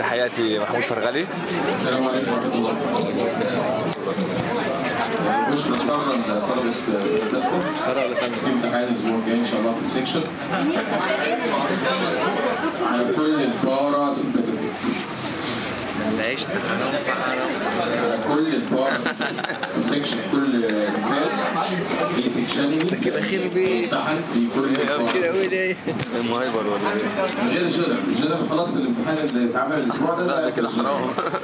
تحياتي محمود فرغلي السلام عليكم ورحمه الله بشرى ساره طلبه سنتكم خير ولا فندم؟ في امتحان الاسبوع الجاي ان شاء الله في السكشن على كل البارا سمباتيك عشت على كل البارا السكشن كل مثال في سكشنه كده خير بيه. امتحان في كل كده البارا قوي ده المهايبر ولا ايه؟ غير الجنرال الجنرال خلاص الامتحان اللي اتعمل الاسبوع ده لا ده كده حرام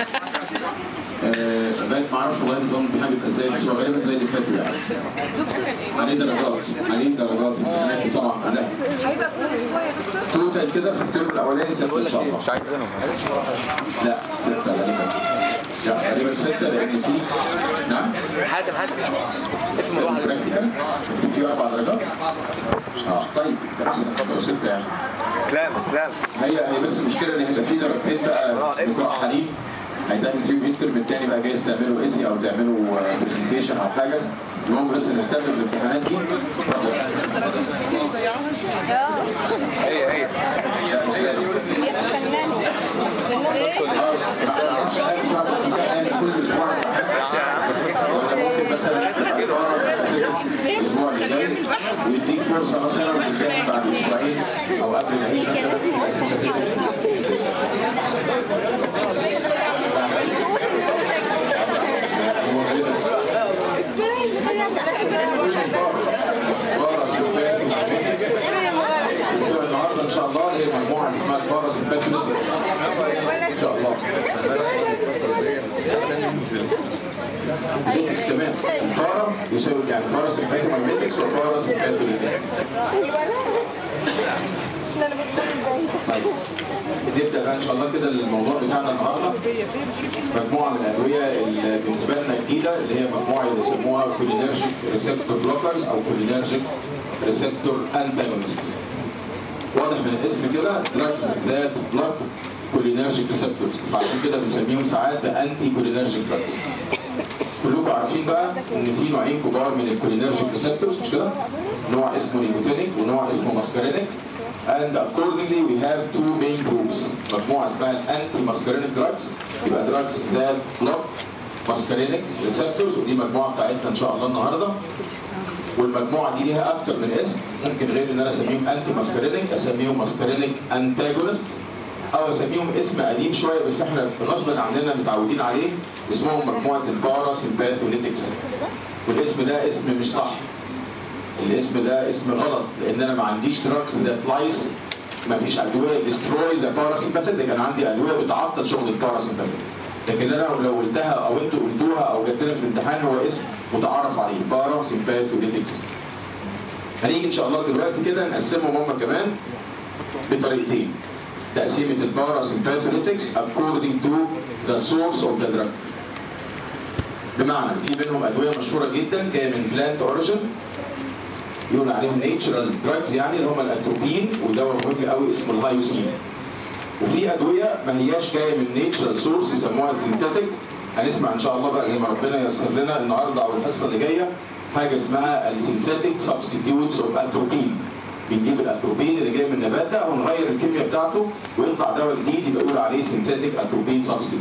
آه، بقيت ما اعرفش والله نظام الامتحان بيبقى ازاي بس هو غالبا زي اللي فات يعني عليه درجات عليه درجات امتحانات طبعا كلها هيبقى كل اسبوع يا دكتور توتال كده في الترم الاولاني ستة ان شاء الله مش عايزينهم لا ستة غالبا لا غالبا ستة لان في نعم حاتم حاتم افهم الواحد براكتيكال في اربع درجات اه طيب ده احسن لو ستة يعني اسلام اسلام هي هي بس المشكله ان هيبقى في درجتين بقى بتوع حليب هيتعمل فيهم ميد ترم التاني بقى جايز تعملوا ايسي او تعملوا برزنتيشن او حاجه المهم بس نهتم بالامتحانات دي هي هي لا، مش زي- فنان اه ما اعرفش حاجه كل اسبوع ولا ممكن مثلا الاسبوع اللي جاي ويديك فرصه مثلا تتكلم بعد اسبوعين او قبل العيد مثلا هو بارا سلفات وماجنتكس بتوع النهارده ان شاء الله اللي هي مجموعه اسمها البارا سلفات ميتكس ان شاء الله ميتكس كمان البارا يساوي يعني بارا سلفات وماجنتكس وبارا سلفات ميتكس طيب نبدا بقى ان شاء الله كده الموضوع بتاعنا النهارده مجموعه من الادويه اللي بالنسبه لنا جديده اللي هي مجموعه اللي يسموها كولينرجيك ريسبتور بلوكرز او كولينرجيك ريسبتور انتاجونست واضح من الاسم كده دراجز ذات بلوك كولينرجيك ريسبتورز فعشان كده بنسميهم ساعات انتي كولينرجيك دراجز كلكم عارفين بقى ان في نوعين كبار من الكولينرجيك ريسبتورز مش كده؟ نوع اسمه نيكوتينيك ونوع اسمه ماسكارينيك and accordingly we have two main groups مجموعه اسمها الانتي ماسكارينيك دراجز يبقى دراجز that block ماسكارينيك ريسبتورز ودي المجموعه بتاعتنا ان شاء الله النهارده والمجموعه دي ليها اكتر من اسم ممكن غير ان انا اسميهم انتي ماسكارينيك اسميهم ماسكارينيك انتاجونست او اسميهم اسم قديم شويه بس احنا غصبا عننا متعودين عليه اسمهم مجموعه البارا سيمباثوليتكس والاسم ده اسم مش صح الاسم ده اسم غلط لان انا ما عنديش دراكس ذات لايس ما فيش ادويه ديستروي ذا باراسيمباثيك انا عندي ادويه بتعطل شغل الباراسيمباثيك لكن انا لو قلتها او انتوا قلتوها او جبت لنا في الامتحان هو اسم متعارف عليه باراسيمباثوليتكس هنيجي ان شاء الله دلوقتي كده نقسمهم هم كمان بطريقتين تقسيمه الباراسيمباثوليتكس according to the source of the drug بمعنى في منهم ادويه مشهوره جدا جايه من بلانت اوريجن يقول عليهم نيتشرال دراجز يعني اللي هم الاتروبين ودواء مهم قوي اسمه الهايوسين وفي ادويه ما هياش جايه من نيتشرال سورس يسموها السينثيتك هنسمع ان شاء الله بقى زي ما ربنا ييسر لنا النهارده او الحصه اللي جايه حاجه اسمها السينثيتك سبستيتيوتس اوف اتروبين بنجيب الاتروبين اللي جاي من النبات ده ونغير الكيمياء بتاعته ويطلع دواء جديد يبقى يقول عليه سينثيتك اتروبين سبستيتيوت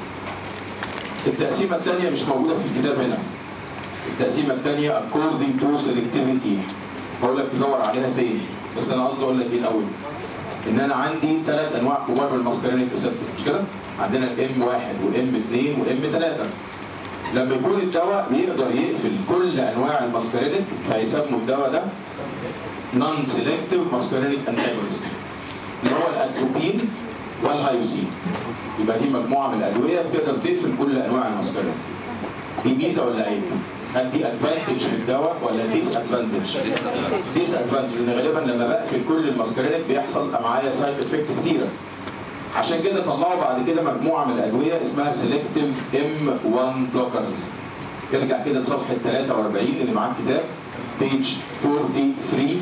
التقسيمه الثانيه مش موجوده في الكتاب هنا التقسيمه الثانيه according to selectivity بقول لك تدور عليها فين بس انا قصدي اقول لك ايه الاول ان انا عندي ثلاث انواع كبار من الماسكارينيك ريسبتور مش كده عندنا الام واحد وام اثنين وام ثلاثه لما يكون الدواء بيقدر يقفل كل انواع الماسكارينيك فيسموا الدواء ده نون سيلكتيف ماسكارينيك انتاجونست اللي هو الاتروبين والهايوسين يبقى دي مجموعه من الادويه بتقدر تقفل كل انواع الماسكارينيك دي ميزه ولا عيب؟ هل دي ادفانتج في الدواء ولا ديس ادفانتج؟ ديس ادفانتج لان غالبا لما بقفل كل الماسكارينيك بيحصل معايا سايد افكتس كتيره. عشان كده طلعوا بعد كده مجموعه من الادويه اسمها سيلكتيف ام 1 بلوكرز. ارجع كده لصفحه 43 اللي معاك كتاب بيج 43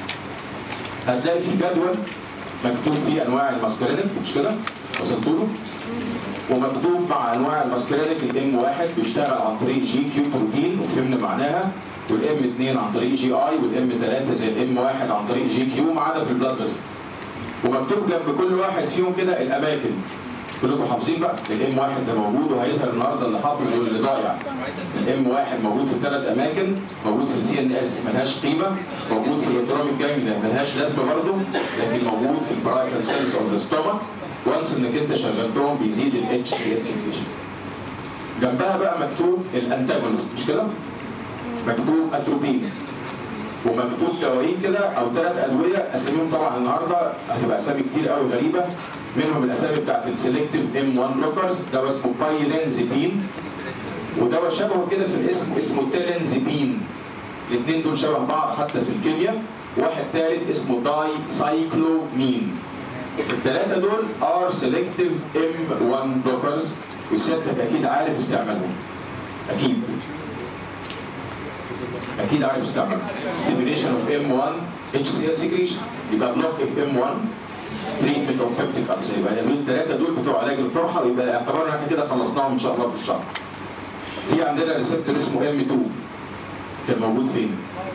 هتلاقي في جدول مكتوب فيه انواع الماسكارينيك مش كده؟ وصلتوا له؟ ومكتوب مع انواع الماسكرينيك الام واحد بيشتغل عن طريق جي كيو بروتين وفهمنا معناها والام 2 عن طريق جي اي والام 3 زي الام واحد عن طريق جي كيو ما عدا في البلاد فيسلز ومكتوب جنب كل واحد فيهم كده الاماكن كلكم حافظين بقى الام واحد ده موجود وهيظهر النهارده اللي حافظ واللي ضايع الام واحد موجود في ثلاث اماكن موجود في السي ان اس ملهاش قيمه موجود في الاوتونوميك جانجليا ملهاش لازمه برضه لكن موجود في البرايتال سيلز اوف ذا ستومك وانس انك انت شغلتهم بيزيد الاتش سي اس جنبها بقى مكتوب الانتاجونست مش كده؟ مكتوب اتروبين ومكتوب دوايين كده او ثلاث ادويه اساميهم طبعا النهارده هتبقى اسامي كتير قوي غريبه منهم الاسامي بتاعت السلكتيف ام 1 بلوكرز دواء اسمه بايرنزيبين ودواء شبهه كده في الاسم اسمه تيرنزيبين الاثنين دول شبه بعض حتى في الكيمياء واحد ثالث اسمه داي سايكلومين الثلاثه دول ار سيلكتيف ام 1 بلوكرز وسيادتك اكيد عارف استعمالهم اكيد اكيد عارف استعمال stimulation of M1 HCl secretion يبقى block of M1 treatment of peptic ulcer يبقى دول الثلاثه دول بتوع علاج القرحه ويبقى اعتبرنا احنا كده خلصناهم ان شاء الله في الشهر. في عندنا ريسبتور اسمه M2 كان موجود فين؟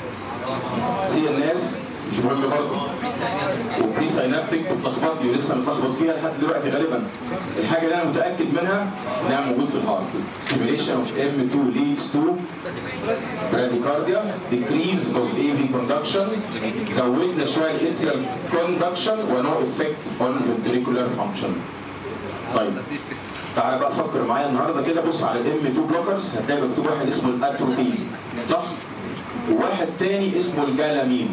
سي ان اس مش مهم برضه وبري ساينابتيك بتلخبطني ولسه متلخبط فيها لحد دلوقتي غالبا الحاجه اللي انا متاكد منها انها موجود في الهارت stimulation of M2 leads to bradycardia decrease of AV conduction زودنا شويه atrial conduction ونو effect on ventricular function طيب تعالى بقى فكر معايا النهارده كده بص على الام 2 بلوكرز هتلاقي مكتوب واحد اسمه الاتروبين صح؟ وواحد تاني اسمه الجالامين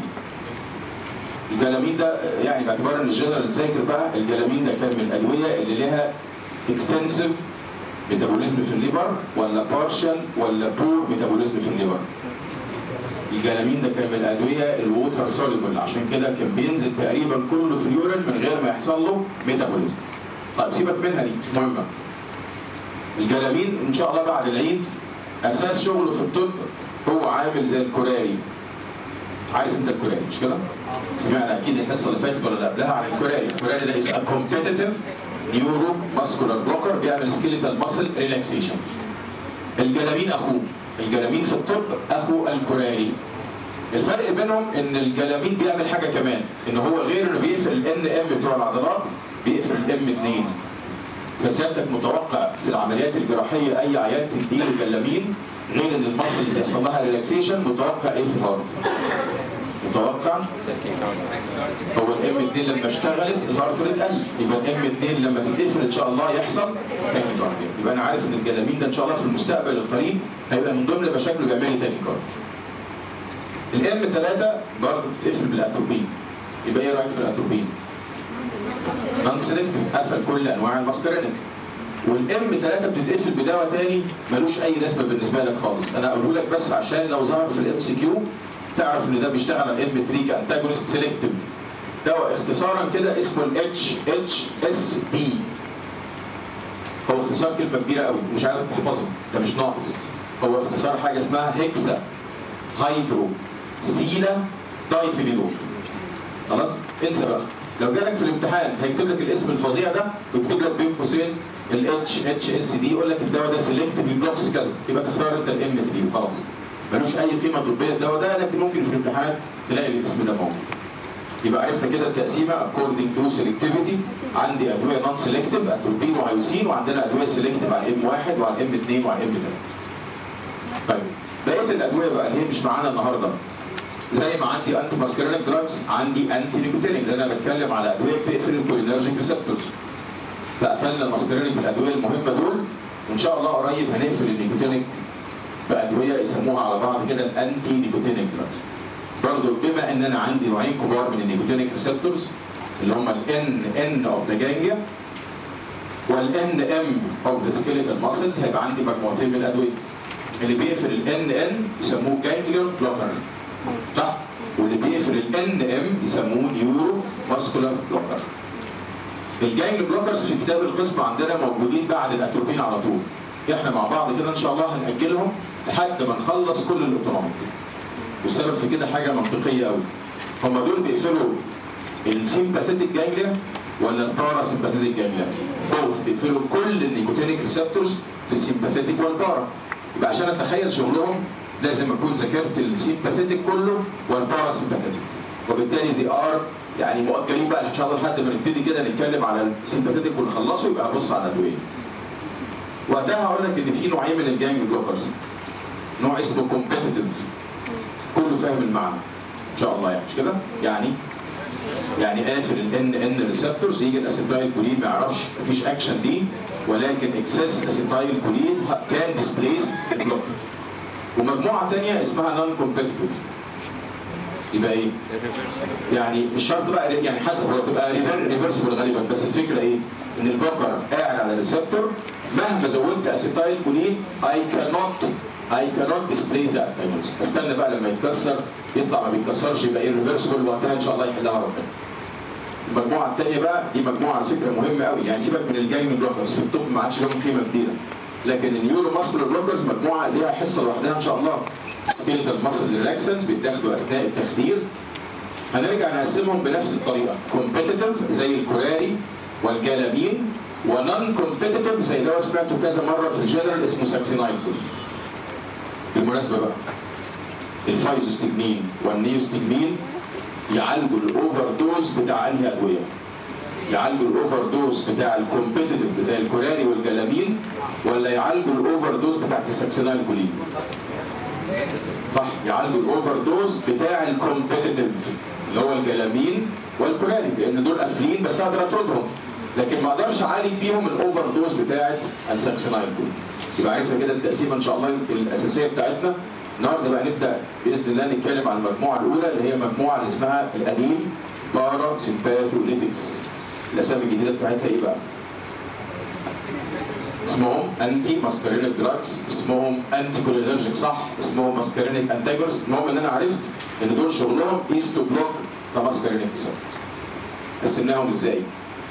الجلامين ده يعني باعتبار ان الجنرال تذاكر بقى الجلامين ده كان من الادويه اللي لها اكستنسيف ميتابوليزم في الليفر ولا بارشال ولا بور ميتابوليزم في الليفر الجلامين ده كان من الادويه الووتر سوليبل عشان كده كان بينزل تقريبا كله في اليورين من غير ما يحصل له ميتابوليزم طيب سيبك منها دي مش مهمه الجلامين ان شاء الله بعد العيد اساس شغله في الطب هو عامل زي الكوراري عارف انت الكوراري مش كده؟ سمعنا اكيد الحصه اللي فاتت ولا اللي قبلها عن الكوراري، الكوراري ده از كومبيتيتيف نيورو ماسكولار بلوكر بيعمل سكيليتال ماسل ريلاكسيشن. الجلامين اخوه، الجلامين في الطب اخو الكوراري. الفرق بينهم ان الجلامين بيعمل حاجه كمان ان هو غير انه بيقفل الان ام بتوع العضلات بيقفل الام 2 فسيادتك متوقع في العمليات الجراحيه اي عيان تديله جلامين غير ان المسلز يحصل لها ريلاكسيشن متوقع ايه في الهارت؟ متوقع هو الام 2 لما اشتغلت الهارت ريت قل يبقى الام 2 لما تتقفل ان شاء الله يحصل تاكيكارديا يبقى انا عارف ان الجلامين ده ان شاء الله في المستقبل القريب هيبقى من ضمن مشاكله بيعمل لي تاكيكارديا الام 3 برضه بتقفل بالاتروبين يبقى ايه رايك في الاتروبين؟ نون سيلكتيف قفل كل انواع الماسكرينيك والام 3 بتتقفل بدواء تاني ملوش اي لازمه بالنسبه لك خالص انا اقوله لك بس عشان لو ظهر في الام سي كيو تعرف ان ده بيشتغل على الام 3 كانتاجونست سيلكتيف دواء اختصارا كده اسمه الاتش اتش اس دي هو اختصار كلمه كبيره قوي مش عايزك تحفظه ده مش ناقص هو اختصار حاجه اسمها هيكسا هيدرو سيلا دايفينيدول خلاص انسى بقى لو جالك في الامتحان هيكتب لك الاسم الفظيع ده ويكتب لك بين قوسين الاتش اتش اس دي يقول لك الدواء ده سيلكتيف بلوكس كذا يبقى تختار انت الام 3 وخلاص ملوش اي قيمه طبيه الدواء ده لكن ممكن في الامتحانات تلاقي الاسم ده موجود يبقى عرفنا كده التقسيمه according to selectivity عندي ادويه نون سيلكتيف اتروبين وهيوسين وعندنا ادويه سيلكتيف على الام 1 وعلى الام 2 وعلى الام 3 طيب بقيه الادويه بقى اللي هي مش معانا النهارده زي ما عندي انتي ماسكرينيك دراجز عندي انتي نيكوتينيك لان انا بتكلم على ادويه بتقفل الكولينرجيك ريسبتورز فقفلنا الماسكرينيك بالادويه المهمه دول وان شاء الله قريب هنقفل النيكوتينيك بادويه يسموها على بعض كده الانتي نيكوتينيك دراجز برضه بما ان انا عندي نوعين كبار من النيكوتينيك ريسبتورز اللي هم الان ان اوف ذا جانجليا والان ام اوف ذا سكيليتال ماسلز هيبقى عندي مجموعتين من الادويه اللي بيقفل الان ان يسموه جانجليون بلوكر صح واللي بيقفل الان ام يسموه نيورو ماسكولار بلوكر الجانج بلوكرز في كتاب القسم عندنا موجودين بعد الاتروبين على طول احنا مع بعض كده ان شاء الله هنأجلهم لحد ما نخلص كل الاوتونوميك والسبب في كده حاجه منطقيه قوي هم دول بيقفلوا السيمباثيتك جانجليا ولا البارا سيمباثيتك جانجليا بوث بيقفلوا كل النيكوتينيك ريسبتورز في السيمباثيتك والبارا يبقى عشان اتخيل شغلهم لازم اكون ذاكرت السيمباثيتك كله والبارا سيمباثيتك وبالتالي they are يعني مؤجلين بقى ان شاء الله لحد ما نبتدي كده نتكلم على السيمباثيتك ونخلصه يبقى ابص على الادويه وقتها هقول لك ان في نوعين من الجانج بلوكرز نوع اسمه كومبيتيتيف كله فاهم المعنى ان شاء الله يعني مش كده يعني يعني قافل الان ان ريسبتورز يجي الاسيتايل كولين ما يعرفش مفيش اكشن ليه ولكن اكسس اسيتايل كولين كان ديسبليس البلوكر ومجموعه ثانيه اسمها نون كومبيتيتيف يبقى ايه؟ يعني مش شرط بقى يعني حسب هو تبقى ريفرسبل غالبا بس الفكره ايه؟ ان البلوكر قاعد على الريسبتور مهما زودت اسيتايل كولين اي كانوت اي كانوت ديسبلاي ذات استنى بقى لما يتكسر يطلع ما بيتكسرش يبقى irreversible وقتها ان شاء الله يحلها ربنا. المجموعه الثانيه بقى دي مجموعه على فكره مهمه قوي يعني سيبك من الجايمنج بلوكرز في الطب ما عادش لهم قيمه كبيره لكن النيورو ماسكولار بلوكرز مجموعه ليها حصه لوحدها ان شاء الله سكيلتال ماسل ريلاكسنس بيتاخدوا اثناء التخدير هنرجع نقسمهم بنفس الطريقه كومبيتيتيف زي الكوراري والجلابين ونون كومبيتيتيف زي دواء سمعته كذا مره في الجنرال اسمه ساكسينايل بالمناسبه بقى الفايزوستجمين والنيوستجمين يعالجوا الاوفر دوز بتاع انهي ادويه؟ يعالجوا الاوفر دوز بتاع الكومبيتيتيف زي الكوراري والجلامين ولا يعالجوا الاوفر دوز بتاعت الساكسينايل كولين؟ صح يعالجوا الاوفر دوز بتاع الكومبيتيتيف اللي هو الجلامين والكوراري لان دول قافلين بس اقدر اطردهم لكن ما اقدرش اعالج بيهم الاوفر دوز بتاعت الساكسينايل كولين يبقى عرفنا كده التقسيمه ان شاء الله الاساسيه بتاعتنا النهارده بقى نبدا باذن الله نتكلم عن المجموعه الاولى اللي هي المجموعه اللي اسمها القديم بارا سيمباثوليتكس الاسامي الجديده بتاعتها ايه بقى؟ اسمهم انتي ماسكارينيك دراجز اسمهم انتي كولينرجيك صح اسمهم ماسكارينيك انتاجونست المهم ان انا عرفت ان دول شغلهم ايز تو بلوك ذا ماسكارينيك ريسبتورز قسمناهم ازاي؟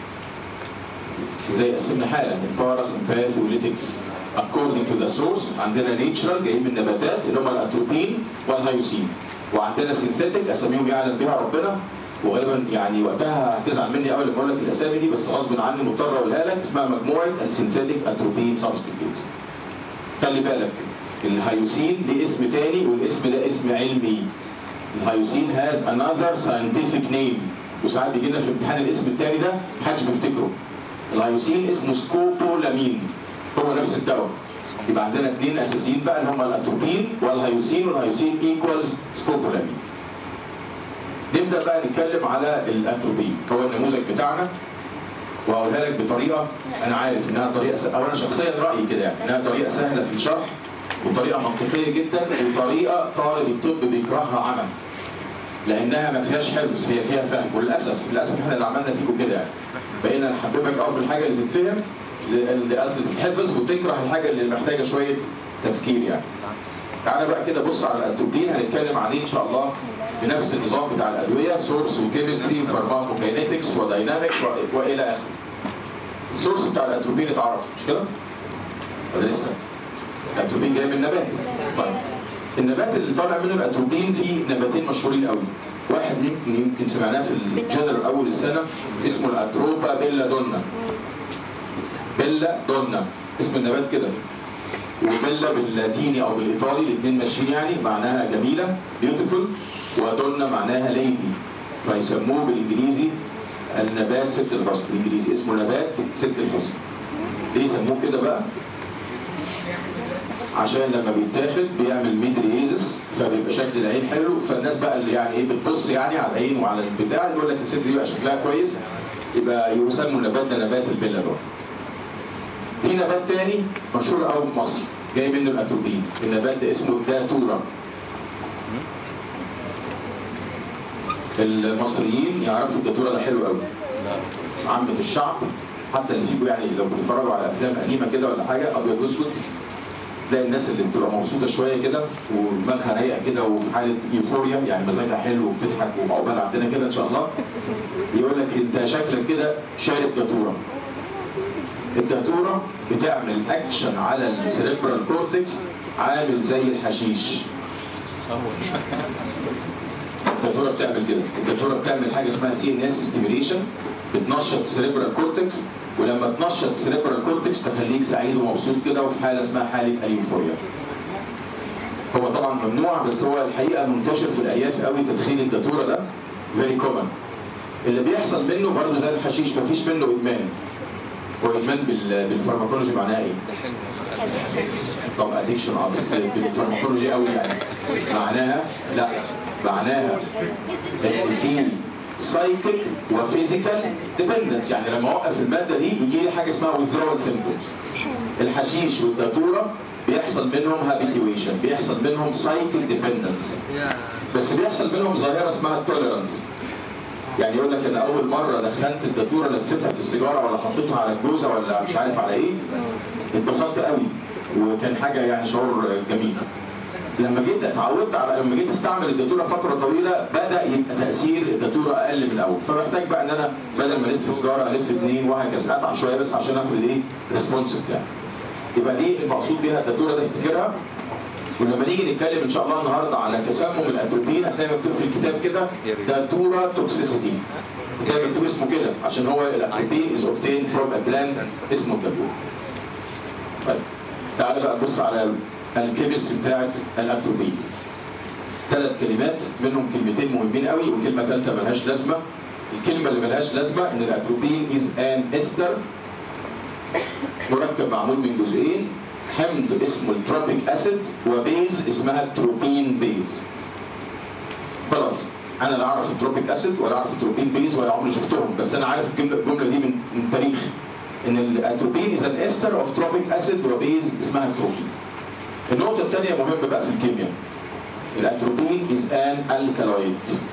ازاي قسمنا حالا البارا سيمباثوليتكس according to the source عندنا نيتشرال جايين من نباتات اللي هم الاتروبين والهيوسين وعندنا سينثيتك اساميهم يعلم بها ربنا وغالبا يعني وقتها هتزعل مني قوي لما اقول لك الاسامي دي بس غصب عني مضطر اقولها لك اسمها مجموعه السينثيتك اتروبين سبستيتيوت خلي بالك الهيوسين ليه اسم تاني والاسم ده اسم علمي الهيوسين هاز انذر ساينتفك نيم وساعات بيجي لنا في امتحان الاسم التاني ده محدش بيفتكره الهيوسين اسمه سكوبولامين هو نفس الدواء يبقى عندنا اثنين اساسيين بقى اللي هم الاتروبين والهيوسين والهيوسين ايكوالز سكوبولامين نبدا بقى نتكلم على الاتروبين هو النموذج بتاعنا وهقولها لك بطريقه انا عارف انها طريقه س... او انا شخصيا رايي كده يعني انها طريقه سهله في الشرح وطريقه منطقيه جدا وطريقه طالب الطب بيكرهها عمى لانها ما فيهاش حفظ هي فيها فهم وللاسف للاسف احنا اللي عملنا فيكم كده يعني بقينا نحببك قوي في الحاجه اللي تتفهم اللي قصدي تتحفظ وتكره الحاجه اللي محتاجه شويه تفكير يعني. تعالى بقى كده بص على الاتروبين هنتكلم عليه ان شاء الله بنفس النظام بتاع الادويه سورس وكيمستري وفارماكوكاينetics وداينامكس والى اخره. السورس بتاع الاتروبين اتعرف مش كده؟ ولا لسه؟ الاتروبين جاي من نبات. طيب النبات اللي طالع منه الاتروبين فيه نباتين مشهورين قوي. واحد يمكن يمكن سمعناه في الجنرال اول السنه اسمه الاتروبا بيلا دونا. بيلا دونا اسم النبات كده وبيلا باللاتيني او بالايطالي الاثنين ماشيين يعني معناها جميله بيوتيفول ودونا معناها ليدي فيسموه بالانجليزي النبات ست الحسن بالانجليزي اسمه نبات ست الحسن ليه يسموه كده بقى؟ عشان لما بيتاخد بيعمل ميدريزس فبيبقى شكل العين حلو فالناس بقى اللي يعني ايه بتبص يعني على العين وعلى البتاع يقول لك الست دي بقى شكلها كويس يبقى يسموا النبات ده نبات البيلا دول. في نبات تاني مشهور قوي في مصر جاي منه الاتروبين النبات ده اسمه الداتورا المصريين يعرفوا الداتورا ده حلو قوي عامة الشعب حتى اللي فيكم يعني لو بتتفرجوا على افلام قديمه كده ولا حاجه ابيض واسود تلاقي الناس اللي بتبقى مبسوطه شويه كده ودماغها رايقه كده وفي حاله يوفوريا يعني مزاجها حلو وبتضحك وعقبال عندنا كده ان شاء الله يقول لك انت شكلك كده شارب داتوره الداتورة بتعمل اكشن على السيريبرال كورتكس عامل زي الحشيش الداتورة بتعمل كده الداتورة بتعمل حاجة اسمها سي ان اس ستيميليشن بتنشط السيريبرال كورتكس ولما تنشط السيريبرال كورتكس تخليك سعيد ومبسوط كده وفي حالة اسمها حالة اليوفوريا هو طبعا ممنوع بس هو الحقيقة منتشر في الأرياف قوي تدخين الداتورة ده فيري كومن اللي بيحصل منه برضه زي الحشيش مفيش منه ادمان هو ادمان بال- بالفارماكولوجي معناها ايه؟ طب ادكشن اه بس بالفارماكولوجي قوي يعني معناها لا معناها ان في سايكيك وفيزيكال ديبندنس يعني لما اوقف الماده دي يجي لي حاجه اسمها withdrawal symptoms الحشيش والداتوره بيحصل منهم هابيتويشن بيحصل منهم سايكل ديبندنس بس بيحصل منهم ظاهره اسمها التوليرانس يعني يقول لك انا اول مره دخلت الداتوره لفتها في السيجاره ولا حطيتها على الجوزه ولا مش عارف على ايه اتبسطت قوي وكان حاجه يعني شعور جميل لما جيت اتعودت على لما جيت استعمل الداتوره فتره طويله بدا يبقى تاثير الداتوره اقل من الاول فمحتاج بقى ان انا بدل ما الف سيجاره الف اثنين وهكذا اتعب شويه بس عشان اخد ايه الريسبونس بتاعي يبقى دي المقصود بيها الداتوره ده افتكرها ولما نيجي نتكلم ان شاء الله النهارده على تسمم الاتروبين هتلاقي مكتوب في الكتاب كده داتورا توكسيسيتي هتلاقي مكتوب اسمه كده عشان هو الاتروبين از اوبتين فروم ا بلانت اسمه الداتورا طيب تعالى بقى نبص على الكيمستري بتاعت الاتروبين ثلاث كلمات منهم كلمتين مهمين قوي وكلمه ثالثه ملهاش لازمه الكلمه اللي ملهاش لازمه ان الاتروبين از ان استر مركب معمول من جزئين حمض اسمه التروبيك اسيد وبيز اسمها التروبين بيز خلاص انا لا اعرف التروبيك اسيد ولا اعرف التروبين بيز ولا عمري شفتهم بس انا عارف الجمله الجمله دي من من تاريخ ان الاتروبين از ان استر اوف تروبيك اسيد وبيز اسمها التروبين النقطه الثانيه مهمه بقى في الكيمياء الاتروبين از ان الكالويد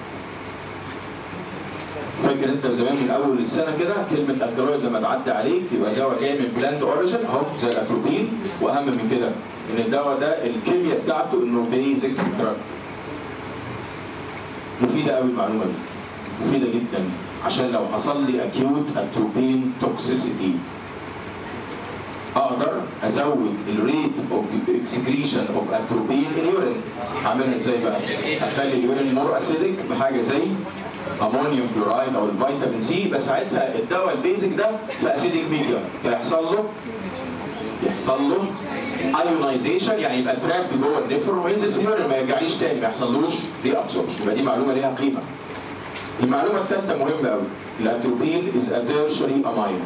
فاكر انت زمان من اول السنه كده كلمه الكالويد لما تعدي عليك يبقى دواء جاي من بلاند اوريجن اهو زي الاتروبين واهم من كده ان الدواء ده الكيمياء بتاعته انه بيزك دراج مفيده قوي المعلومه دي مفيده جدا عشان لو حصل لي اكيوت اتروبين توكسيسيتي اقدر ازود الريت اوف اكسكريشن اوف اتروبين ان يورين هعملها ازاي بقى؟ هخلي اليورين مور اسيدك بحاجه زي امونيوم كلورايد او الفيتامين سي بس ساعتها الدواء البيزك ده في اسيدك ميديا فيحصل له يحصل له ايونايزيشن يعني يبقى تراب جوه النفر وينزل في اليورين ما يرجعليش تاني ما يحصلوش ري ابسوربشن يبقى دي معلومه ليها قيمه. المعلومه الثالثه مهمه قوي الاتروبين از ا تيرشري امين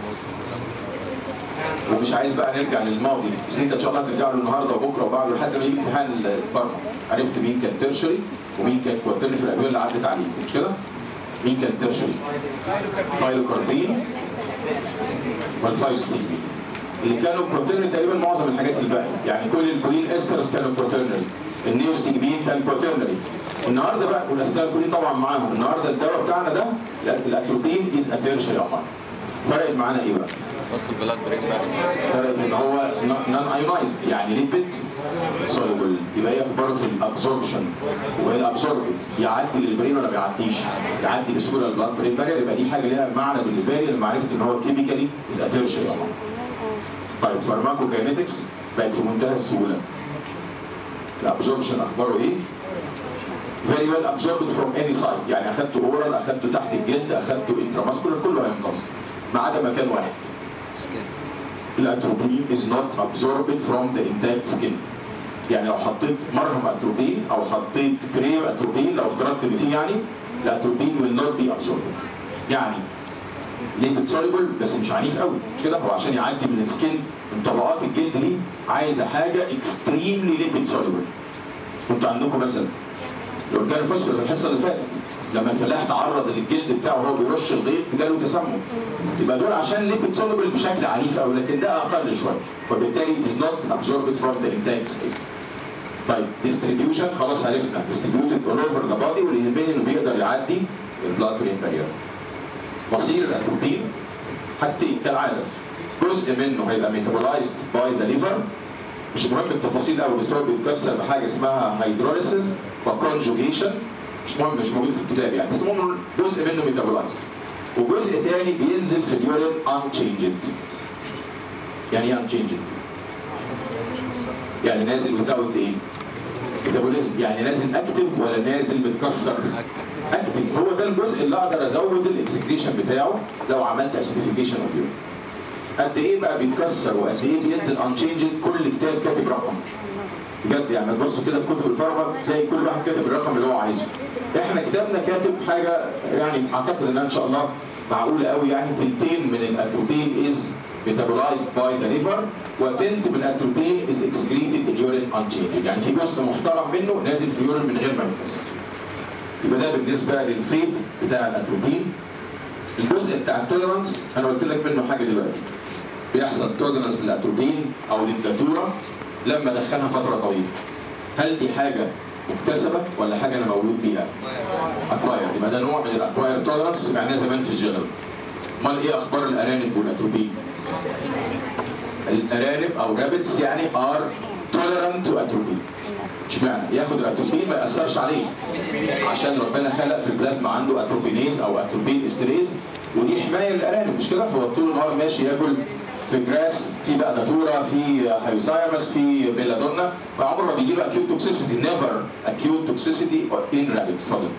ومش عايز بقى نرجع للماضي بس انت ان شاء الله هترجع له النهارده وبكره وبعده لحد ما يجي امتحان الفارما عرفت مين كان تيرشري ومين كان كواترني في الادويه اللي عدت عليك مش كده؟ مين كان تيرشري؟ فايلوكاربين والفايستين اللي كانوا بروتينري تقريبا معظم الحاجات الباقيه يعني كل الكولين استرس كانوا بروتينري النيوستيجمين كان بروتينري النهارده بقى والاستالكولين طبعا معاهم النهارده الدواء بتاعنا ده الاتروبين از اتيرشري امر فرقت معانا ايه بقى؟ وصل بلاد بريك فرقت ان هو نون ايونايزد يعني ليبيد سوليبل يبقى ايه اخباره في الابسوربشن والابسورب يعدي للبرين ولا ما يعديش؟ يعدي بسهوله البلاد برين بارير يبقى دي حاجه ليها معنى بالنسبه لي لما عرفت ان هو كيميكالي از اتيرشري امر طيب فارماكوكاينetics بقت في منتهى السهوله الابسوربشن اخباره ايه؟ very well absorbed from any side يعني اخدته اورال اخدته تحت الجلد اخدته انتراماسكولار كله هيمتص ما عدا مكان واحد الاتروبين is not absorbed from the intact skin يعني لو حطيت مرهم اتروبين او حطيت كريم اتروبين لو افترضت ان فيه يعني الاتروبين will not be absorbed يعني ليبيد سوليبل بس مش عنيف قوي مش كده هو عشان يعدي من السكين من طبقات الجلد دي عايزه حاجه اكستريملي ليبيد سوليبل وانتوا عندكم مثلا الاورجان فوسفور في الحصه اللي فاتت لما الفلاح تعرض للجلد بتاعه وهو بيرش الغيط جاله تسمم يبقى دول عشان ليبيد سوليبل بشكل عنيف قوي لكن ده اقل شويه وبالتالي it is not absorbed from the intact skin طيب distribution خلاص عرفنا distributed all over the body واللي يهمني انه بيقدر يعدي البلاد برين بارير مصير الاتروبين حاجتين كالعاده جزء منه هيبقى ميتابولايزد باي ذا ليفر مش مهم التفاصيل قوي بس هو بيتكسر بحاجه اسمها هيدروليسيس وكونجوجيشن مش مهم مش موجود في الكتاب يعني بس المهم جزء منه ميتابولايزد وجزء تاني بينزل في اليورين unchanged يعني ايه unchanged؟ يعني نازل without ايه؟ ميتابوليزم يعني نازل اكتف ولا نازل متكسر؟ اكتف هو ده الجزء اللي اقدر ازود الاكسكريشن بتاعه لو عملت اسيديفيكيشن اوف يورين قد ايه بقى بيتكسر وقد ايه بينزل انشينجد كل كتاب كاتب رقم بجد يعني تبص كده في كتب الفارما تلاقي كل واحد كاتب الرقم اللي هو عايزه احنا كتابنا كاتب حاجه يعني اعتقد انها ان شاء الله معقوله قوي يعني تلتين من الاتروبين از metabolized by the liver وتلت من الاتروبين is excreted in urine unchanged يعني في جزء محترم منه نازل في اليورين من غير ما يتكسر يبقى ده بالنسبه للفيت بتاع الاتروبين الجزء بتاع التوليرانس انا قلت لك منه حاجه دلوقتي بيحصل توليرانس للاتروبين او للداتوره لما ادخلها فتره طويله هل دي حاجه مكتسبه ولا حاجه انا مولود بيها؟ اكواير يبقى ده نوع من الاكواير توليرانس سمعناه زمان في الجنرال امال ايه اخبار الارانب والاتروبين؟ الارانب او رابتس يعني ار توليرانت تو اتروبين اشمعنى؟ ياخد الاتروبين ما ياثرش عليه عشان ربنا خلق في البلازما عنده اتروبينيز او اتروبين استريز ودي حمايه للارانب مش كده؟ هو طول النهار ماشي ياكل في جراس في بقى داتورا في هايوسايرمس في بيلادونا فعمره ما بيجي له اكيوت توكسيسيتي نيفر اكيوت توكسيسيتي ان رابتس اتفضل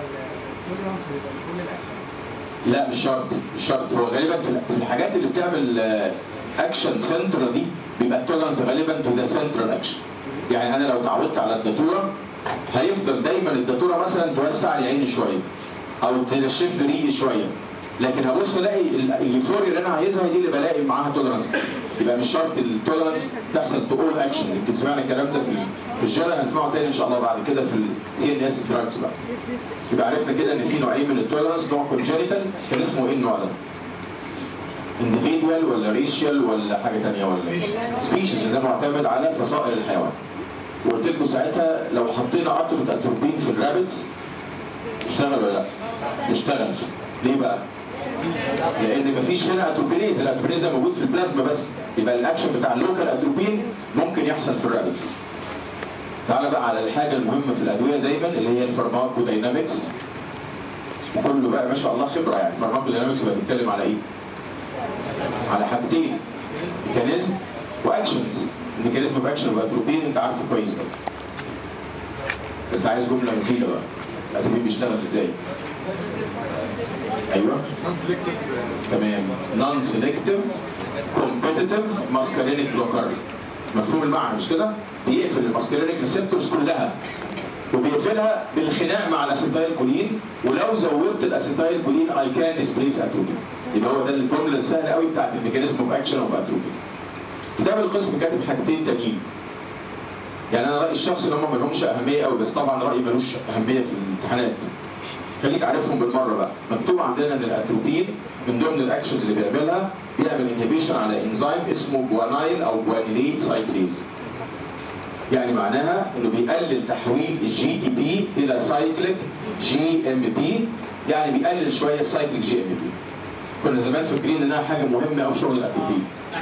لا مش شرط مش شرط هو غالبا في في الحاجات اللي بتعمل اكشن سنترال دي بيبقى التولرنس غالبا تو ذا سنترال اكشن يعني انا لو اتعودت على الداتوره هيفضل دايما الداتوره مثلا توسع لي عيني شويه او تنشف لي ريقي شويه لكن هبص الاقي اليوفوريا اللي انا عايزها دي اللي بلاقي معاها تولرنس يبقى مش شرط التولرنس تحصل تو اول اكشنز يمكن سمعنا الكلام ده في في الجيرنال هنسمعه تاني ان شاء الله بعد كده في السي ان اس دراجز بقى يبقى عرفنا كده ان في نوعين من التولرنس نوع كونجنتال كان اسمه ايه النوع ده؟ individual ولا ريشيال ولا حاجه ثانيه ولا ايه؟ سبيشيز ده معتمد على فصائل الحيوان وقلت لكم ساعتها لو حطينا قطره اتروبين في الرابتس تشتغل ولا لا؟ تشتغل ليه بقى؟ لان مفيش هنا اتروبينيز الاتروبينيز ده موجود في البلازما بس يبقى الاكشن بتاع اللوكال اتروبين ممكن يحصل في الرابتس تعالى بقى على الحاجه المهمه في الادويه دايما اللي هي الفارماكو داينامكس وكله بقى ما شاء الله خبره يعني الفارماكو داينامكس بقى بيتكلم على ايه؟ على حاجتين ميكانيزم واكشنز الميكانيزم اوف اكشن والاتروبين انت عارفه كويس قوي بس عايز جمله مفيده بقى الاتروبين بيشتغل ازاي؟ ايوه تمام نون سيلكتيف كومبيتيتيف ماسكارينيك بلوكر مفهوم المعنى مش كده؟ بيقفل الماسكارينيك ريسبتورز كلها وبيقفلها بالخناق مع الاسيتايل كولين ولو زودت الاسيتايل كولين اي كان ديسبليس اتروبين يبقى هو ده الجمله السهله قوي بتاعت الميكانيزم اوف اكشن اوف اتروبين كتاب القسم كاتب حاجتين تانيين يعني انا رايي الشخصي ان هم ما لهمش اهميه قوي بس طبعا رايي ملوش اهميه في الامتحانات خليك عارفهم بالمره بقى مكتوب عندنا ان الاتروبين من ضمن الاكشنز اللي بيعملها بيعمل انهبيشن على انزيم اسمه جوانايل او جوانيليت سايكليز يعني معناها انه بيقلل تحويل الجي دي بي الى سايكليك جي ام بي يعني بيقلل شويه السايكليك جي ام بي كنا زمان فاكرين انها حاجه مهمه قوي في شغل الاتروبين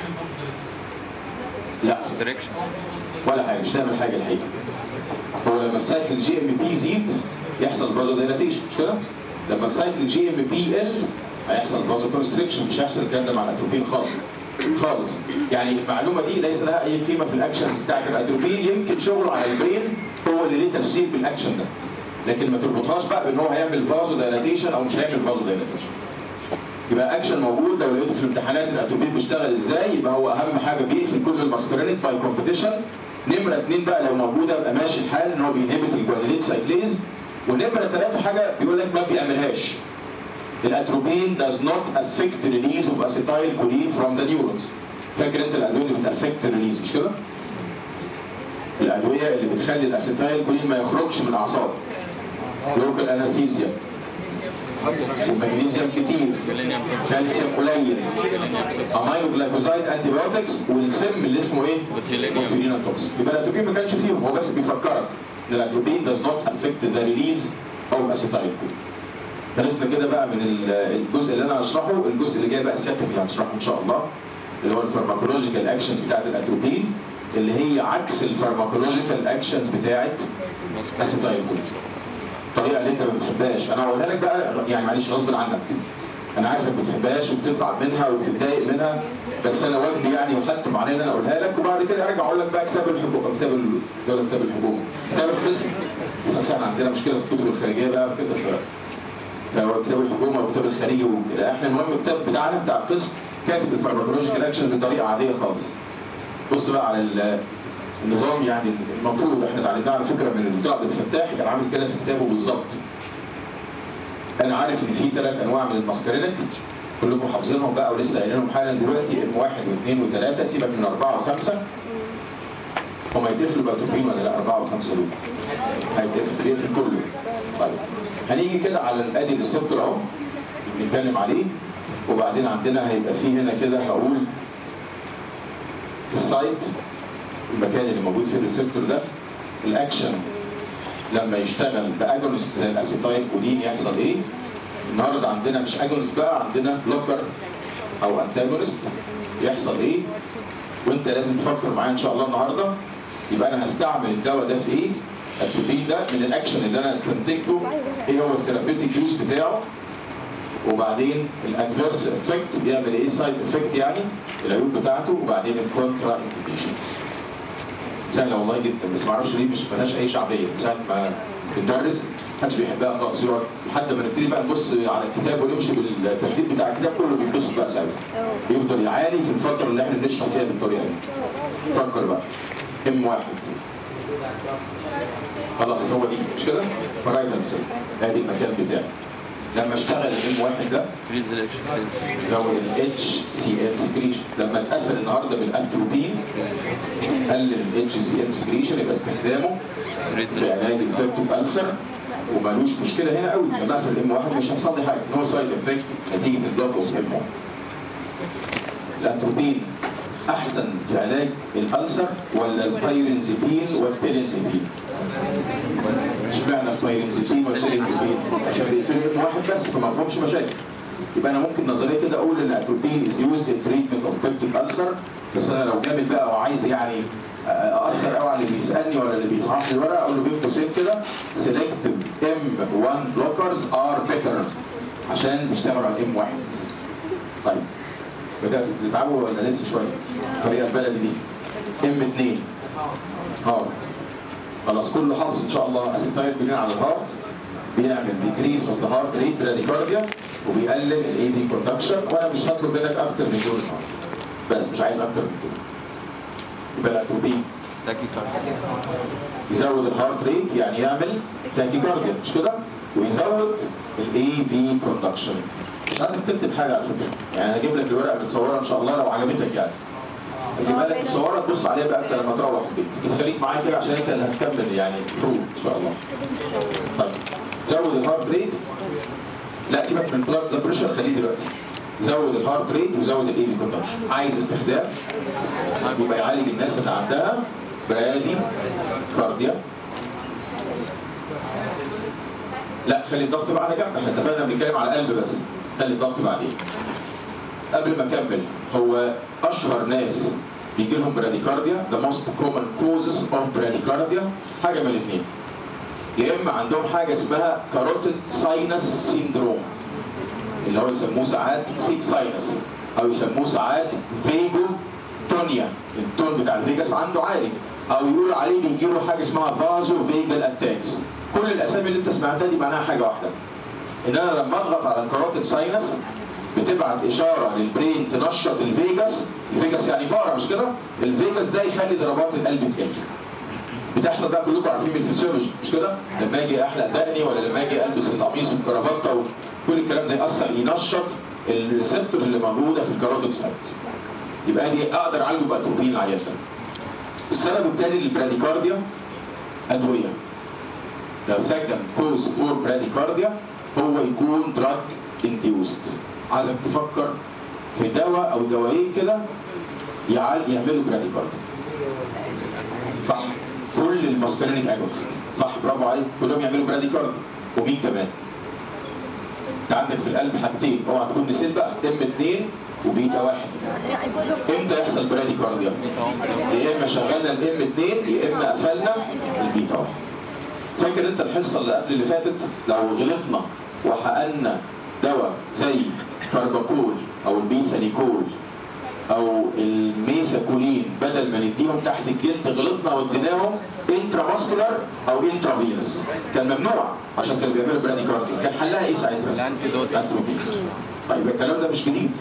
لا ستريكشن ولا حاجه مش تعمل حاجه الحقيقه هو لما السايكل جي ام بي يزيد يحصل فازو دايلاتيشن مش كده؟ لما السايكل جي ام بي يقل هيحصل فازو كونستريكشن مش هيحصل الكلام ده مع الاتروبين خالص خالص يعني المعلومه دي ليس لها اي قيمه في الاكشنز بتاعت الاتروبين يمكن شغله على البرين هو اللي ليه تفسير بالاكشن ده لكن ما تربطهاش بقى بان هو هيعمل فازو دايلاتيشن او مش هيعمل فازو دايلاتيشن يبقى اكشن موجود لو لقيته في الامتحانات الاتروبين بيشتغل ازاي يبقى هو اهم حاجه بيقفل كل الماسكرينيك باي كومبيتيشن نمره اثنين بقى لو موجوده يبقى ماشي الحال ان هو بينهبت الجوانيليت سايكليز ونمره ثلاثه حاجه بيقول لك ما بيعملهاش الاتروبين does not affect the release of acetylcholine from the neurons فاكر انت الادويه اللي بتافكت ريليز مش كده؟ الادويه اللي بتخلي الاسيتايلكولين ما يخرجش من الاعصاب لوكال انستيزيا ومغنيسيوم كتير كالسيوم قليل امينو جلايكوزايد انتي بايوتكس والسم اللي اسمه ايه؟ بوتيلينال توكس يبقى الاتروبين ما كانش فيهم هو بس بيفكرك ان الاتروبين does not affect the release of acetylcholine خلصنا كده بقى من ال- الجزء اللي انا هشرحه الجزء اللي جاي بقى سيادتك اللي هنشرحه ان شاء الله اللي هو الفارماكولوجيكال اكشنز بتاعت الاتروبين اللي هي عكس الفارماكولوجيكال اكشنز بتاعت اسيتايلكولين الطريقه اللي انت ما بتحبهاش انا هقولها لك بقى يعني معلش غصب عنك انا عارف انك ما بتحبهاش وبتطلع منها وبتتضايق منها بس انا واجبي يعني وحتم عليا ان انا اقولها لك وبعد كده ارجع اقول لك بقى كتاب الحكومه كتاب ال- ولا كتاب الحكومه كتاب القسم بس احنا عندنا مشكله في الكتب الخارجيه بقى كده ف فهو كتاب الحكومه وكتاب الخارجي وكده احنا المهم الكتاب بتاعنا بتاع القسم كاتب الفارماكولوجيكال اكشن بطريقه عاديه خالص بص بقى على ال- النظام يعني المفروض احنا اتعلمناه على فكره من الدكتور عبد الفتاح كان عامل كده في كتابه بالظبط انا عارف ان في ثلاث انواع من الماسكارينك كلكم حافظينهم بقى ولسه قايلينهم حالا دلوقتي ام واحد واثنين وثلاثه سيبك من اربعه وخمسه هما يتقفلوا بقى تقريبا ولا لا اربعه وخمسه دول هيتقفل يقفل كله طيب هنيجي كده على الادي الريسبتور اهو بنتكلم عليه وبعدين عندنا هيبقى فيه هنا كده هقول السايت المكان اللي موجود فيه الريسبتور ده الاكشن لما يشتغل باجونست زي الاسيتايل كولين يحصل ايه؟ النهارده عندنا مش اجونست بقى عندنا بلوكر او انتاجونست يحصل ايه؟ وانت لازم تفكر معايا ان شاء الله النهارده يبقى انا هستعمل الدواء ده في ايه؟ التوبين ده من الاكشن اللي انا استنتجته ايه هو الثيرابيوتيك يوز بتاعه وبعدين الادفيرس افكت يعمل ايه سايد افكت يعني العيوب بتاعته وبعدين الكونترا انديكيشنز سهله والله جدا بس ما اعرفش ليه مش ملهاش اي شعبيه من ساعه ما بندرس محدش بيحبها خالص يقعد لحد ما نبتدي بقى نبص على الكتاب ونمشي بالترتيب بتاع الكتاب كله بيتبسط بقى ساعتها بيفضل يعاني في الفتره اللي احنا بنشرح فيها بالطريقه دي فكر بقى ام واحد خلاص هو دي مش كده؟ فرايتال سيل ادي المكان بتاعي لما اشتغل الام واحد ده increase the electric زود الاتش سي ال سكريشن لما اتقفل النهارده بالاتروبين قلل الاتش سي ال سكريشن يبقى استخدامه في علاج الفيكتيف ألسر ومالوش مشكله هنا قوي لما اقفل الام واحد مش هيحصل لي حاجه نو سايد افكت نتيجه البلوك اوف ام 1 الاتروبين احسن في علاج الألسر ولا البايرنزيبين والتيرنزيبين؟ اشمعنى البايرنزيبين والتيرنزيبين؟ عشان بيقفلوا ام واحد بس فما فيهمش مشاكل يبقى انا ممكن نظريه كده اقول ان الاتروبين از يوزد ان تريتمنت اوف بيبتيك ألسر بس انا لو جامد بقى وعايز يعني اثر قوي على اللي بيسالني ولا اللي بيصحح لي الورقه اقول له بين قوسين كده سيلكتيف ام 1 بلوكرز ار بيتر عشان بيشتغلوا على ام 1 طيب بدات تتعبوا ولا لسه شويه؟ الطريقه البلدي دي ام 2 هارت خلاص كله حافظ ان شاء الله اسيتايل بنين على الهارت بيعمل ديكريز اوف ذا هارت ريت براديكارديا وبيقلل الاي في كوندكشن وانا مش هطلب منك اكتر من دول بس مش عايز اكتر من دول يبقى الاتروبين يزود الهارت ريت يعني يعمل تاكيكارديا مش كده؟ ويزود الاي في كوندكشن مش عايزك تكتب حاجه على فكره يعني هجيب لك الورقه متصوره ان شاء الله لو عجبتك يعني اجيبها لك متصوره تبص عليها بقى انت لما تروح البيت بس خليك معايا كده عشان انت اللي هتكمل يعني المفروض ان شاء الله طيب زود الهارت ريت لا سيبك من البلاد بريشر خليه دلوقتي زود الهارت ريت وزود الاي في كوندكشن عايز استخدام يبقى يعالج الناس اللي عندها برادي كارديا لا خلي الضغط بقى على جنب احنا اتفقنا بنتكلم على القلب بس خلي الضغط بعدين قبل ما اكمل هو اشهر ناس بيجي لهم براديكارديا the most common causes of bradycardia حاجه من الاثنين يا اما عندهم حاجه اسمها كاروتيد ساينس سيندروم اللي هو يسموه ساعات سيك ساينس او يسموه ساعات فيجو تونيا التون بتاع الفيجاس عنده عالي او يقولوا عليه بيجي له حاجه اسمها فازو فيجال اتاكس كل الاسامي اللي انت سمعتها دي معناها حاجه واحده ان انا لما اضغط على الكاروتيد ساينس بتبعت اشاره للبرين تنشط الفيجاس الفيجاس يعني بارا مش كده الفيجاس ده يخلي ضربات القلب تقل بتحصل بقى كلكم عارفين من الفسيولوجي مش كده لما اجي احلق دقني ولا لما اجي البس القميص والكرافته وكل الكلام ده ياثر ينشط الريسبتور اللي موجوده في الكاروتيد ساينس يبقى دي اقدر اعالجه باتروبين العيان ده السبب الثاني للبراديكارديا ادويه لو سكند كوز فور براديكارديا هو يكون دراج انديوست عايزك تفكر في دواء او دوايين كده يعال يعملوا براديكارديا صح كل الماسكارينيك اجونست صح برافو عليك كلهم يعملوا براديكارديا ومين كمان انت عندك في القلب حاجتين اوعى تكون نسيت بقى ام 2 وبيتا واحد امتى يحصل براديكارديا يا اما شغلنا الام 2 يا اما قفلنا البيتا واحد فاكر انت الحصه اللي قبل اللي فاتت لو غلطنا وحققنا دواء زي كارباكول او البيثانيكول او الميثاكولين بدل ما نديهم تحت الجلد غلطنا واديناهم انترا ماسكولار او انترا فينس كان ممنوع عشان كانوا بيعملوا براديكارديا كان حلها ايه ساعتها؟ الانتيدوت اتروبين طيب الكلام ده مش جديد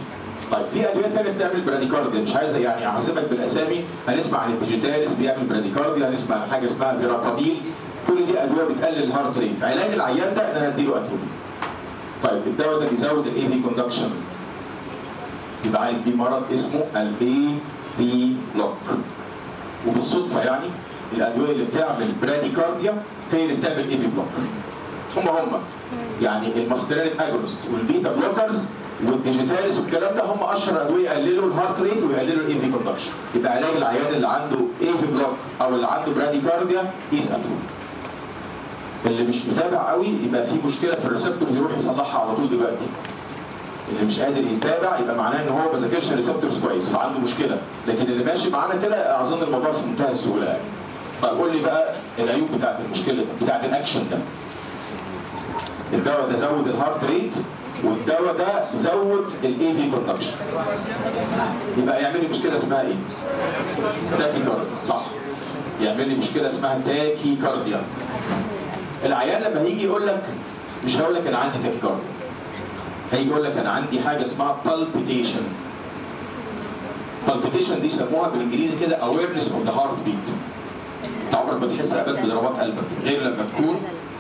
طيب في ادويه ثانيه بتعمل براديكارديا مش عايز يعني اعذبك بالاسامي هنسمع عن الديجيتاليس بيعمل براديكارديا هنسمع عن حاجه اسمها فيراباميل كل دي ادويه بتقلل الهارت ريت علاج العيان ده ان انا اديله اتروبين طيب الدواء ده بيزود الاي في كوندكشن يبقى عالج دي مرض اسمه الاي في بلوك وبالصدفه يعني الادويه اللي بتعمل براديكارديا هي اللي بتعمل اي في بلوك هم هم يعني الماسكرينيك اجونست والبيتا بلوكرز والديجيتاليس والكلام ده هم اشهر ادويه يقللوا الهارت ريت ويقللوا الاي في كوندكشن يبقى علاج العيان اللي عنده اي في بلوك او اللي عنده براديكارديا ايز اتروبين اللي مش متابع قوي يبقى في مشكله في الريسبتورز يروح يصلحها على طول دلوقتي اللي مش قادر يتابع يبقى معناه ان هو ما ذاكرش الريسبتورز كويس فعنده مشكله لكن اللي ماشي معانا كده اظن الموضوع في منتهى السهوله يعني طيب قول لي بقى العيوب بتاعت المشكله دي بتاعت الاكشن ده الدواء ده زود الهارت ريت والدواء ده زود الاي في كوندكشن يبقى يعمل لي مشكله اسمها ايه؟ تاكي كارديا صح يعمل لي مشكله اسمها تاكي كارديا العيان لما هيجي يقول لك مش هقول لك انا عندي تاكي كارديا هيجي يقول لك انا عندي حاجه اسمها palpitation palpitation دي سموها بالانجليزي كده awareness of the heart beat انت عمرك ما تحس ابدا بضربات قلبك غير لما تكون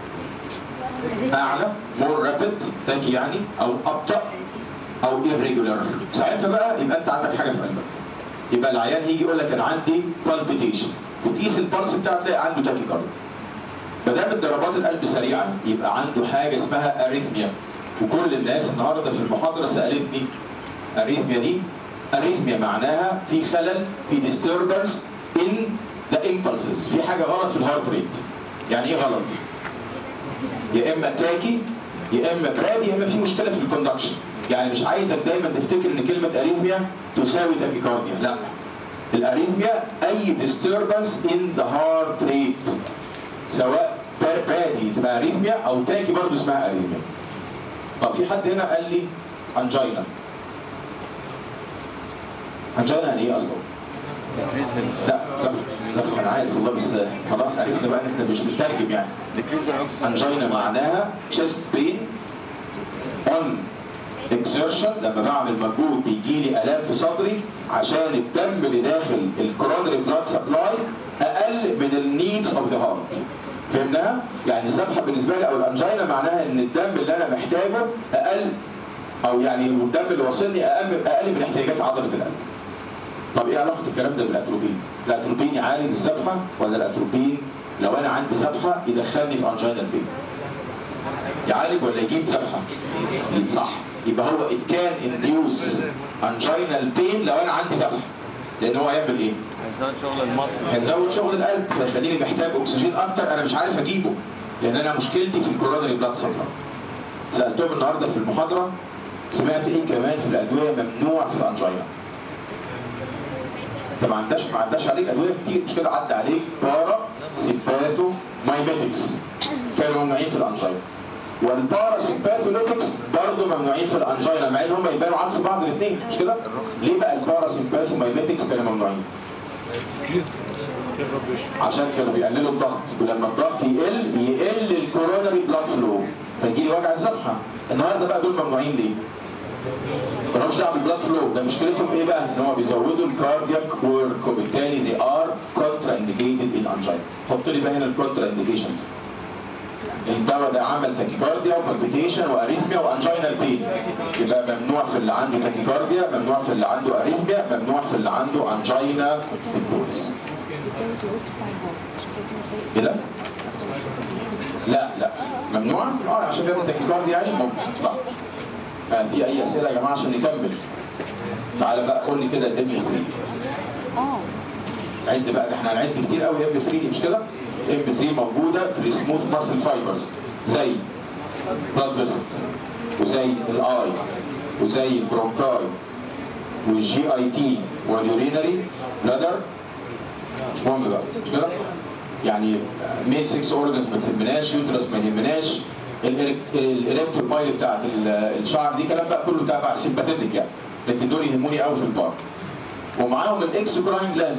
اعلى مور رابيد تاكي يعني او ابطا او irregular ساعتها بقى يبقى انت عندك حاجه في قلبك يبقى العيان هيجي يقول لك انا عندي palpitation وتقيس البلس بتاعه تلاقي عنده تاكي كارديا ما دام ضربات القلب سريعه يبقى عنده حاجه اسمها اريثميا وكل الناس النهارده في المحاضره سالتني اريثميا دي اريثميا معناها في خلل في disturbance in the impulses في حاجه غلط في الهارت ريت يعني ايه غلط؟ يا اما تاكي يا اما برادي يا اما في مشكله في الكوندكشن يعني مش عايزك دايما تفتكر ان كلمه اريثميا تساوي تاكيكارديا لا الاريثميا اي disturbance in the heart rate سواء برادي تبقى اريثميا او تاكي برضه اسمها اريثميا طب في حد هنا قال لي انجينا انجينا يعني ايه اصلا؟ لا طب طب انا عارف والله بس خلاص عرفنا بقى ان احنا مش بنترجم يعني انجينا معناها chest pain on exertion لما بعمل مجهود بيجي لي الام في صدري عشان الدم اللي داخل الكورونري بلاد سبلاي اقل من النيدز اوف ذا هارت فهمناها؟ يعني الذبحه بالنسبه لي او الانجينا معناها ان الدم اللي انا محتاجه اقل او يعني الدم اللي واصلني اقل اقل من احتياجات عضله القلب. طب ايه علاقه الكلام ده بالاتروبين؟ الاتروبين يعالج الذبحه ولا الاتروبين لو انا عندي ذبحه يدخلني في انجينا بين؟ يعالج ولا يجيب ذبحه؟ صح يبقى هو it can induce anginal pain لو انا عندي ذبحه لان هو هيعمل ايه؟ هيزود شغل المصري هيزود شغل القلب هيخليني محتاج اكسجين اكتر انا مش عارف اجيبه لان انا مشكلتي في الكورونري بلاد سبلاي سالتهم النهارده في المحاضره سمعت ايه كمان في الادويه ممنوع في الانجينا انت ما عندهاش ما عداش عليك ادويه كتير مش كده عدى عليك بارا سيمباثو مايميتكس كانوا ممنوعين في الانجينا والبارا سيمباثوليتكس برضه ممنوعين في الانجينا مع ان هم يبانوا عكس بعض الاثنين مش كده؟ ليه بقى البارا سيمباثو مايميتكس كانوا ممنوعين؟ عشان كانوا بيقللوا الضغط ولما الضغط يقل يقل الكورونري بلاد فلو فيجي لي وجع الذبحه النهارده بقى دول ممنوعين ليه؟ مالهمش دعوه بالبلاد فلو ده مشكلتهم ايه بقى؟ ان هم بيزودوا الكاردياك ورك وبالتالي they are contraindicated in angina حط لي بقى هنا الكونترا انديكيشنز الدواء ده عمل تاكيكارديا وبالبيتيشن واريثميا وانجينال بين يبقى ممنوع في اللي عنده تاكيكارديا ممنوع في اللي عنده اريثميا ممنوع في اللي عنده انجينا البولس كده؟ لا لا ممنوع؟ اه عشان كده تاكيكارديا يعني ممكن صح آه، في اي اسئله يا جماعه عشان نكمل تعالى بقى قول لي كده الام 3 اه عد بقى ده احنا هنعد كتير قوي ام 3 دي مش كده؟ ام 3 موجوده في السموث ماسل فايبرز زي بلاد فيسلز وزي الاي وزي البرونكاي والجي اي تي واليورينري بلادر مش مهم بقى مش كده؟ يعني ميل 6 اورجنز ما تهمناش يوترس ما يهمناش الاريكتور بايل بتاعت ال- الشعر دي كلام بقى كله تبع السيمباثيتك يعني لكن دول يهموني قوي في البار ومعاهم الاكسوكراين جلاندز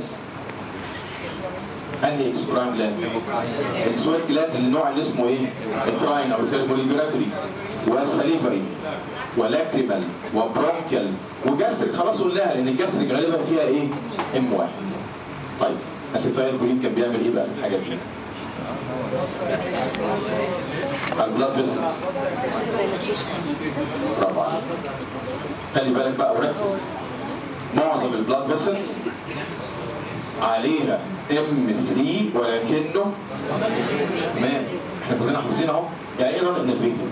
انهي اكسوكراين جلاندز السويت جلاندز اللي النوع اللي اسمه ايه؟ الكراين او الثيرموليبراتوري وسليفري ولاكريمال وبرونكيال وجاستريك خلاص قلناها لان الجاستريك غالبا فيها ايه؟ ام واحد. طيب اسيتايل كولين كان بيعمل ايه بقى في الحاجات دي؟ البلاد فيسلز برافو عليك خلي بالك بقى وركز معظم البلاد فيسلز عليها ام 3 ولكنه تمام احنا كلنا حافظين اهو يعني ايه نون انرفيتد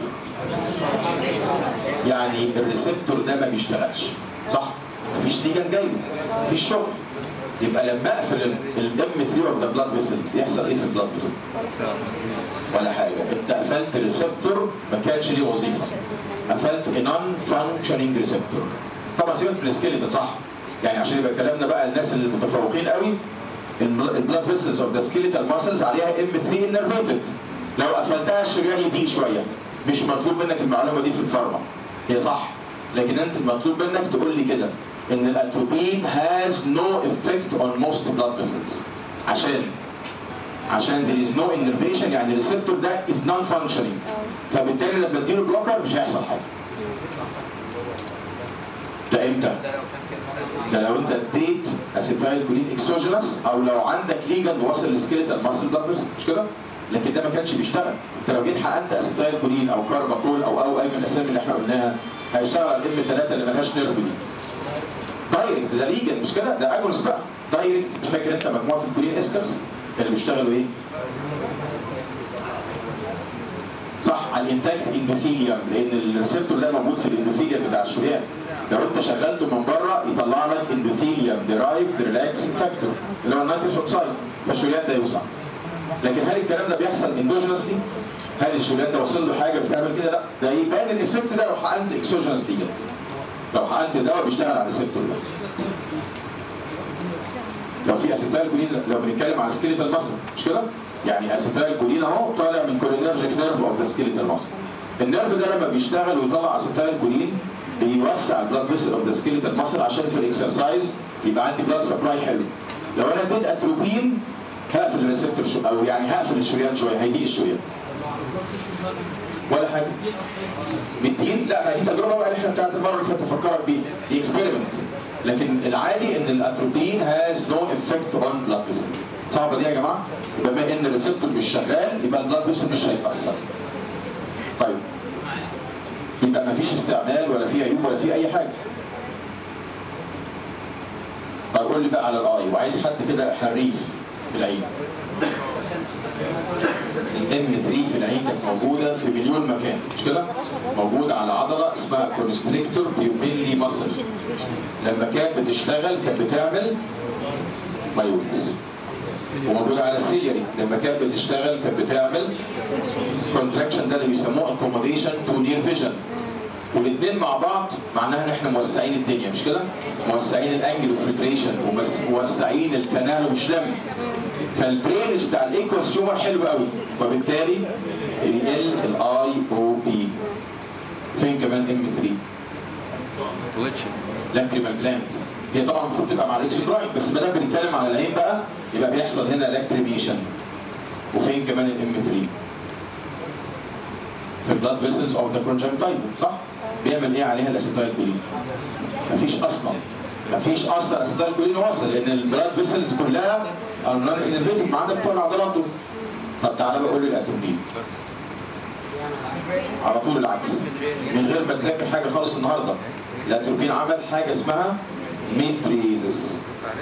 يعني الريسبتور ده ما بيشتغلش صح مفيش ليجن جاي مفيش شغل يبقى لما اقفل الام 3 اوف ذا بلاد فيسلز يحصل ايه في البلاد فيسلز ولا حاجه انت قفلت ريسبتور ما كانش ليه وظيفه قفلت نون فانكشننج ريسبتور طبعا سيبك من السكيلتون صح يعني عشان يبقى كلامنا بقى الناس المتفوقين قوي البلاد فيسلز اوف ذا سكيلتال ماسلز عليها ام 3 انرفيتد لو قفلتها الشريان يضيق شويه مش مطلوب منك المعلومه دي في الفارما هي صح لكن انت المطلوب منك تقول لي كده ان الاتروبين has no effect on most blood vessels عشان عشان there is no innervation يعني الريسبتور ده is non functioning فبالتالي لما اديله بلوكر مش هيحصل حاجه ده امتى؟ ده لو انت اديت اسيتايل كولين اكسوجينس او لو عندك ليجند واصل لسكيلتال ماسل بلاد فيسل مش كده؟ لكن ده ما كانش بيشتغل انت لو جيت حقنت اسيتايل كولين او كارباكول او او اي من الاسامي اللي احنا قلناها هيشتغل على الام 3 اللي ملهاش نيرف دي دايركت ده ليجند مش كده؟ ده اجونس بقى دايركت مش فاكر انت مجموعه الكولين استرز اللي بيشتغلوا ايه؟ صح على الانتاج اندوثيليوم لان الريسبتور ده موجود في الاندوثيليوم بتاع الشريان لو انت شغلته من بره يطلع لك اندوثيليوم ديرايفد ريلاكسنج فاكتور اللي هو النيتروس اوكسايد فالشريان ده يوسع لكن هل الكلام ده بيحصل اندوجينسلي؟ هل الشريان ده وصل له حاجه بتعمل كده؟ لا ده يبان الايفكت ده لو حقنت اكسوجينس ليجند لو حقنت دواء بيشتغل على الريسبتور ده لو في اسيتايل كولين لو بنتكلم على سكيليتال ماسل مش كده؟ يعني اسيتايل كولين اهو طالع من كولينرجيك نيرف اوف ذا سكيليتال ماسل النيرف ده لما بيشتغل ويطلع اسيتايل كولين بيوسع البلاد فيسل اوف ذا سكيليتال ماسل عشان في الاكسرسايز يبقى عندي بلاد سبلاي حلو لو انا اديت اتروبين هقفل الريسبتور شو او يعني هقفل الشريان شويه هيضيق الشريان ولا حاجه بالدين لا ما دي تجربه بقى اللي احنا بتاعت المره اللي فاتت افكرك بيها دي اكسبيرمنت لكن العادي ان الاتروبين هاز نو افكت اون بلاد فيسلز صعبه دي يا جماعه بما ان الريسبتور مش شغال يبقى البلاد فيسل مش هيتاثر طيب يبقى ما فيش استعمال ولا في عيوب ولا في اي حاجه طيب قول لي بقى على الاي وعايز حد كده حريف في العين الام 3 في العين كانت موجوده في مليون مكان مش كده؟ موجوده على عضله اسمها كونستريكتور بيوبيلي ماسل لما كانت بتشتغل كانت بتعمل مايوتس وموجوده على السيلياري لما كانت بتشتغل كانت بتعمل كونتراكشن ده اللي بيسموه اكوموديشن تو نير فيجن والاثنين مع بعض معناها ان احنا موسعين الدنيا مش كده؟ موسعين الانجل اوف موسعين الكنال مش لم فالدرينج بتاع الايكوسيومر حلو قوي وبالتالي يقل الاي او بي فين كمان ام 3 لاكريمال جلاند هي طبعا المفروض تبقى مع الاكسبراين بس ما دام بنتكلم على العين بقى يبقى بيحصل هنا لاكريميشن وفين كمان الام 3 في البلاد فيسلز اوف ذا كونجنكتايف صح؟ بيعمل ايه عليها الاسيتايل كولين؟ مفيش اصلا مفيش اصلا اسيتايل كولين واصل لان البلاد فيسلز كلها نون انرفيتك ما عندك بتوع العضلات دول طب تعالى بقى قول لي الاتروبين على طول العكس من غير ما تذاكر حاجه خالص النهارده الاتروبين عمل حاجه اسمها ميتريزس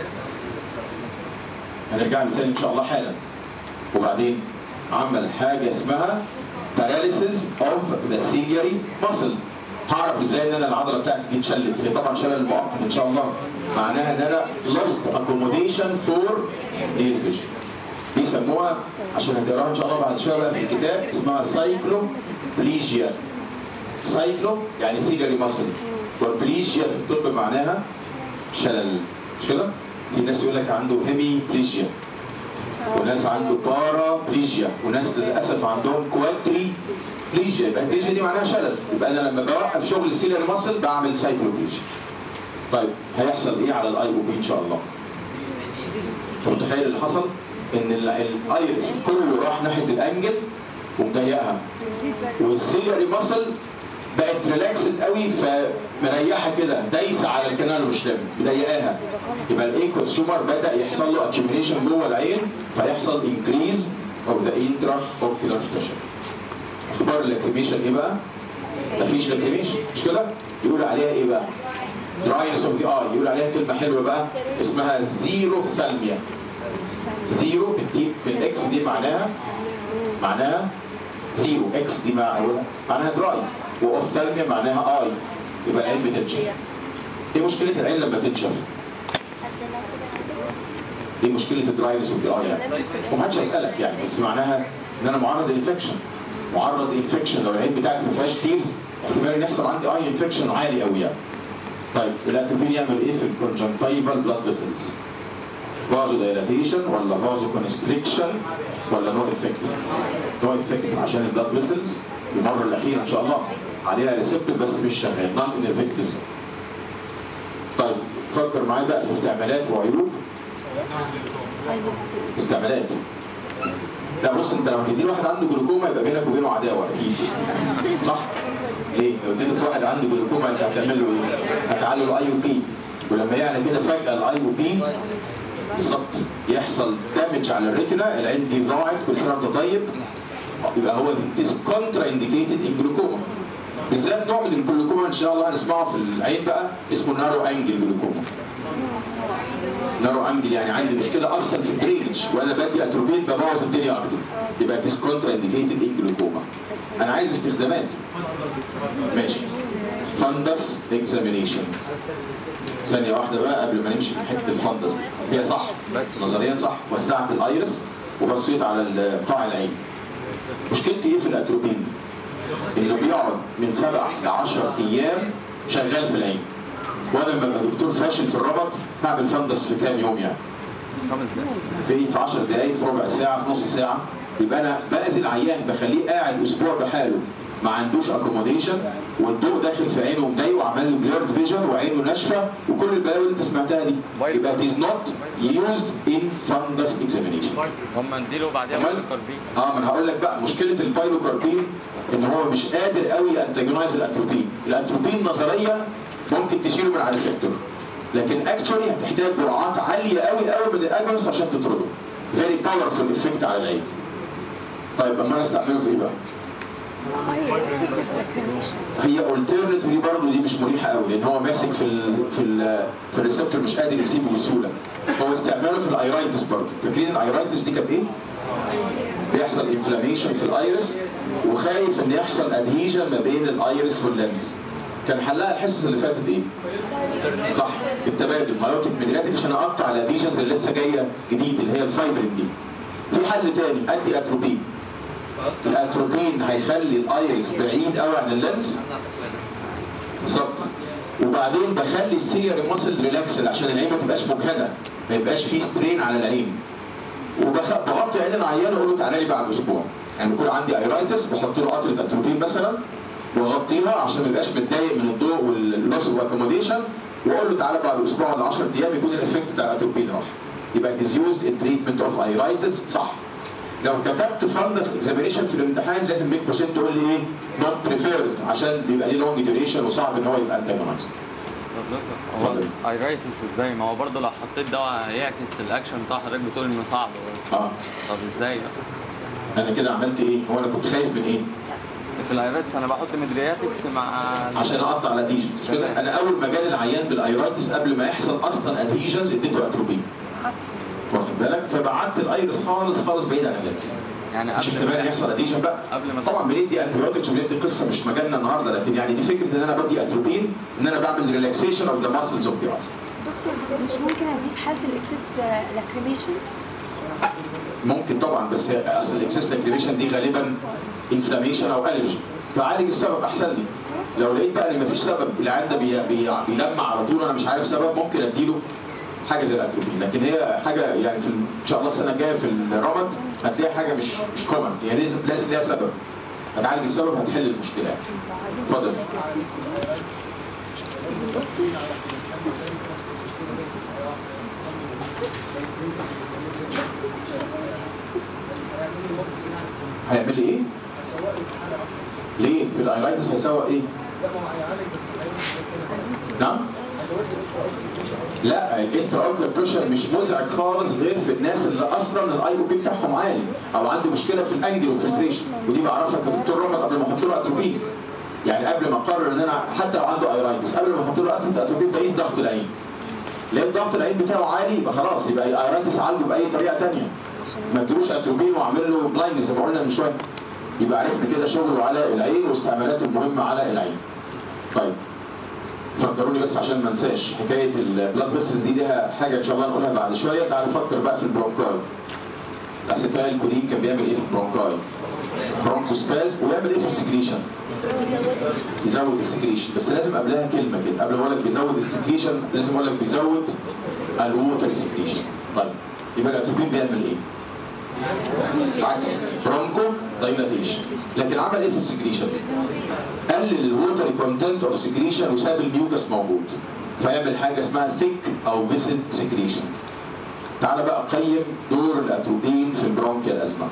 هنرجع له تاني ان شاء الله حالا وبعدين عمل حاجه اسمها paralysis of the ciliary muscle هعرف ازاي ان انا العضله بتاعتي دي اتشلت هي طبعا شلل مؤقت ان شاء الله معناها ان انا lost accommodation for near vision بيسموها عشان هتقراها ان شاء الله بعد شويه بقى في الكتاب اسمها سايكلوبليجيا سايكلو يعني سيجري ماسل والبليجيا في الطب معناها شلل مش كده؟ في ناس يقول لك عنده هيميبليجيا وناس عنده بارا بليجيا وناس للاسف عندهم كوادري بليجيا يبقى البليجيا دي معناها شلل يبقى انا لما بوقف شغل السيليال ماسل بعمل سايكلوبليجيا طيب هيحصل ايه على الاي او بي ان شاء الله؟ متخيل اللي حصل؟ ان ال- الايرس كله راح ناحيه الانجل ومضيقها والسيلياري ماسل بقت ريلاكسد قوي فمريحه كده دايسه على الكنال مش مضيقاها يبقى الايكوس تيومر بدا يحصل له اكيوميليشن جوه العين فيحصل انكريز اوف ذا انترا اوكيولار بريشر اخبار اللاكريميشن ايه بقى؟ مفيش لاكريميشن مش كده؟ يقول عليها ايه بقى؟ دراينس اوف ذا اي يقول عليها كلمه حلوه بقى اسمها زيرو ثالميا زيرو بالتي بالاكس دي معناها معناها زيرو اكس دي مع معناها دراي واوفثالميا معناها اي يبقى العين بتنشف ايه مشكله العين لما تنشف؟ ايه مشكله الدراينس اوف ذا اي يعني؟ ومحدش هيسالك يعني بس معناها ان انا معرض للانفكشن معرض للانفكشن لو العين بتاعتي ما فيهاش تيرز احتمال ان يحصل عندي اي انفكشن عالي قوي يعني طيب الاتروبين يعمل ايه في الكونجنتايفال بلاد فيسلز؟ فازو دايلاتيشن ولا فازو كونستريكشن ولا نو افكت؟ نو افكت عشان البلاد فيسلز المره الاخيره ان شاء الله عليها ريسبتور بس مش شغال نون انفكتيف طيب فكر معايا بقى في استعمالات وعيوب استعمالات لا بص انت لو هتدي واحد عنده جلوكوما يبقى بينك وبينه عداوه اكيد صح؟ ليه؟ لو اديته في واحد عنده جلوكوما انت هتعمل له ايه؟ هتعلي له اي او بي ولما يعلى كده فجاه الاي او بي بالظبط يحصل دامج على الريتنا العين دي ضاعت كل سنه وانت طيب يبقى هو ديس كونترا انديكيتد ان جلوكوما بالذات نوع من الجلوكوما ان شاء الله هنسمعه في العين بقى اسمه نارو انجل جلوكوما نارو انجل يعني عندي مشكله اصلا في الدرينج وانا بدي اتروبين ببوظ الدنيا اكتر يبقى ديس كونترا انديكيتد ان جلوكوما انا عايز استخدامات ماشي فندس اكزامينيشن ثانية واحدة بقى قبل ما نمشي في حتة الفندس دي. هي صح بس. نظريا صح وسعت الايرس وبصيت على قاع العين مشكلتي ايه في الاتروبين؟ انه بيقعد من سبع ل 10 ايام شغال في العين وانا لما ابقى دكتور فاشل في الربط هعمل فندس في كام يوم يعني خمس دقايق في في 10 دقايق في ربع ساعه في نص ساعه يبقى انا باذي العيان بخليه قاعد اسبوع بحاله ما عندوش اكوموديشن والضوء داخل في عينه ومضايقه وعمل له بليرد فيجن وعينه ناشفه وكل البلاوي اللي انت سمعتها دي يبقى it is not used in fundus examination هم نديله بعديها أمال؟ بالكربين اه ما انا هقول لك بقى مشكله البايلوكاربين ان هو مش قادر قوي انتاجونايز الاتروبين الاتروبين نظريا ممكن تشيله من على الريسبتور لكن اكشولي هتحتاج جرعات عاليه قوي قوي من الاجونست عشان تطرده فيري باورفول افكت على العين طيب اما انا استعمله في ايه بقى؟ هي اكسسيف لاكريميشن هي اولترنت دي برضه دي مش مريحه قوي لان هو ماسك في ال في ال في الريسبتور مش قادر يسيبه بسهوله هو استعماله في الايرايتس برضه فاكرين الايرايتس دي كانت ايه؟ بيحصل انفلاميشن في الايرس وخايف ان يحصل ادهيجن ما بين الايرس واللينز كان حلها الحصص اللي فاتت ايه؟ صح التبادل مايوتيك ميدياتيك عشان اقطع الادهيجنز اللي لسه جايه جديد اللي هي الفايبرين دي في حل تاني ادي اتروبين الاتروبين هيخلي الايرس بعيد قوي عن اللينز بالظبط وبعدين بخلي السيلياري ماسل ريلاكسد عشان العين ما تبقاش مجهده ما يبقاش فيه سترين على العين وبغطي عين العيان واقول له تعالى لي بعد اسبوع يعني بيكون عندي ايرايتس بحط له قطره اتروبين مثلا واغطيها عشان ما يبقاش متضايق من الضوء واللوس واكوموديشن واقول له تعالى بعد اسبوع ولا 10 ايام يكون الافكت بتاع الاتروبين راح يبقى it is used in treatment of iritis صح لو كتبت فندس اكزامينيشن في الامتحان لازم بين قوسين تقول لي ايه نوت بريفيرد عشان بيبقى ليه لونج ديوريشن وصعب ان هو يبقى انتاجونايزد هو اتفضل. ايرايتس ازاي ما هو برضه لو حطيت دواء هيعكس الاكشن بتاع حضرتك بتقول انه صعب اه طب ازاي بقى؟ انا كده عملت ايه؟ هو انا كنت خايف من ايه؟ في الايرايتس انا بحط مدرياتكس مع عشان اقطع الاديجنز مش كده؟ تمام. انا اول ما جالي العيان بالايرايتس قبل ما يحصل اصلا اديجنز اديته اتروبين واخد بالك؟ فبعدت الايرس خالص خالص بعيد عن اللينس يعني مش قبل احتمال ما يحصل اديجن بقى قبل ما طبعا بندي انتيبيوتكس وبندي قصه مش مجالنا النهارده لكن يعني دي فكره ان انا بدي اتروبين ان انا بعمل ريلاكسيشن اوف ذا ماسلز اوف ذا اي دكتور مش ممكن اديه في حاله الاكسس لاكريميشن ممكن طبعا بس اصل الاكسس لاكريميشن دي غالبا انفلاميشن او الرجي فعالج السبب احسن لي لو لقيت بقى ان مفيش سبب العيان ده بي- بي- بيلمع على طول وانا مش عارف سبب ممكن اديله حاجه زي الاتروبين لكن هي حاجه يعني في ال- ان شاء الله السنه الجايه في الرمد هتلاقي حاجه مش مش كومن هي لازم لازم ليها سبب هتعالج السبب هتحل المشكله يعني. اتفضل هيعمل لي ايه؟ ليه؟ في الايرايتس هيسوق ايه؟ نعم لا الانترا اوكلر بريشر مش مزعج خالص غير في الناس اللي اصلا الاي او بي بتاعهم عالي او عنده مشكله في الانجل والفلتريشن ودي بعرفها كدكتور رمض قبل ما احط له اتروبين يعني قبل ما اقرر ان انا حتى لو عنده ايرايتس قبل ما احط له اتروبين بقيس ضغط العين لقيت ضغط العين بتاعه عالي يبقى خلاص يبقى ايرايتس عالجه باي طريقه ثانيه ما ادلوش اتروبين واعمل له بلايند زي ما قلنا من شويه يبقى عرفنا كده شغله على العين واستعمالاته المهمه على العين طيب فكروني بس عشان ما انساش حكايه البلاد فيسلز دي ليها حاجه ان شاء الله نقولها بعد شويه تعالوا نفكر بقى في البرونكاي الاسيتايل كولين كان بيعمل ايه في البرونكاي برونكوسباز ويعمل ايه في السكريشن يزود السكريشن بس لازم قبلها كلمه كده قبل ما اقول لك بيزود السكريشن لازم اقول لك بيزود الووتر سكريشن طيب يبقى الاتروبين بيعمل ايه عكس برونكو دايلاتيشن لكن عمل ايه في السكريشن قلل الووتر كونتنت اوف سكريشن وساب الميوكس موجود فيعمل حاجه اسمها ثيك او فيسد سكريشن تعال بقى قيم دور الاتروبين في البرونكيال ازمه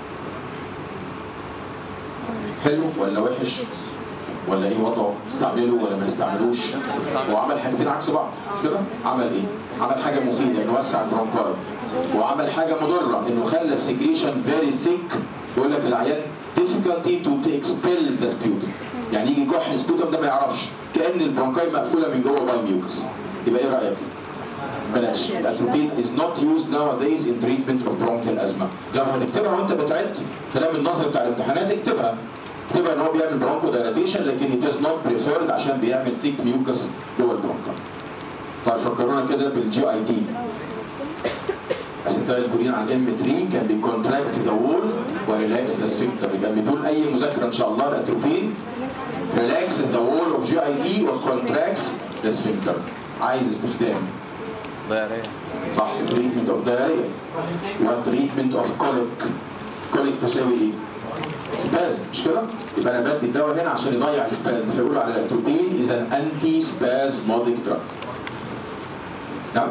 حلو ولا وحش ولا ايه وضعه استعمله ولا ما نستعملوش هو عمل حاجتين عكس بعض مش كده عمل ايه عمل حاجه مفيده انه وسع البرونكاي وعمل حاجه مضره انه خلى السكريشن فيري ثيك يقول لك العيان difficulty to expel the sputum يعني يجي يكح السبيوتم ده ما يعرفش كان البرونكاي مقفوله من جوه باي ميوكس يبقى ايه رايك بلاش الاتروبين is not used nowadays in treatment of bronchial asthma لو هتكتبها وانت بتعد كلام النظري بتاع الامتحانات اكتبها اكتبها ان هو بيعمل برونكو دايلاتيشن لكن it is not preferred عشان بيعمل ثيك ميوكس جوه البرونكاي طيب فكرونا كده بالجي اي تي اسيتايل كولين على ام 3 كان بيكونتراكت ذا وول وريلاكس ذا سفنكتر يبقى بدون اي مذاكره ان شاء الله الاتروبين ريلاكس ذا وول اوف جي اي تي وكونتراكتس ذا سفنكتر عايز استخدام ضيارية صح تريتمنت اوف دايريا وتريتمنت اوف كوليك كوليك تساوي ايه؟ سبازم مش كده؟ يبقى انا بدي الدواء هنا عشان يضيع السبازم فيقولوا على الاتروبين اذا انتي سبازموديك دراج نعم؟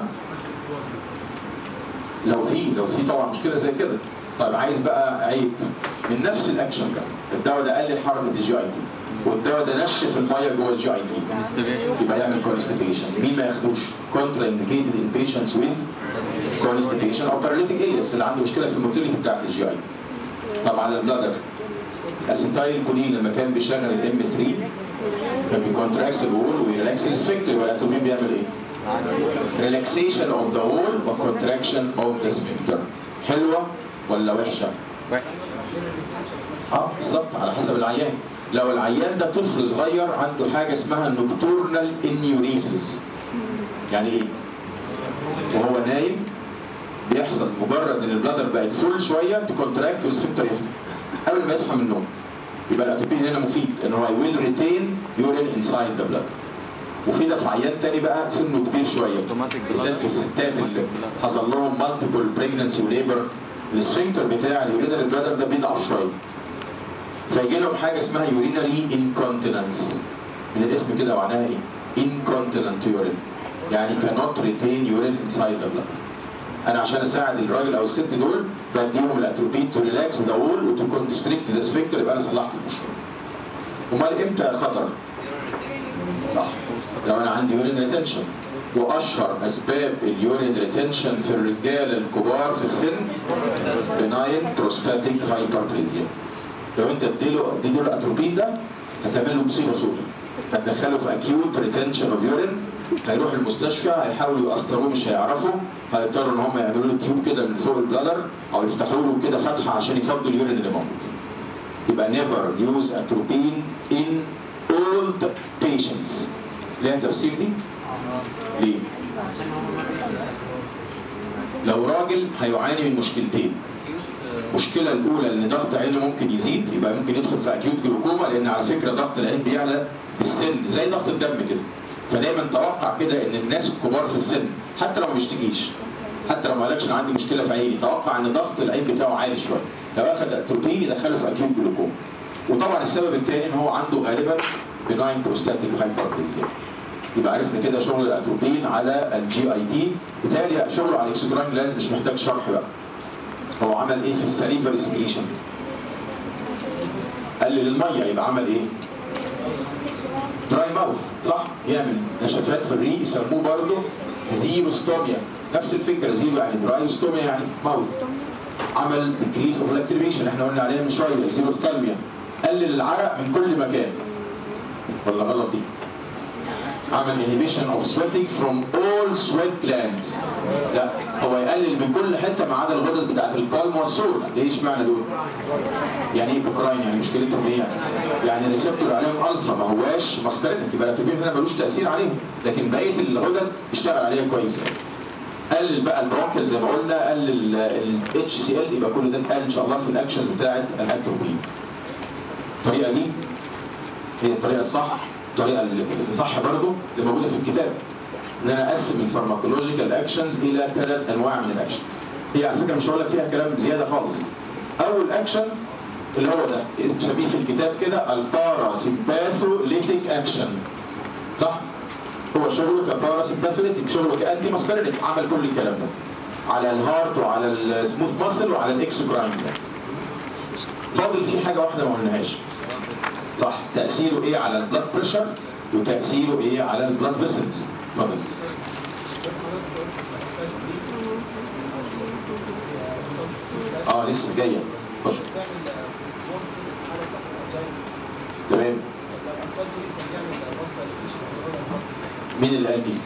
لو في لو في طبعا مشكله زي كده طيب عايز بقى عيب من نفس الاكشن ده الدواء ده قلل حركه الجي اي تي والدواء ده نشف الميه جوه الجي اي تي Constipation. يبقى يعمل كونستيبيشن مين ما ياخدوش كونترا انديكيتد ان بيشنتس ويز كونستيبيشن او باراليتيك اليس اللي عنده مشكله في الموتيليتي بتاعت الجي اي طبعا البلادر اسيتايل كولين لما كان بيشغل الام 3 كان بيكونتراكت الوول ويريلاكس السفنكتر والاتومين بيعمل ايه؟ ريلاكسيشن اوف ذا وول وكونتراكشن اوف ذا سفنكتر حلوه ولا وحشه؟ وحش. اه بالظبط على حسب العيان لو العيان ده طفل صغير عنده حاجه اسمها نوكتورنال انيوريسيس يعني ايه وهو نايم بيحصل مجرد ان البلادر بقت فول شويه تكونتراكت والسفنكتر يفتح قبل ما يصحى من النوم يبقى الاتوبين هنا مفيد ان هو ويل ريتين يورين انسايد ذا بلاد وفي ده في عيان تاني بقى سنه كبير شويه Automatic بالذات blood. في الستات اللي Automatic blood. حصل لهم مالتيبل بريجننسي وليبر السفنكتر بتاع اليورينال بلادر ده بيضعف شويه فيجي لهم حاجه اسمها يورينالي انكونتيننس من الاسم كده معناها ايه؟ انكونتيننت يورين يعني cannot retain urine inside the blood انا عشان اساعد الراجل او الست دول بديهم الاتروبين تو ريلاكس ذا وول وتو كونستريكت ذا سفنكتر يبقى انا صلحت المشكله امال امتى خطر؟ صح لو انا عندي يورين ريتنشن واشهر اسباب اليورين ريتنشن في الرجال الكبار في السن بناين بروستاتيك هايبربليزيا لو انت اديله اديله الاتروبين ده هتعمل له مصيبه سوداء هتدخله في اكيوت ريتنشن اوف يورين هيروح المستشفى هيحاولوا يقسطروه مش هيعرفوا هيضطروا ان هم يعملوا له تيوب كده من فوق البلادر او يفتحوا له كده فتحه عشان يفضوا اليورين اللي موجود يبقى never use atropine in old patients ليها تفسير دي؟ ليه؟ لو راجل هيعاني من مشكلتين المشكلة الأولى إن ضغط عينه ممكن يزيد يبقى ممكن يدخل في أكيوت جلوكوما لأن على فكرة ضغط العين بيعلى بالسن زي ضغط الدم كده فدايما توقع كده إن الناس الكبار في السن حتى لو ما بيشتكيش حتى لو ما قالكش أنا عندي مشكلة في عيني توقع إن ضغط العين بتاعه عالي شوية لو أخذ أتروبين يدخله في أكيوت جلوكوما وطبعا السبب الثاني إن هو عنده غالبا بناين بروستاتيك هايبربليزيا يبقى عرفنا كده شغل الاتروبين على الجي اي تي بالتالي شغله على الاكسجرام جلاندز مش محتاج شرح بقى هو عمل ايه في السليفري سكريشن قلل الميه يبقى عمل ايه ماوث صح يعمل نشفات في الريق يسموه برضه زيروستوميا نفس الفكره زيرو يعني درايوستوميا يعني ماوث عمل ديكريز اوف لاكتيفيشن احنا قلنا عليها من شويه زيروستالميا قلل العرق من كل مكان ولا غلط دي عمل inhibition of sweating from all sweat glands لا هو يقلل من كل حته ما عدا الغدد بتاعت القلب والسور ليه اشمعنى دول؟ يعني ايه بوكراين يعني مشكلتهم ايه يعني؟ يعني الريسبتور عليهم الفا ما هواش ماسكارينك يبقى الاتروبين هنا ملوش تاثير عليهم لكن بقيه الغدد اشتغل عليها كويس قلل بقى البرونكل زي ما قلنا قلل الاتش سي ال يبقى كل ده اتقل ان شاء الله في الاكشنز بتاعت الاتروبين الطريقه دي هي الطريقه الصح الطريقه اللي صح برضو اللي موجوده في الكتاب ان انا اقسم الفارماكولوجيكال اكشنز الى ثلاث انواع من الاكشنز هي على فكره مش هقول لك فيها كلام زياده خالص اول اكشن اللي هو ده مسميه في الكتاب كده الباراسيمباثوليتيك اكشن صح هو شغله كباراسيمباثوليتيك شغله كانتي ماسكارينيك عمل كل الكلام ده على الهارت وعلى السموث ماسل وعلى الاكسوكراين فاضل في حاجه واحده ما قلناهاش صح تأثيره ايه على البلاد بريشر وتأثيره ايه على البلاد فيسلز اتفضل اه لسه جايه اتفضل تمام مين اللي قال دي؟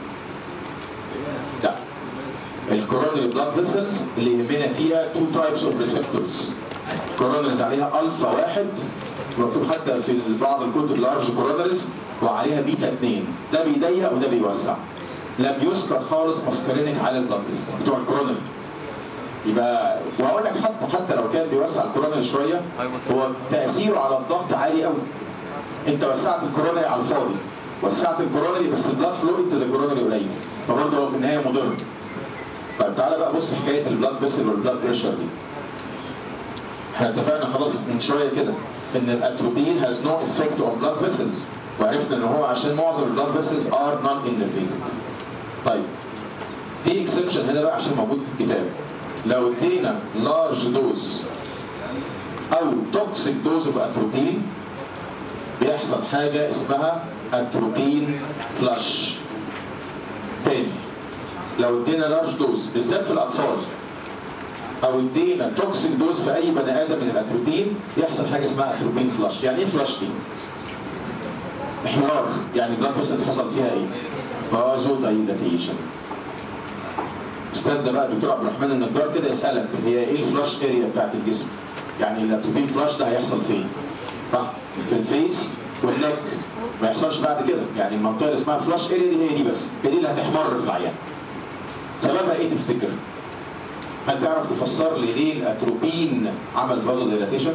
لا الكورونري بلاد فيسلز اللي يهمنا فيها تو تايبس اوف ريسبتورز كورونريز عليها الفا واحد مكتوب حتى في بعض الكتب لارج كورونريز وعليها بيتا 2 ده بيضيق وده بيوسع لم يذكر خالص ماسكارينيك على البلاد بتوع الكورونري يبقى وهقول لك حتى حتى لو كان بيوسع الكورونري شويه هو تاثيره على الضغط عالي قوي انت وسعت الكورونري على الفاضي وسعت الكورونري بس البلاد فلو انت الكورونري قليل فبرضه هو في النهايه مضر طيب تعالى بقى بص حكايه البلاد فيسل والبلاد بريشر دي احنا اتفقنا خلاص من شويه كده ان الاتروبين has no effect on blood vessels وعرفنا ان هو عشان معظم البلاد فيسلز ار نون innervated طيب في اكسبشن هنا بقى عشان موجود في الكتاب لو ادينا لارج دوز او توكسيك دوز اوف اتروبين بيحصل حاجه اسمها اتروبين فلاش تاني لو ادينا لارج دوز بالذات في الاطفال او ادينا توكسيك دوز في اي بني ادم من الاتروبين يحصل حاجه اسمها اتروبين فلاش يعني ايه فلاش دي احمرار يعني بلاد فيسلز حصل فيها ايه بازو دايلاتيشن استاذ ده بقى الدكتور عبد الرحمن النجار كده يسالك هي ايه الفلاش اريا بتاعت الجسم يعني الاتروبين فلاش ده هيحصل فين صح في الفيس والنك ما يحصلش بعد كده يعني المنطقه اللي اسمها فلاش اريا دي هي دي بس هي دي اللي هتحمر في العيان سببها ايه تفتكر هل تعرف تفسر لي ليه الاتروبين عمل فازو ديلاتيشن؟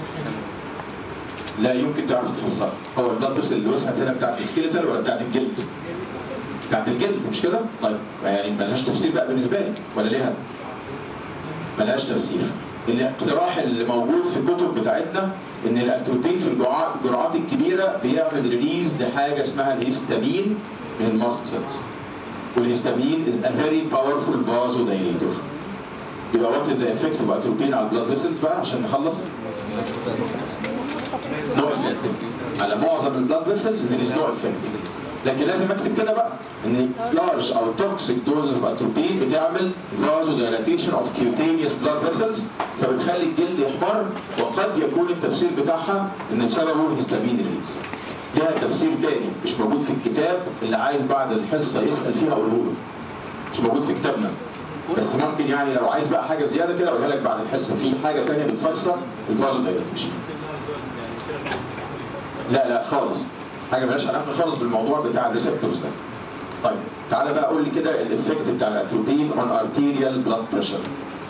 لا يمكن تعرف تفسرها هو البلاد فيسل اللي وسعت هنا بتاعت السكيلتال ولا بتاعت الجلد؟ بتاعت الجلد مش كده؟ طيب يعني ملهاش تفسير بقى بالنسبه لي ولا ليها؟ ملهاش تفسير الاقتراح اللي موجود في الكتب بتاعتنا ان الاتروبين في الجرعات الجرعات الكبيره بيعمل ريليز لحاجه اسمها الهيستامين من الماست سيلز والهيستامين is a very powerful vasodilator يبقى وات ذا افكت اوف اتروبين على البلاد فيسلز بقى عشان نخلص نو افكت على معظم البلاد فيسلز there is no effect لكن لازم اكتب كده بقى ان لارج او توكسيك دوز اوف اتروبين بتعمل فازو دايلاتيشن اوف كيوتينيوس بلاد فيسلز فبتخلي الجلد يحمر وقد يكون التفسير بتاعها ان سببه هيستامين ريليز لها تفسير تاني مش موجود في الكتاب اللي عايز بعد الحصه يسال فيها اقوله له مش موجود في كتابنا بس ممكن يعني لو عايز بقى حاجه زياده كده اقولها لك بعد الحصه في حاجه ثانيه بتفسر الفازو دايلاتيشن لا لا خالص حاجه مالهاش علاقه خالص بالموضوع بتاع الريسبتورز ده طيب تعالى بقى قول لي كده الافكت بتاع الاتروبين اون ارتيريال بلاد بريشر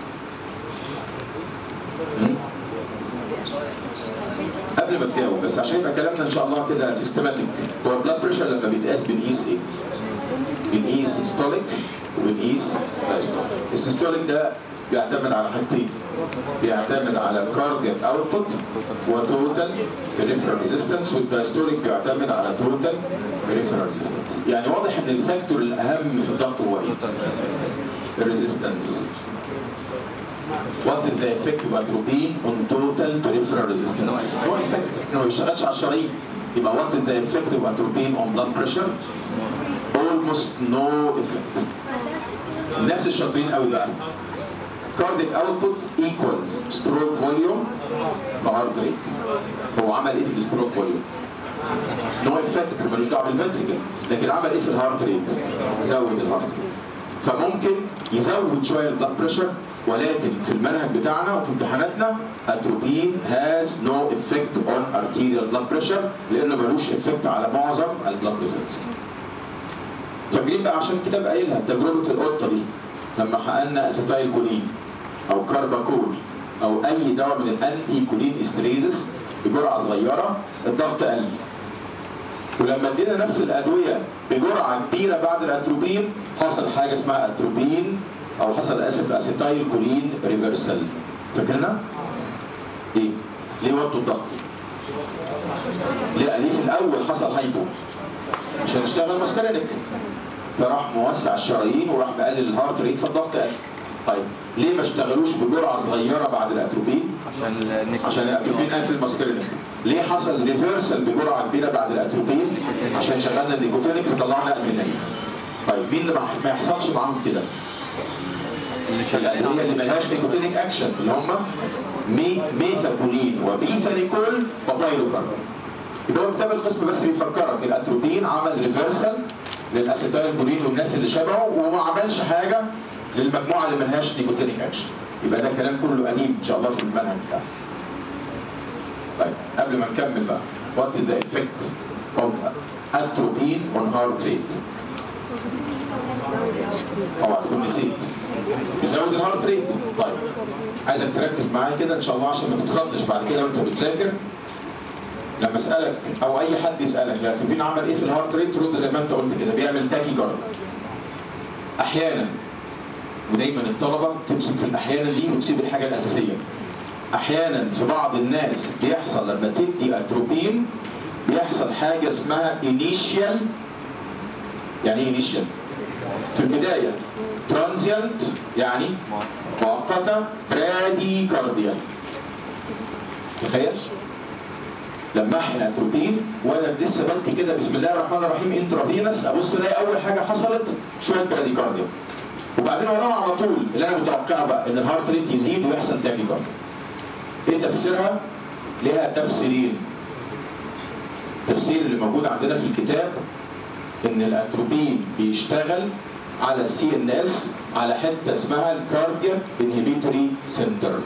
قبل ما تجاوب بس عشان يبقى كلامنا ان شاء الله كده سيستماتيك هو البلاد بريشر لما بيتقاس بنقيس ايه؟ بنقيس سيستوليك وبنقيس دايستوليك السيستوليك ده بيعتمد على حاجتين بيعتمد على كاردياك اوتبوت وتوتال بريفرال ريزيستنس والدايستوليك بيعتمد على توتال بريفرال ريزيستنس يعني واضح ان الفاكتور الاهم في الضغط هو ايه؟ الريزيستنس What is the effect of atropine on total peripheral resistance؟ هو effect انه ما بيشتغلش على الشرايين يبقى what is the effect of atropine on blood pressure almost no effect الناس الشاطرين قوي بقى cardiac output equals stroke volume في heart rate هو عمل ايه في الستروك فوليوم؟ نو افكت ملوش دعوه بالفنتريكل لكن عمل ايه في الهارت ريت؟ زود الهارت ريت فممكن يزود شويه البلاد بريشر ولكن في المنهج بتاعنا وفي امتحاناتنا اتروبين هاز نو افكت اون arterial blood pressure لانه ملوش افكت على معظم البلاد فيسلز فاكرين بقى عشان الكتاب قايلها تجربه القطه دي لما حققنا اسيتايل كولين او كارباكول او اي دواء من الانتي كولين استريزس بجرعه صغيره الضغط قل ولما ادينا نفس الادويه بجرعه كبيره بعد الاتروبين حصل حاجه اسمها اتروبين او حصل اسف اسيتايل كولين ريفرسال فاكرنا؟ ايه؟ ليه وطوا الضغط؟ ليه ليه في الاول حصل هايبو؟ عشان اشتغل ماسكارينيك فراح موسع الشرايين وراح مقلل الهارت ريت فالضغط قل طيب ليه ما اشتغلوش بجرعه صغيره بعد الاتروبين؟ عشان النيكوتين عشان الاتروبين قال في الماسكرينيك ليه حصل ريفرسال بجرعه كبيره بعد الاتروبين عشان شغلنا النيكوتينيك فطلعنا ادرينالين طيب مين اللي ما- ما يحصلش معاهم كده اللي شغالين الادويه اللي ملهاش نيكوتينيك اكشن اللي هم مي ميثاكولين وبيثانيكول وبايروكاربون يبقى هو كتاب القسم بس بيفكرك الاتروبين عمل ريفرسال للاسيتايل كولين والناس اللي شبهه وما عملش حاجه للمجموعه اللي ملهاش نيكوتينيك اكشن يبقى ده كلام كله قديم ان شاء الله في المنهج بتاعنا طيب قبل ما نكمل بقى what is the effect of atropine on heart rate اوعى تكون نسيت بيزود الهارت ريت طيب عايزك تركز معايا كده ان شاء الله عشان ما تتخضش بعد كده وانت بتذاكر لما اسالك او اي حد يسالك الاتروبين عمل ايه في الهارت ريت ترد زي ما انت قلت كده بيعمل تاكي جارد احيانا ودايما الطلبه تمسك في الاحيانا دي وتسيب الحاجه الاساسيه احيانا في بعض الناس بيحصل لما تدي اتروبين بيحصل حاجه اسمها انيشيال يعني ايه انيشيال في البدايه ترانزيانت يعني مؤقته برادي كارديا تخيل لما احقن اتروبين وانا لسه بدي كده بسم الله الرحمن الرحيم انترافينس ابص الاقي اول حاجه حصلت شويه براديكارديا وبعدين وراها على طول اللي انا متوقعه بقى ان الهارت ريت يزيد ويحصل تاكيكارديا ايه تفسيرها؟ ليها تفسيرين التفسير اللي موجود عندنا في الكتاب ان الاتروبين بيشتغل على السي ان اس على حته اسمها الكاردياك انهبيتوري سنتر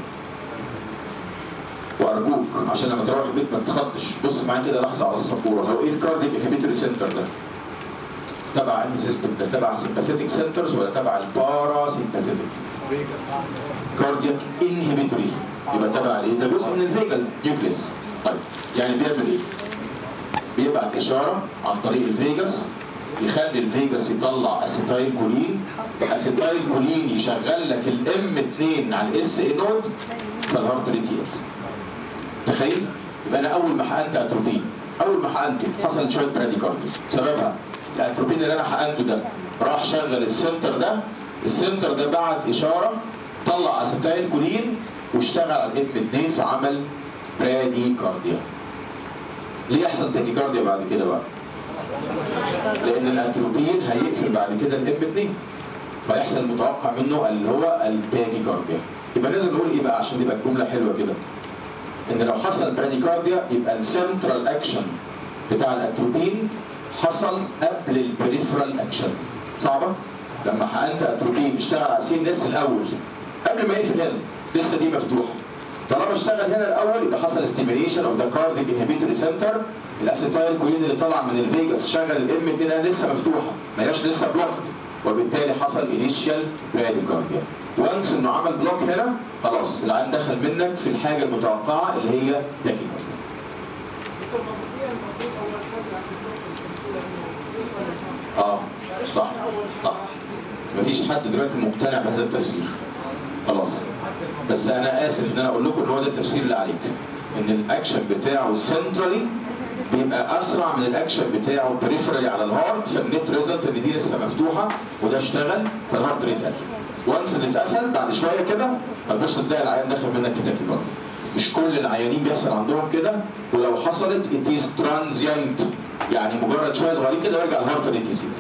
وارجوك عشان لما تروح البيت ما تتخضش بص معايا كده لحظه على السبوره هو ايه الكاردياك انهبيتوري سنتر ده؟ تبع انهي سيستم ده؟ تبع سيمباثيتك سنترز ولا تبع البارا سيمباثيتك؟ كاردياك انهبيتوري يبقى تبع الايه؟ ده جزء من الفيجل نيوكليس طيب يعني بيعمل ايه؟ بيبعت اشاره عن طريق الفيجاس يخلي الفيجاس يطلع اسيتايل كولين الاسيتايل كولين يشغل لك الام 2 على الاس اي نود فالهارت ريت يقل تخيل يبقى انا اول ما حقنت اتروبين اول ما حقنته حصل شويه براديكارديا سببها الاتروبين اللي انا حقنته ده راح شغل السنتر ده السنتر ده بعت اشاره طلع اسيتايل كولين واشتغل على الام 2 فعمل براديكارديا ليه يحصل تاكيكارديا بعد كده بقى؟ لان الاتروبين هيقفل بعد كده الام 2 فيحصل متوقع منه اللي هو التاكيكارديا يبقى نقدر نقول ايه بقى عشان تبقى الجمله حلوه كده ان لو حصل براديكارديا يبقى السنترال اكشن بتاع الاتروبين حصل قبل البريفرال اكشن صعبه لما حقنت اتروبين اشتغل على السي ان اس الاول قبل ما يقفل هنا لسه دي مفتوحه طالما اشتغل هنا الاول يبقى حصل ستيميليشن اوف ذا كارديك انهبيتوري سنتر الاسيتايل كولين اللي طلع من الفيجاس شغل الام 2 لسه مفتوحه ما هياش لسه بلوكت وبالتالي حصل انيشيال براديكارديا وانس انه عمل بلوك هنا خلاص العين دخل منك في الحاجه المتوقعه اللي هي تاكيكارديا اه صح صح مفيش حد دلوقتي مقتنع بهذا التفسير خلاص بس انا اسف ان انا اقول لكم ان هو ده التفسير اللي عليك ان الاكشن بتاعه سنترالي بيبقى اسرع من الاكشن بتاعه بريفرالي على الهارت فالنت ريزلت ان دي لسه مفتوحه وده اشتغل فالهارت ريت قل وانس اللي اتقفل بعد شويه كده هتبص تلاقي العيان داخل منك في تاكي برضه مش كل العيانين بيحصل عندهم كده ولو حصلت it is transient يعني مجرد شويه صغيرين كده يرجع الهارت ريت يزيد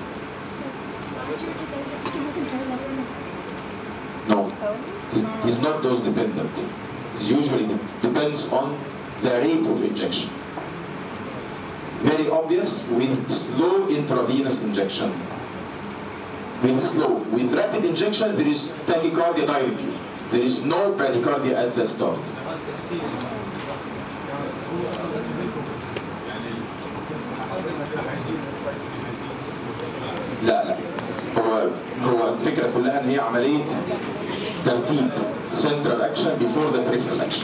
No, it is not dose dependent. It usually depends on the rate of injection. Very obvious with slow intravenous injection. With slow, with rapid injection, there is tachycardia directly. There is no bradycardia at the start. لا لا هو هو الفكره كلها ان هي عمليه ترتيب central action before the peripheral action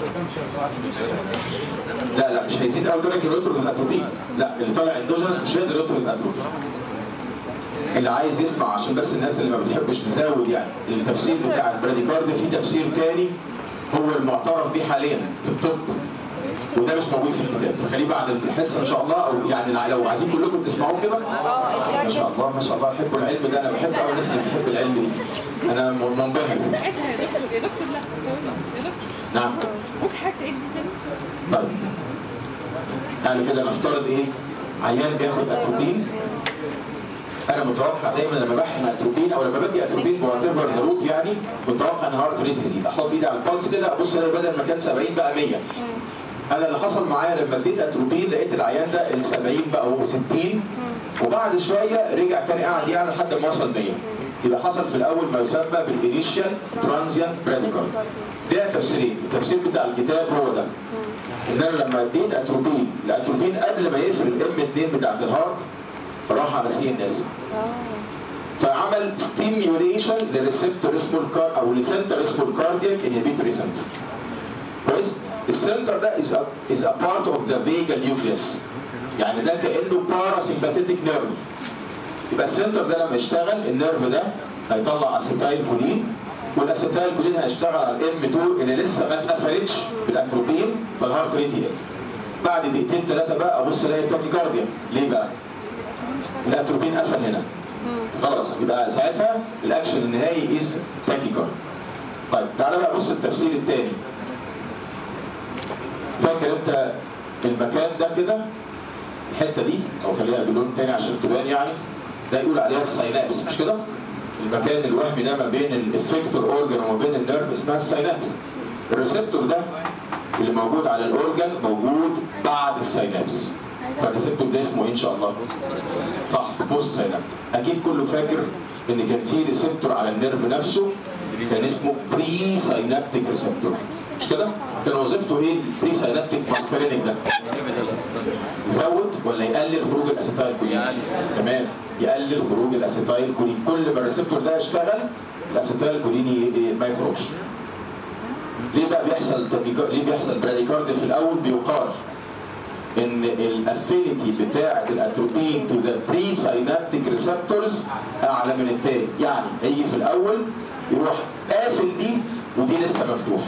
لا لا مش هيزيد قوي درجه الاتروج الاتروبين لا اللي طالع اندوجينس مش هيقدر الاتروج الاتروبين اللي عايز يسمع عشان بس الناس اللي ما بتحبش تزود يعني التفسير بتاع البراديكارد في تفسير تاني هو المعترف به حاليا في الطب وده مش موجود في الكتاب فخليه بعد الحصه ان شاء الله او يعني لو عايزين كلكم تسمعوه كده ما شاء الله ما شاء الله بحبوا العلم ده انا بحب قوي الناس اللي بتحب العلم دي انا م- منبهر بتاعتها يا دكتور يا دكتور لا ثواني يا دكتور نعم ممكن حضرتك تعيد دي تاني؟ طيب يعني كده نفترض ايه عيان بياخد اتروبين انا متوقع دايما لما بحقن اتروبين او لما بدي اتروبين بواتيفر ذا روت يعني متوقع ان هارت ريت يزيد احط ايدي على البلس كده ابص الاقي بدل ما كان 70 بقى 100 انا اللي حصل معايا لما اديت اتروبين لقيت العيان ده ال 70 بقى هو 60 وبعد شويه رجع تاني قعد يعلى لحد ما وصل 100 يبقى حصل في الاول ما يسمى بالانيشال ترانزيانت براديكال ده تفسيرين التفسير بتاع الكتاب هو ده ان انا لما اديت اتروبين الاتروبين قبل ما يقفل الام 2 بتاعت الهارت راح على سي ان اس فعمل ستيميوليشن لريسبتور اسمه الكار او لسنتر اسمه الكاردياك انهبيتوري سنتر كويس السنتر ده is a, is a part of the vagal nucleus يعني ده كانه parasympathetic nerve يبقى السنتر ده لما يشتغل النيرف ده هيطلع اسيتايل كولين والاسيتايل كولين هيشتغل على الام 2 اللي لسه ما اتقفلتش بالاتروبين فالهارت ريت يقل بعد دقيقتين ثلاثه بقى ابص الاقي التاكيكارديا ليه بقى؟ الاتروبين قفل هنا خلاص يبقى ساعتها الاكشن النهائي از تاكيكارد طيب تعالى بقى بص التفسير الثاني فاكر انت المكان ده كده الحته دي او خليها بلون تاني عشان تبان يعني ده يقول عليها الساينابس مش كده؟ المكان الوهمي ده ما بين الافكتور اورجن وما بين النيرف اسمها الساينابس الريسبتور ده اللي موجود على الاورجن موجود بعد الساينابس فالريسبتور ده اسمه ايه ان شاء الله؟ صح بوست ساينابس اكيد كله فاكر ان كان في ريسبتور على النيرف نفسه كان اسمه بري ساينابتيك ريسبتور مش كده؟ كان وظيفته ايه البري ساينابتيك ماسكرينيك ده؟ يزود ولا يقلل خروج الاسيتايل كولين؟ يقلل. تمام يقلل خروج الاسيتايل كولين كل ما الريسبتور ده يشتغل الاسيتايل كولين ي- ي- ما يخرجش ليه بقى بيحصل تاكيكا- ليه بيحصل براديكارديا في الاول بيقال ان الافينيتي بتاعه الاتروبين تو ذا بري ساينابتيك ريسبتورز اعلى من التاني يعني هيجي في الاول يروح قافل دي ودي لسه مفتوحه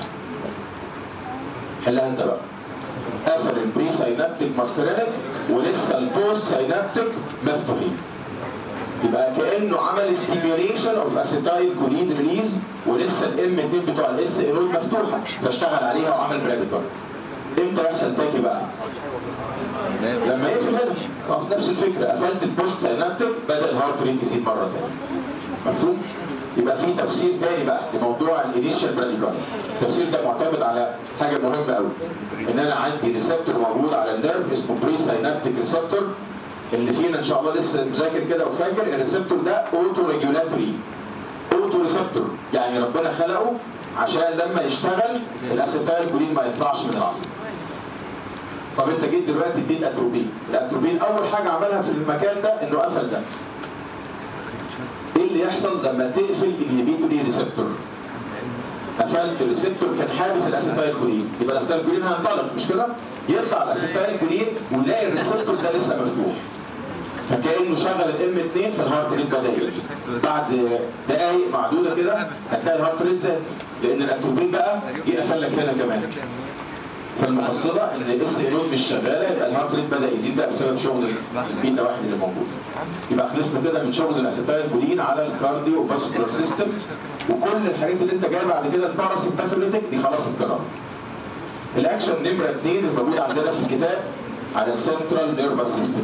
حلها انت بقى قفل البري ساينابتيك ماسكرينيك ولسه البوست ساينابتيك مفتوحين يبقى كانه عمل ستيميوليشن اوف اسيتايل كولين ريليز ولسه الام 2 بتوع الاس انول مفتوحه فاشتغل عليها وعمل براديكارد امتى يحصل تاكي بقى؟ لما يقفل هنا اه نفس الفكره قفلت البوست ساينابتيك بدا الهارت ريت يزيد مره ثانيه مفهوم؟ يبقى في تفسير تاني بقى لموضوع الانيشال براديكارد التفسير ده معتمد على حاجه مهمه قوي ان انا عندي ريسبتور موجود على النيرف اسمه بري ساينابتيك ريسبتور اللي فينا ان شاء الله لسه مذاكر كده وفاكر الريسبتور ده اوتو ريجولاتوري اوتو ريسبتور يعني ربنا خلقه عشان لما يشتغل الاسيتايل كولين ما يطلعش من العصب طب انت جيت دلوقتي اديت اتروبين الاتروبين اول حاجه عملها في المكان ده انه قفل ده ايه اللي يحصل لما تقفل الانهبيتوري ريسبتور قفلت الريسبتور كان حابس الاسيتايل كولين يبقى الاسيتايل كولين هينطلق مش كده يطلع الاسيتايل كولين ونلاقي الريسبتور ده لسه مفتوح فكانه شغل الام 2 فالهارت ريت بدا يقل بعد دقائق معدوده كده هتلاقي الهارت ريت زاد لان الاتروبين بقى جه قفل لك هنا كمان فالمحصله ان الاس نود مش شغاله يبقى الهارت ريت بدا يزيد بقى بسبب شغل البيتا واحد اللي موجود يبقى خلصنا كده من شغل الاسيتايل كولين على الكارديو فاسكولار سيستم وكل الحاجات اللي انت جاي بعد كده الباراسمباثوليتيك دي خلاص اتكررت الاكشن نمره اثنين اللي موجود عندنا في الكتاب على السنترال نيرفس سيستم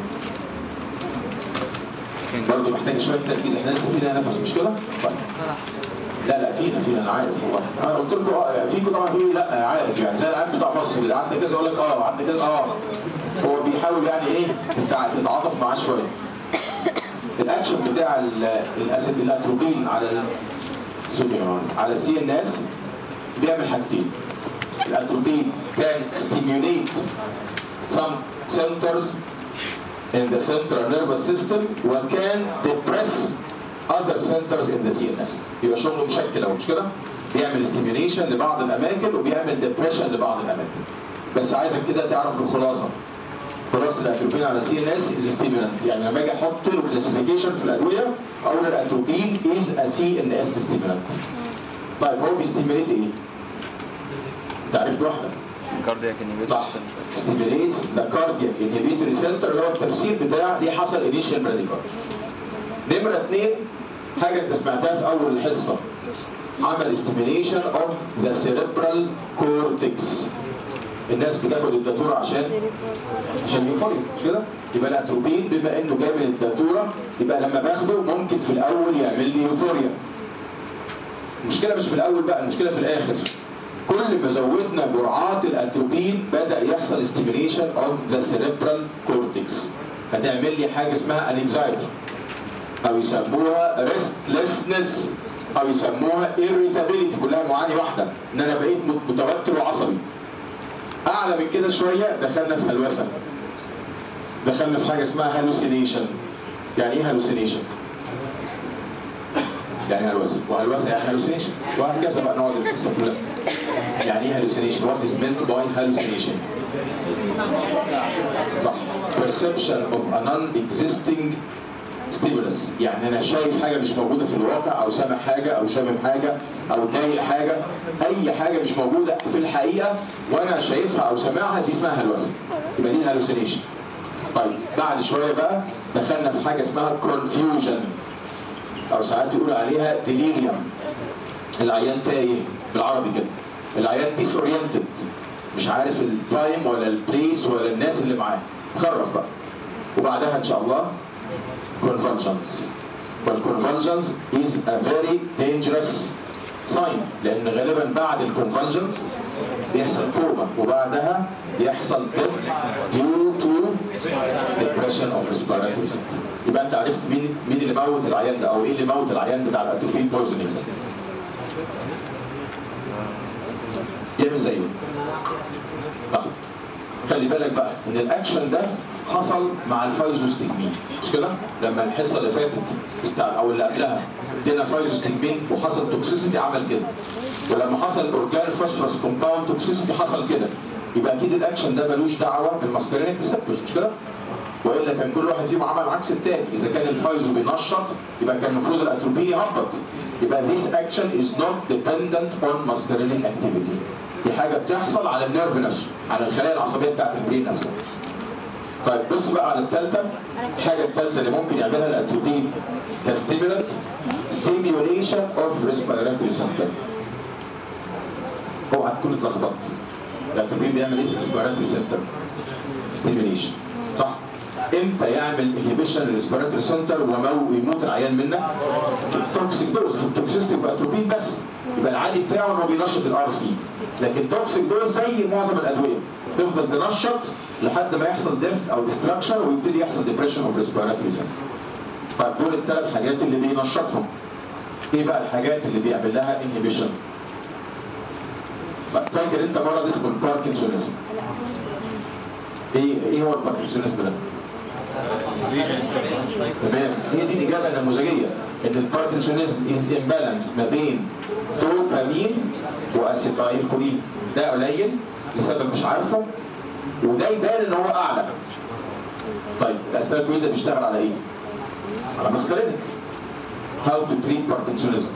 برضه محتاج شويه تركيز احنا لسه فينا نفس مش كده؟ طيب. لا لا فينا فينا انا عارف والله انا قلت لكم اه فيكم طبعا تقولوا لي لا عارف يعني زي العيال بتاع مصر كده عندك كذا يقول لك اه عندك كذا اه هو بيحاول يعني ايه تتع- تتعاطف معاه شويه الاكشن بتاع ال- الاسيد الاتروبين على ال- سوري يا معلم. على السي ان اس بيعمل حاجتين الاتروبين كان stimulate some centers in the central nervous system وكان depress other centers in the CNS يبقى شغله مشكل أو مش كده بيعمل stimulation لبعض الأماكن وبيعمل depression لبعض الأماكن بس عايزك كده تعرف الخلاصة خلاصة الأتروبين على CNS is stimulant يعني لما أجي أحط له classification في الأدوية أقول الأتروبين is a CNS stimulant طيب هو بيستيميليت إيه؟ أنت عرفت واحدة كاردياك انهبيتور صح stimulates the cardiac inhibitory center اللي هو التفسير بتاع ليه حصل initial bradycardia نمرة اثنين حاجة انت سمعتها في أول الحصة عمل stimulation of the cerebral cortex الناس بتاخد الداتورة عشان عشان يوفوريا مش كده؟ يبقى الاتروبين بما انه جاي من الداتورة يبقى لما باخده ممكن في الأول يعمل لي يوفوريا المشكلة مش في الأول بقى المشكلة في الآخر كل ما زودنا جرعات الاتروبين بدا يحصل stimulation of the cerebral cortex هتعمل لي حاجه اسمها anxiety او يسموها restlessness او يسموها irritability كلها معاني واحده ان انا بقيت مت- متوتر وعصبي اعلى من كده شويه دخلنا في هلوسه دخلنا في حاجه اسمها hallucination يعني ايه hallucination يعني هلوسه وهلوسه يعني hallucination وهكذا بقى نقعد القصه كلها يعني ايه hallucination what is meant by hallucination صح perception of a non-existing stimulus يعني انا شايف حاجه مش موجوده في الواقع او سامع حاجه او شامم حاجه او دايق حاجه اي حاجه مش موجوده في الحقيقه وانا شايفها او سامعها دي اسمها هلوسه يبقى دي hallucination طيب بعد شويه بقى دخلنا في حاجه اسمها confusion او ساعات يقولوا عليها delirium العيان تايه بالعربي كده العيان ديس اورينتد مش عارف التايم ولا البليس ولا الناس اللي معاه خرف بقى وبعدها ان شاء الله convergence والconvergence is a very dangerous sign لان غالبا بعد الكونفرجنس بيحصل كوما وبعدها بيحصل death due to depression of respiratory symptom يبقى انت عرفت مين مين اللي موت العيان ده او ايه اللي موت العيان بتاع الاتروفين بويزنينج ده يعمل زيه صح خلي بالك بقى ان الاكشن ده حصل مع الفايزوستجمين مش كده؟ لما الحصه اللي فاتت استع... او اللي قبلها ادينا فايزوستجمين وحصل توكسيسيتي عمل كده ولما حصل الاورجان فوسفورس كومباوند توكسيسيتي حصل كده يبقى اكيد الاكشن ده ملوش دعوه بالماسكرينيك ريسبتورز مش كده؟ والا كان كل واحد فيهم عمل عكس التاني اذا كان الفايزو بينشط يبقى كان المفروض الاتروبين يهبط يبقى this action is not dependent on muscarinic activity دي حاجه بتحصل على النيرف نفسه على الخلايا العصبيه بتاعت البرين نفسها طيب بص بقى على الثالثه الحاجه الثالثه اللي ممكن يعملها الاتروبين كستيمولانت stimulation of respiratory center اوعى تكون اتلخبطت الاتروبين بيعمل ايه في الريسبيراتوري سنتر ستيميوليشن صح امتى يعمل انهبيشن للريسبيراتوري سنتر ويموت العيان منك في التوكسيك دوز في التوكسيستي في اتروبين بس يبقى العادي بتاعه انه بينشط الار سي لكن توكسيك دوز زي معظم الادويه تفضل تنشط لحد ما يحصل ديث او ديستراكشن ويبتدي يحصل ديبريشن اوف ريسبيراتوري سنتر طيب دول الثلاث حاجات اللي بينشطهم ايه بقى الحاجات اللي بيعمل لها انهبيشن فاكر انت مرض اسمه الباركنسونيزم ايه ايه هو الباركنسونيزم ده؟ تمام هي دي الاجابه النموذجيه ان الباركنسونيزم از امبالانس ما بين دوبامين واسيتايل كولين ده قليل لسبب مش عارفه وده يبان ان هو اعلى طيب الاسيتايل كولين ده بيشتغل على ايه؟ على ماسكارينيك هاو تو تريت باركنسونيزم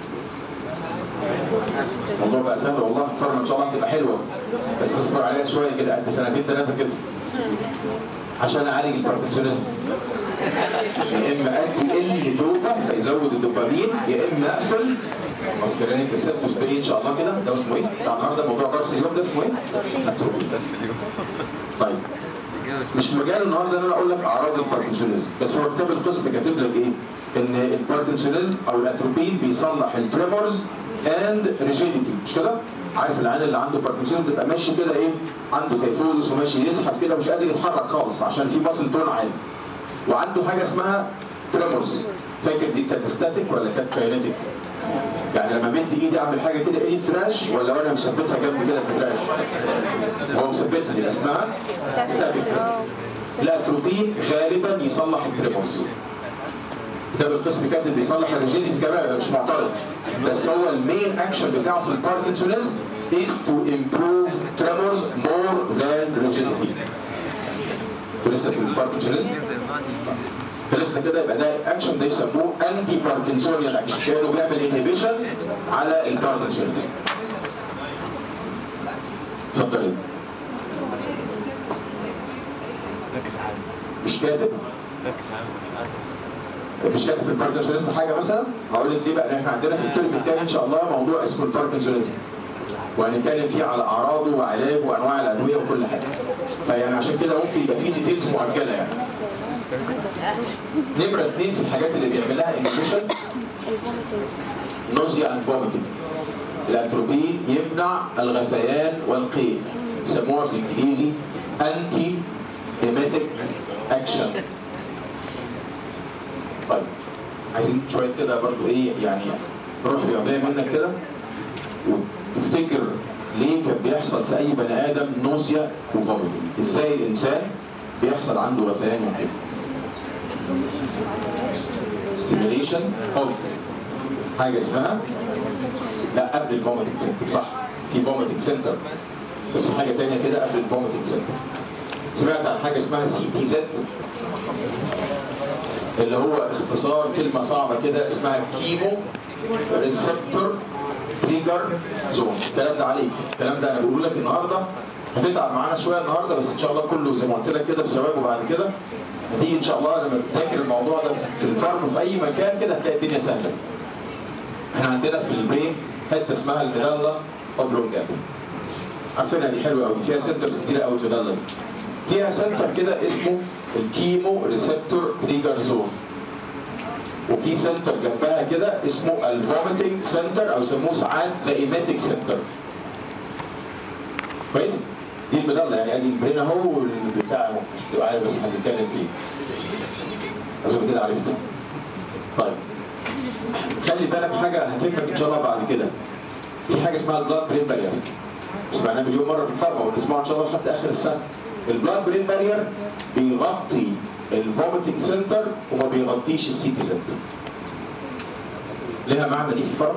الموضوع بقى سهل والله الفرمه ان شاء الله هتبقى حلوه بس اصبر عليها شويه كده قد سنتين ثلاثه كده عشان اعالج الباركنسونيزم يا اما ادي ال دوبا فيزود الدوبامين يا اما اقفل ماسكرينيك ريسبتورز بايه ان شاء الله كده ده اسمه ايه؟ بتاع النهارده موضوع درس اليوم ده اسمه ايه؟ اتروبي طيب مش مجال النهارده ان انا اقول لك اعراض الباركنسونيزم بس هو كتاب القسم كاتب لك ايه؟ ان الباركنسونيزم او الاتروبين بيصلح التريمورز اند ريجيديتي مش كده؟ عارف العيان اللي عنده باركنسونيزم بيبقى ماشي كده ايه؟ عنده كيفوزس وماشي يزحف كده مش قادر يتحرك خالص عشان في ماسل تون عالي وعنده حاجه اسمها تريمورز فاكر دي كانت ستاتيك ولا كانت كاينيتيك؟ يعني لما مد ايدي اعمل حاجه كده ايدي تراش ولا وانا مثبتها جنب كده بتراش؟ هو مثبتها دي اسمها ستاتيك الاتروبين غالبا يصلح التريمورز كتاب القسم كاتب بيصلح الريجيديتي كمان انا مش معترض بس هو المين اكشن بتاعه في الباركنسونيزم is to improve tremors more than rigidity لسه في الباركنسونيزم خلصنا كده يبقى ده اكشن ده يسموه انتي باركنسونيال اكشن كانه بيعمل انهبيشن على الباركنسونيزم اتفضل مش كاتب مش كاتب في الباركنسونيزم حاجه مثلا هقول لك ليه بقى لان احنا عندنا في الترم الثاني ان شاء الله موضوع اسمه الباركنسونيزم وهنتكلم فيه على اعراضه وعلاجه وانواع الادويه وكل حاجه فيعني عشان كده ممكن يبقى فيه ديتيلز مؤجله يعني نمره اثنين في الحاجات اللي بيعمل لها انهبيشن نوزيا اند فوميتنج الاتروبين يمنع الغثيان والقيء يسموها في الانجليزي انتي ايميتيك اكشن طيب عايزين شويه كده برضو ايه يعني روح رياضيه منك كده وتفتكر ليه كان بيحصل في اي بني ادم نوزيا وفوميتنج ازاي الانسان بيحصل عنده غثيان وكده stimulation of حاجه اسمها لا قبل الفوميتنج سنتر صح في فوميتنج سنتر بس في حاجه ثانيه كده قبل الفوميتنج سنتر سمعت عن حاجه اسمها سي تي زد اللي هو اختصار كلمه صعبه كده اسمها كيمو ريسبتور تريجر زون الكلام ده عليك الكلام ده انا بقول لك النهارده هتتعب معانا شويه النهارده بس ان شاء الله كله زي ما قلت لك كده بثوابه بعد كده هتيجي ان شاء الله لما تذاكر الموضوع ده في الفرق في اي مكان كده هتلاقي الدنيا سهله احنا عندنا في البرين حته اسمها الميدالا اوبلونجاتا عارفينها دي حلوه قوي فيها سنترز كتيره قوي الميدالا دي فيها سنتر كده اسمه الكيمو ريسبتور تريجر زون وفي سنتر جنبها كده اسمه الفوميتنج سنتر او يسموه ساعات دايماتيك سنتر كويس دي الميدالا يعني ادي البرين اهو والبتاع مش تبقى عارف بس هنتكلم فيه اظن كده عرفت طيب خلي بالك حاجه هتفهمك ان شاء الله بعد كده في حاجه اسمها البلاد برين بارير سمعناها مليون مره في الفارما ونسمعها ان شاء الله لحد اخر السنه البلاد برين بارير بيغطي الفوميتنج سنتر وما بيغطيش السيتي سنتر ليها معنى دي في الفارما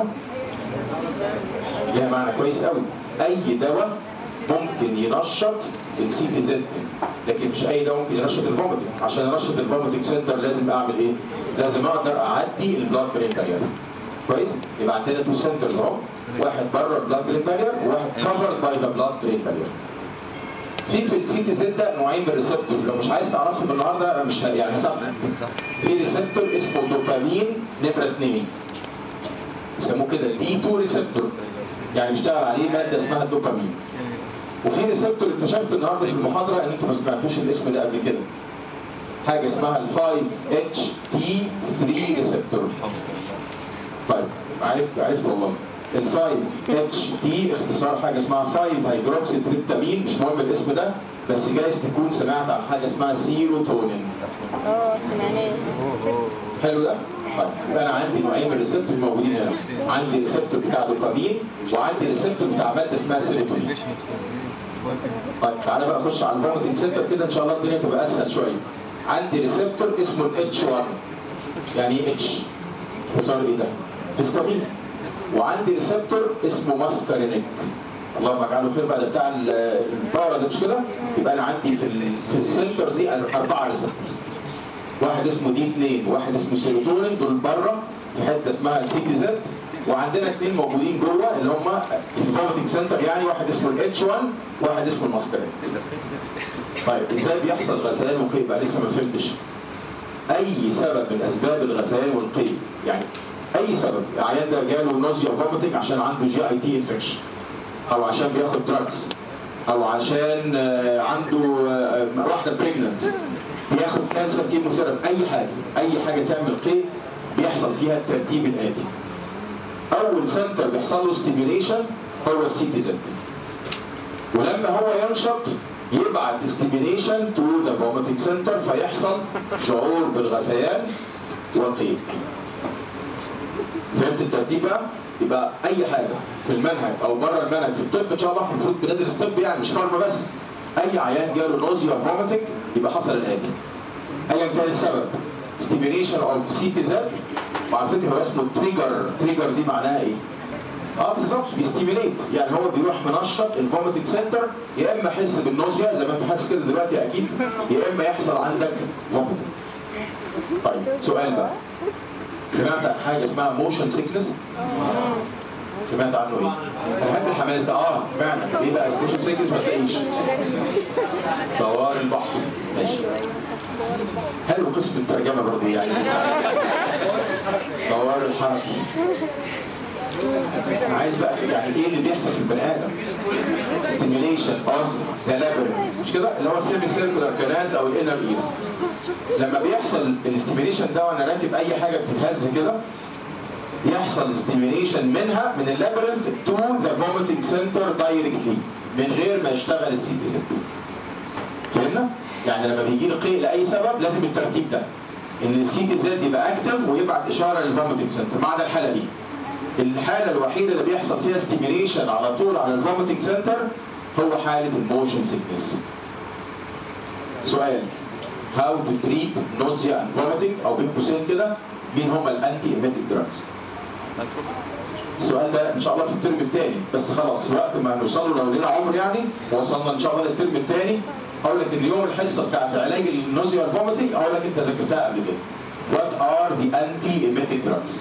ليها معنى كويس قوي اي دواء ممكن ينشط السي تي زد لكن مش اي دواء ممكن ينشط الفوميتنج عشان انشط الفوميتنج سنتر لازم اعمل ايه؟ لازم اقدر اعدي البلاد برين بارير كويس؟ يبقى عندنا تو سنترز اهو واحد بره البلاد برين بارير وواحد كفرد باي ذا بلاد برين بارير في في السي تي زد ده نوعين من الريسبتور لو مش عايز تعرفهم النهارده انا مش ه- يعني صح في ريسبتور اسمه دوبامين نمره اثنين يسموه كده دي 2 ريسبتور يعني بيشتغل عليه ماده اسمها الدوبامين وفي ريسبتور اكتشفت النهارده في المحاضره ان انتوا ما سمعتوش الاسم ده قبل كده حاجه اسمها ال 5 اتش تي 3 ريسبتور طيب عرفت عرفت والله ال 5 اتش تي اختصار حاجه اسمها 5 هيدروكسي تريبتامين مش مهم الاسم ده بس جايز تكون سمعت عن حاجه اسمها سيروتونين اه سمعناه حلو ده؟ طيب يبقى انا عندي نوعين من الريسبتور موجودين هنا عندي ريسبتور بتاع دوبامين وعندي ريسبتور بتاع ماده اسمها سيروتونين طيب تعالى بقى اخش على الفوميتنج سنتر كده ان شاء الله الدنيا تبقى اسهل شويه عندي ريسبتور اسمه الاتش 1 يعني ايه اتش؟ اختصار ايه ده؟ هيستامين وعندي ريسبتور اسمه ماسكارينيك اللهم اجعله خير بقى ده بتاع ال- البارا ده مش كده؟ يبقى انا عندي في ال- في السنتر دي اربعه ريسبتور واحد اسمه دي 2 وواحد اسمه سيروتونين دول بره في حته اسمها السي تي زد وعندنا اثنين موجودين جوه اللي هم في الفوميتنج سنتر يعني واحد اسمه الاتش 1 واحد اسمه الماسكارين طيب ازاي بيحصل غثيان وقيء بقى لسه ما فهمتش اي سبب من اسباب الغثيان والقيء يعني اي سبب العيان ده جاله نوزيا وفوميتنج عشان عنده جي اي تي انفكشن او عشان بياخد دراجز او عشان آه، عنده آه، واحده بريجننت بياخد كانسر كيموثيرابي اي حاجه اي حاجه تعمل قيء بيحصل فيها الترتيب الاتي اول سنتر بيحصل له ستيميوليشن هو السي تي زد ولما هو ينشط يبعت ستيميوليشن تو ذا فوميتنج سنتر فيحصل شعور بالغثيان وقيء فهمت الترتيب بقى؟ يبقى اي حاجه في المنهج او بره المنهج في الطب ان شاء الله المفروض بندرس طب يعني مش فارما بس اي عيان جاله نوزيا فوميتنج يبقى حصل الاتي ايا كان السبب ستيميوليشن اوف سي تي زد وعلى فكره هو اسمه تريجر تريجر دي معناها ايه؟ اه بالظبط بيستيميليت يعني هو بيروح منشط الفوميتنج سنتر يا اما احس بالنوزيا زي ما انت حاسس كده دلوقتي اكيد يا اما يحصل عندك فوميتنج طيب سؤال بقى سمعت عن حاجه اسمها موشن سيكنس سمعت عنه ايه؟ انا بحب الحماس ده اه سمعنا ايه بقى موشن سيكنس ما تلاقيش دوار البحر ماشي حلو قسم الترجمه برضه يعني دوار الحركي انا عايز بقى يعني ايه اللي بيحصل في البني ادم stimulation of the labyrinth مش كده اللي هو السيمي سيركولار كانالز او الانر اير لما بيحصل الاستيميليشن ده وانا راكب اي حاجه بتتهز كده يحصل ستيميليشن منها من اللابرنت تو ذا فوميتنج سنتر دايركتلي من غير ما يشتغل السي تي زد فهمنا؟ يعني لما بيجي لي قيء لاي سبب لازم الترتيب ده ان السي تي زد يبقى اكتف ويبعت اشاره للفوميتنج سنتر ما عدا الحاله دي الحاله الوحيده اللي بيحصل فيها ستيميليشن على طول على الفوميتنج سنتر هو حاله الموشن سيكنس سؤال هاو تو تريت نوزيا اند فوميتنج او بين قوسين كده مين هم الانتي ايميتيك دراجز السؤال ده ان شاء الله في الترم الثاني بس خلاص وقت ما نوصل له لو لنا عمر يعني وصلنا ان شاء الله للترم الثاني اقول لك ان يوم الحصه بتاعت علاج النوزيا والفوميتنج اقول لك انت ذاكرتها قبل كده وات ار ذا انتي ايميتيك دراجز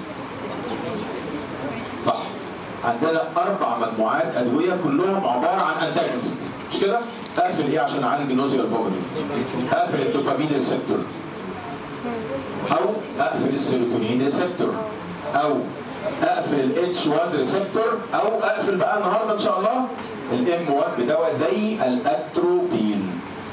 صح عندنا اربع مجموعات ادويه كلهم عباره عن انتاجونست مش كده؟ اقفل ايه عشان اعالج النوزيا والفوميتنج؟ اقفل الدوبامين ريسبتور او اقفل السيروتونين ريسبتور او اقفل الاتش 1 ريسبتور او اقفل بقى النهارده ان شاء الله الام 1 بدواء زي الاتروبين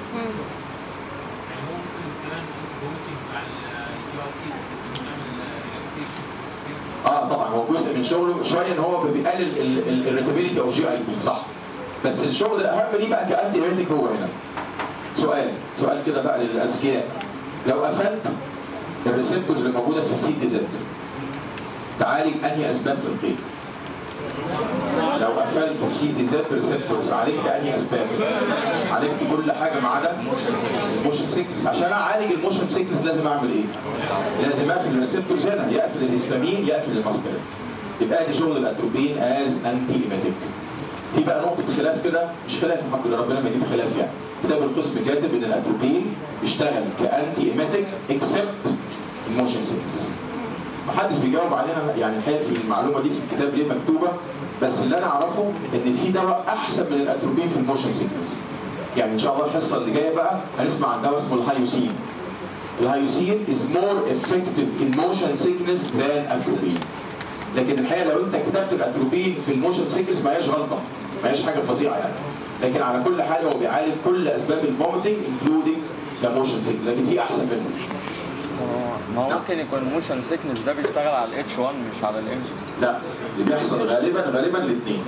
اه طبعا هو جزء من شغله شويه ان هو بيقلل الريتابيلتي اوف جي اي بي صح بس الشغل الاهم ليه بقى كانتي بايوتيك هو هنا سؤال سؤال كده بقى للاذكياء لو قفلت الريسبتورز اللي موجوده في السي تي زد تعالج انهي اسباب في القيد لو قفلت السي تي زد ريسبتورز عالجت انهي اسباب عالجت كل حاجه ما عدا الموشن سيكنس عشان اعالج الموشن سيكنس لازم اعمل ايه لازم اقفل الريسبتورز هنا يقفل الهستامين يقفل الماسكرين يبقى دي شغل الاتروبين از انتي ايميتيك في بقى نقطة خلاف كده مش خلاف الحمد لله ربنا ما يجيب خلاف يعني كتاب القسم كاتب ان الاتروبين يشتغل كانتي ايميتيك اكسبت الموشن سيكنس محدش بيجاوب علينا يعني الحقيقه في المعلومه دي في الكتاب ليه مكتوبه بس اللي انا اعرفه ان في دواء احسن من الاتروبين في الموشن سيكنس يعني ان شاء الله الحصه اللي جايه بقى هنسمع عن دواء اسمه الهايوسين الهايوسين is more effective in motion sickness than atropine لكن الحقيقه لو انت كتبت الاتروبين في الموشن سيكنس ما هياش غلطه ما هياش حاجه فظيعه يعني لكن على كل حال هو بيعالج كل اسباب الفوميتنج انكلودنج ذا موشن سيكنس لكن في احسن منه ما هو ممكن يكون الموشن سيكنس ده بيشتغل على الاتش 1 مش على الام لا اللي بيحصل غالبا غالبا الاثنين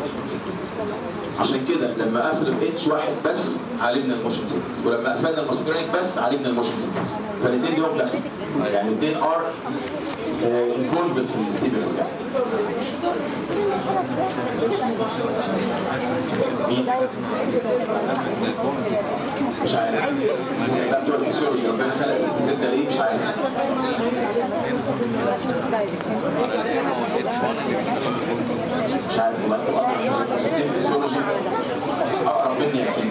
عشان كده لما قفل الاتش واحد بس عالجنا الموشن سيكنس ولما قفلنا الماسكرينيك بس عالجنا الموشن سيكنس فالاثنين ليهم دخل يعني الاثنين ار انفولد في الستيمولس يعني مين؟ مش عارف زي ده بتوع الفسيولوجي ربنا خلق ست ستة ليه مش عارف مش عارف والله ستين فسيولوجي اقرب مني اكيد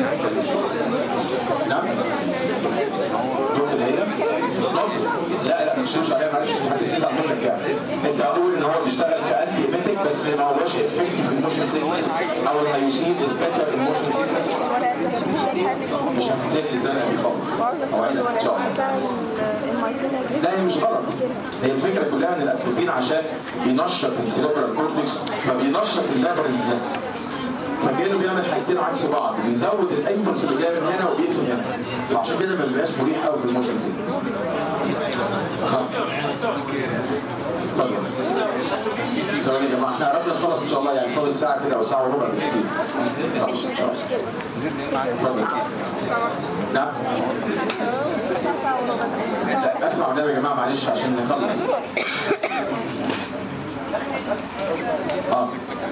نعم دوت اللي هي دوت لا لا مش مش عليها معلش في حد يزعل منك يعني انت اقول ان هو بيشتغل كانتي ايميتيك بس ما هوش افكتيف الموشن سيكنس او الهيوسين از بيتر الموشن سيكنس مش هتتزنق الزنقه دي خالص اوعدك ان شاء الله لا هي مش غلط هي الفكره كلها ان الاتروبين عشان بينشط السيربرال كورتكس فبينشط اللابرنت ده فكانه بيعمل حاجتين عكس بعض بيزود الامبلس اللي جاي من هنا وبيقفل هنا فعشان كده ما بيبقاش مريح قوي في الموشن سيكنس اتفضل ثواني يا جماعه احنا قربنا نخلص ان شاء الله يعني فاضل ساعه كده او ساعه وربع بالكتير خلاص ان شاء الله اتفضل نعم لا اسمع والنبي يا جماعه معلش عشان نخلص اه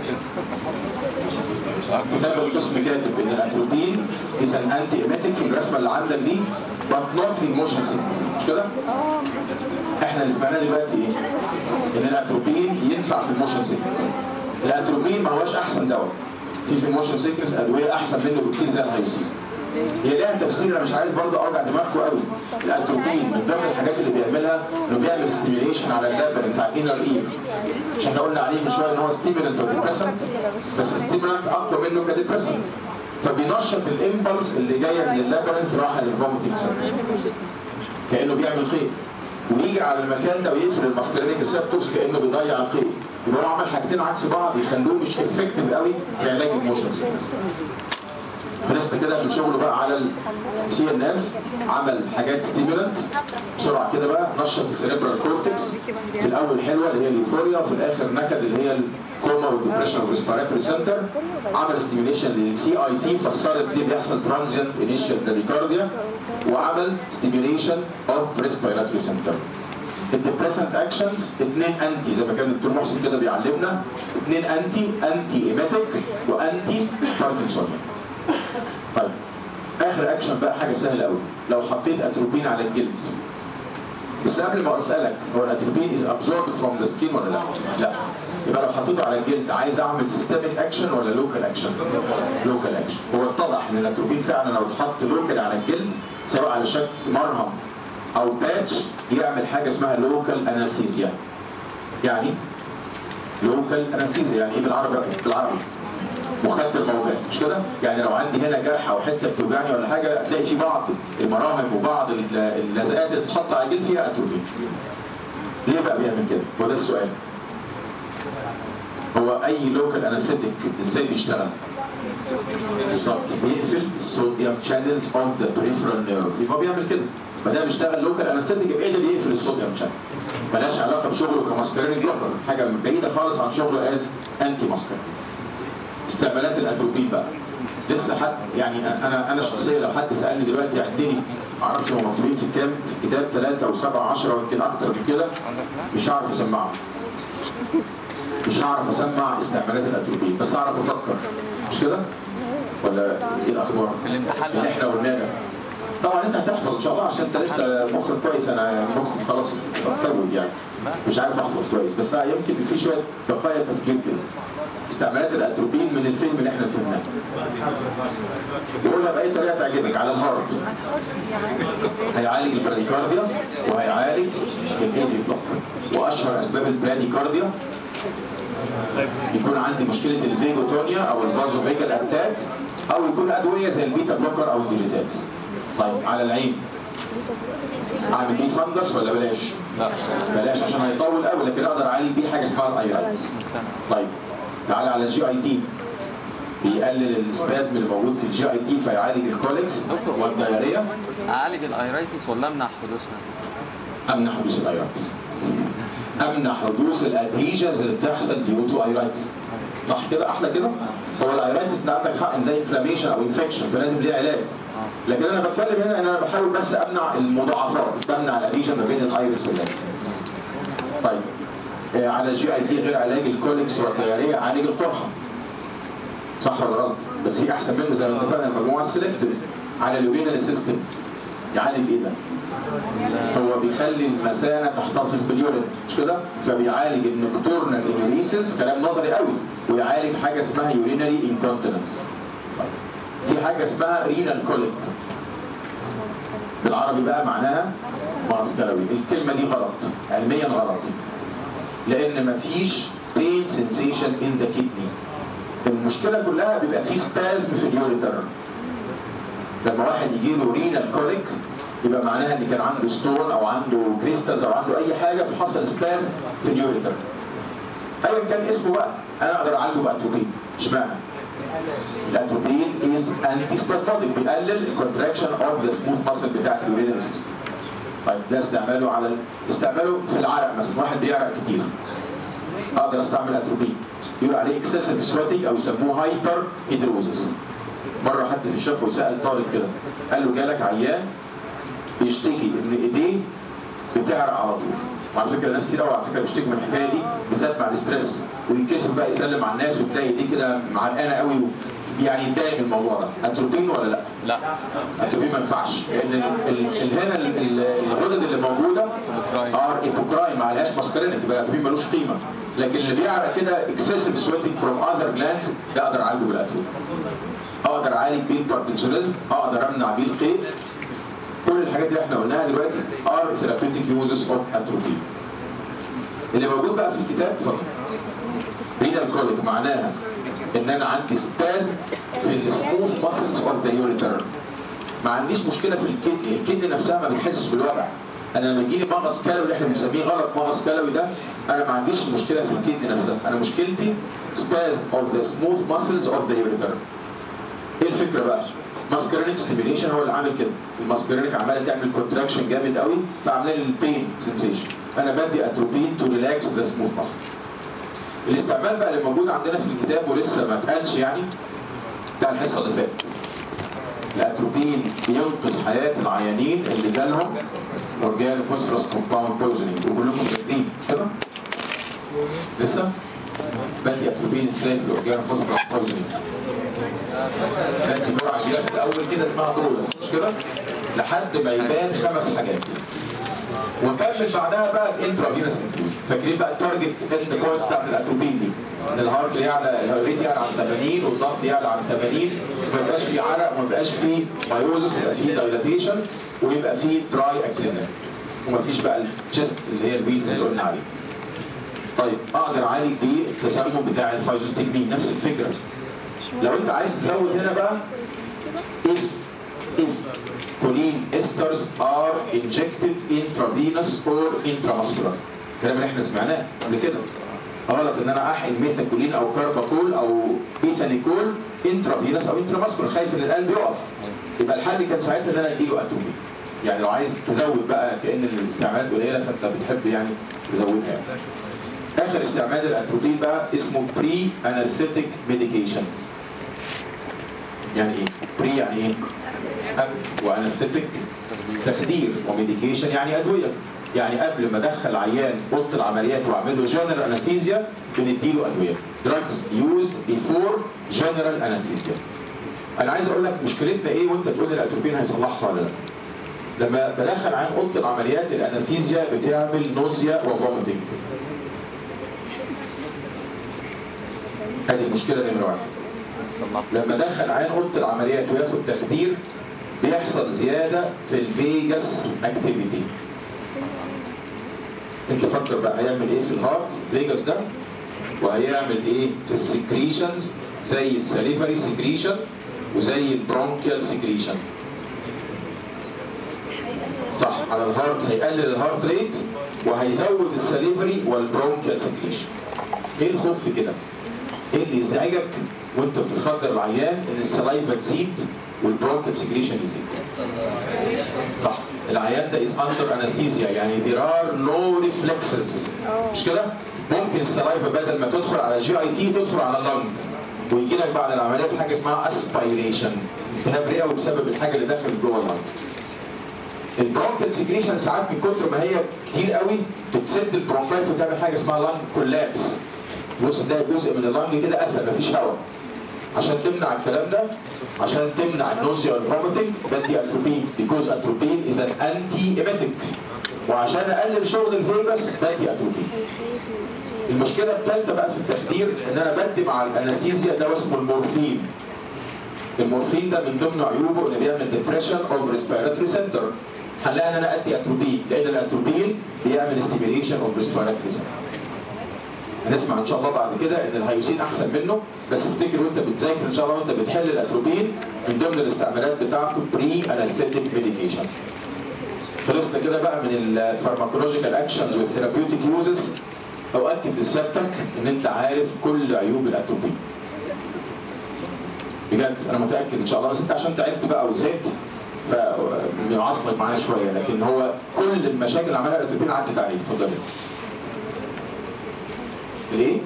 كتاب القسم كاتب ان الاتروبين is an anti emetic في الرسمه اللي عندك دي but not in motion sickness مش كده؟ احنا اللي سمعناه دلوقتي ايه؟ ان الاتروبين ينفع في الموشن سيكنس الاتروبين ما هوش احسن دواء في في الموشن سيكنس ادويه احسن منه بكتير زي الهيوسين هي لها تفسير انا مش عايز برضه اوجع دماغكم قوي الاتروبين من ضمن الحاجات اللي بيعملها انه بيعمل ستيميليشن على اللابرنت على الانر اير مش احنا قلنا عليه من شويه ان هو ستيمولنت وديبريسنت بس ستيمولنت اقوى منه كديبريسنت فبينشط الامبلس اللي جايه من اللابرنت رايحه للفوميتنج سنتر كانه بيعمل قيد ويجي على المكان ده ويقفل الماسكرينيك ريسبتورز كانه بيضيع القيد يبقى هو عمل حاجتين عكس بعض يخلوه مش افكتيف قوي في علاج الموشن سيكنس خلصنا كده من شغله بقى على السي ان اس عمل حاجات ستيمولنت بسرعه كده بقى نشط السيريبرال كورتكس في الاول حلوه اللي هي اليوفوريا وفي الاخر نكد اللي هي الكوما والديبريشن اوف ريسبيراتوري سنتر عمل ستيميوليشن للسي اي سي فسرت ليه بيحصل ترانزيانت انيشال براديكارديا وعمل ستيميوليشن اوف ريسبيراتوري سنتر الديبريسنت اكشنز اثنين انتي زي ما كان الدكتور محسن كده بيعلمنا اثنين انتي انتي ايميتيك وانتي باركنسونيان طيب اخر اكشن بقى حاجه سهله قوي لو حطيت اتروبين على الجلد بس قبل ما اسالك هو الاتروبين از ابزوربد فروم ذا سكين ولا لا؟ لا يبقى لو حطيته على الجلد عايز اعمل سيستميك اكشن ولا لوكال اكشن؟ لوكال اكشن هو اتضح ان الاتروبين فعلا لو اتحط لوكال على الجلد سواء على شكل مرهم او باتش يعمل حاجه اسمها لوكال انستيزيا يعني لوكال انستيزيا يعني ايه بالعربي بالعربي مخدر موضعي مش كده؟ يعني لو عندي هنا جرح او حته بتوجعني ولا حاجه هتلاقي في بعض المراهم وبعض اللزقات اللي تتحط على الجلد فيها اتروبين. ليه بقى بيعمل كده؟ هو ده السؤال. هو اي لوكال انستيك ازاي بيشتغل؟ بالظبط بيقفل الصوديوم شانلز اوف ذا بريفرال نيرف يبقى بيعمل كده ما دام بيشتغل لوكال انستيك يبقى قدر يقفل الصوديوم شانل ملهاش علاقه بشغله كماسكرينيك بلوكر حاجه بعيده خالص عن شغله از انتي ماسكرين استعمالات الاتروبين بقى لسه حد يعني انا انا شخصيا لو حد سالني دلوقتي عدني ما اعرفش هم مكتوبين في كام في الكتاب 3 و7 10 ويمكن اكتر من كده مش هعرف اسمعهم مش هعرف اسمع استعمالات الاتروبين بس اعرف افكر مش كده؟ ولا ايه الاخبار؟ في الامتحان اللي احنا قلناه ده. طبعا انت هتحفظ ان شاء الله عشان انت لسه مخك كويس انا مخي خلاص فوت يعني مش عارف احفظ كويس بس يمكن في شويه بقايا تفكير كده استعمالات الاتروبين من الفيلم اللي احنا فهمناه يقولها باي طريقه تعجبك على الهارت هيعالج البراديكارديا وهيعالج الايفي بلوك واشهر اسباب البراديكارديا يكون عندي مشكله الفيجوتونيا او الفازو فيجال اتاك او يكون ادويه زي البيتا بلوكر او الديجيتالز طيب على العين اعمل بيه فندس ولا بلاش؟ لا بلاش عشان هيطول قوي لكن اقدر اعالج بيه حاجه اسمها الايرايتس طيب تعالى على الجي اي تي بيقلل السبازم اللي موجود في الجي اي تي فيعالج الكوليكس والدياريه اعالج الايرايتس ولا امنع حدوثها؟ امنع حدوث الايرايتس امنع حدوث الادهيجنز اللي بتحصل ديو تو ايرايتس صح كده احلى كده هو الايرايتس انت عندك حق ان ده انفلاميشن او انفكشن فلازم ليه علاج لكن انا بتكلم هنا ان انا بحاول بس امنع المضاعفات بمنع الادهيجن ما بين الايرس واللانس طيب آه، على الجي اي تي غير علاج الكوليكس والدياريه عالج القرحه صح ولا غلط؟ بس في احسن منه زي ما اتفقنا المجموعه السلكتيف على اليورينال سيستم يعالج ايه ده؟ هو بيخلي المثانه تحتفظ باليورين مش كده؟ فبيعالج النكتورنال انيوريسيس كلام نظري قوي ويعالج حاجه اسمها يورينري انكونتيننس في حاجه اسمها رينال كوليك بالعربي بقى معناها مغص كلوي الكلمه دي غلط علميا غلط لان مفيش بين pain sensation in the kidney المشكله كلها بيبقى في سبازم في اليوريتر لما واحد يجي له رينال كوليك يبقى معناها ان كان عنده ستون او عنده كريستالز او عنده اي حاجه فحصل سبازم في اليوريتر ايا كان اسمه بقى انا اقدر اعالجه باتروبين اشمعنى؟ الاتروبين از انتي سبازماتيك بيقلل الكونتراكشن اوف ذا سموث ماسل بتاعت اليورينال سيستم طيب ده استعماله على ال- استعماله في العرق مثلا واحد بيعرق كتير اقدر استعمل اتروبين يقول عليه اكسسيف سويتنج او يسموه هايبر هيدروزس مره حد في الشفوي سال طالب كده قال له جالك عيان بيشتكي ان ايديه بتعرق على طول وعلى فكره ناس كتير قوي على فكره بيشتكي من الحكايه دي بالذات مع الاسترس ويتكسف بقى يسلم على الناس وتلاقي ايديه كده معرقانه قوي و... يعني يتضايق من الموضوع ده اتروبين ولا لا؟ لا الاتروبين ما ينفعش لان ال- ال- ال- هنا ال- ال- الغدد اللي موجوده ار ايبوكراين ما عليهاش ماسكارينك يبقى الاتروبين ملوش قيمه لكن اللي بيعرق كده اكسسيف سويتنج فروم اذر جلاندز ده اقدر اعالجه بالاتروبين اقدر اعالج بيه الباركنسونيزم اقدر امنع بيه القيء كل الحاجات اللي احنا قلناها دلوقتي ار ثيرابيوتيك يوزز اوف اتروبين اللي موجود بقى في الكتاب اتفضل رينال كوليك معناها ان انا عندي سبازم في السموث ماسلز اوف ذا يوريتر ما عنديش مشكله في الكدني الكدني نفسها ما بتحسش بالوجع انا لما يجي لي مغص كلوي اللي احنا بنسميه غلط مغص كلوي ده انا ما عنديش مشكله في الكدني نفسها انا مشكلتي سبازم اوف ذا سموث ماسلز اوف ذا يوريتر ايه الفكره بقى؟ ماسكرينيك ستيميليشن هو اللي عامل كده الماسكرينيك عماله تعمل كونتراكشن جامد قوي فعامله لي البين سنسيشن انا بدي اتروبين تو ريلاكس ذا سموث ماسل الاستعمال بقى اللي موجود عندنا في الكتاب ولسه ما اتقالش يعني بتاع الحصه اللي فاتت الاتروبين بينقذ حياه العيانين اللي جالهم اورجان فوسفورس كومباوند بويزنينج وكلكم فاكرين مش كده؟ لسه؟ بدي اتروبين ازاي في الاورجان فوسفورس بويزنينج بدي جرعه كبيره في الاول كده اسمها دولس مش كده؟ لحد ما يبان خمس حاجات وكمل بعدها بقى بانترافينوس انفيوجن فاكرين بقى التارجت اند بوينتس بتاعت الاتروبين دي ان الهارت يعلى الريت يعلى عن 80 والضغط يعلى عن 80 وما يبقاش فيه عرق وما يبقاش فيه مايوزس يبقى فيه دايلاتيشن ويبقى فيه دراي اكسيدنت وما فيش بقى الشيست اللي هي الويز اللي قلنا عليه طيب اقدر اعالج بيه التسمم بتاع الفايزوستجمين نفس الفكره لو انت عايز تزود هنا بقى if if choline esters are injected intravenous or intramuscular الكلام اللي احنا سمعناه قبل كده غلط ان انا احقن ميثاكولين او كارباكول او بيتانيكول انترافينوس او انتراماسكولار خايف ان القلب يقف يبقى الحل كان ساعتها ان انا اديله اتروبين يعني لو عايز تزود بقى كان الاستعمالات قليله فانت بتحب يعني تزودها يعني. اخر استعمال الاتروبين بقى اسمه بري انستيك ميديكيشن يعني ايه؟ بري يعني ايه؟ وانستيك تخدير وميديكيشن يعني ادويه يعني قبل ما ادخل عيان اوضه العمليات واعمل له جنرال انستيزيا بنديله ادويه drugs used before general anesthesia انا عايز اقول لك مشكلتنا ايه وانت تقول لي الاتروبين هيصلحها ولا لا لما بدخل عيان اوضه العمليات الانستيزيا بتعمل نوزيا وفوميتنج هذه المشكله نمره واحد لما دخل عين اوضه العمليات وياخد تخدير بيحصل زياده في الفيجاس اكتيفيتي انت فكر بقى هيعمل ايه في الهارت فيجاس ده وهيعمل ايه في السكريشنز زي السليفري سكريشن وزي البرونكيال سكريشن صح على الهارت هيقلل الهارت ريت وهيزود السليفري والبرونكيال سكريشن ايه الخوف في كده ايه اللي يزعجك وانت بتخدر العيان ان السلايفا تزيد والبرونكال سكريشن يزيد صح العيان ده از اندر انستيزيا يعني there are no reflexes مش كده ممكن السلايفا بدل ما تدخل على جي اي تي تدخل على اللنج ويجي لك بعد العمليه حاجه اسمها اسبيريشن التهاب رئوي بسبب الحاجه اللي دخلت جوه اللنج البرونكال سكريشن ساعات من كتر ما هي كتير قوي بتسد البرونكايت وتعمل حاجه اسمها لانج كولابس بص ده جزء من اللنج كده قفل مفيش هواء عشان تمنع الكلام ده عشان تمنع النوزيا والفوميتنج بدي اتروبين بيكوز اتروبين از ان انتي ايميتيك وعشان اقلل شغل الفيجاس بدي اتروبين المشكله الثالثه بقى في التخدير ان انا بدي مع الانستيزيا دواء اسمه المورفين المورفين ده من ضمن عيوبه انه بيعمل ديبريشن اوف ريسبيراتوري سنتر حلها ان انا ادي اتروبين لان الاتروبين بيعمل ستيميليشن اوف ريسبيراتوري سنتر هنسمع ان شاء الله بعد كده ان الهيوسين احسن منه بس افتكر وانت بتذاكر ان شاء الله وانت بتحل الاتروبين من ضمن الاستعمالات بتاعته بري اناليتيك ميديكيشن خلصنا كده بقى من الفارماكولوجيكال اكشنز والثيرابيوتيك يوزز اوكد لسيادتك ان انت عارف كل عيوب الاتروبين بجد انا متاكد ان شاء الله بس انت عشان تعبت بقى وزهقت فمعصلك معانا شويه لكن هو كل المشاكل اللي عملها الاتروبين عدت عليك اتفضل ليه؟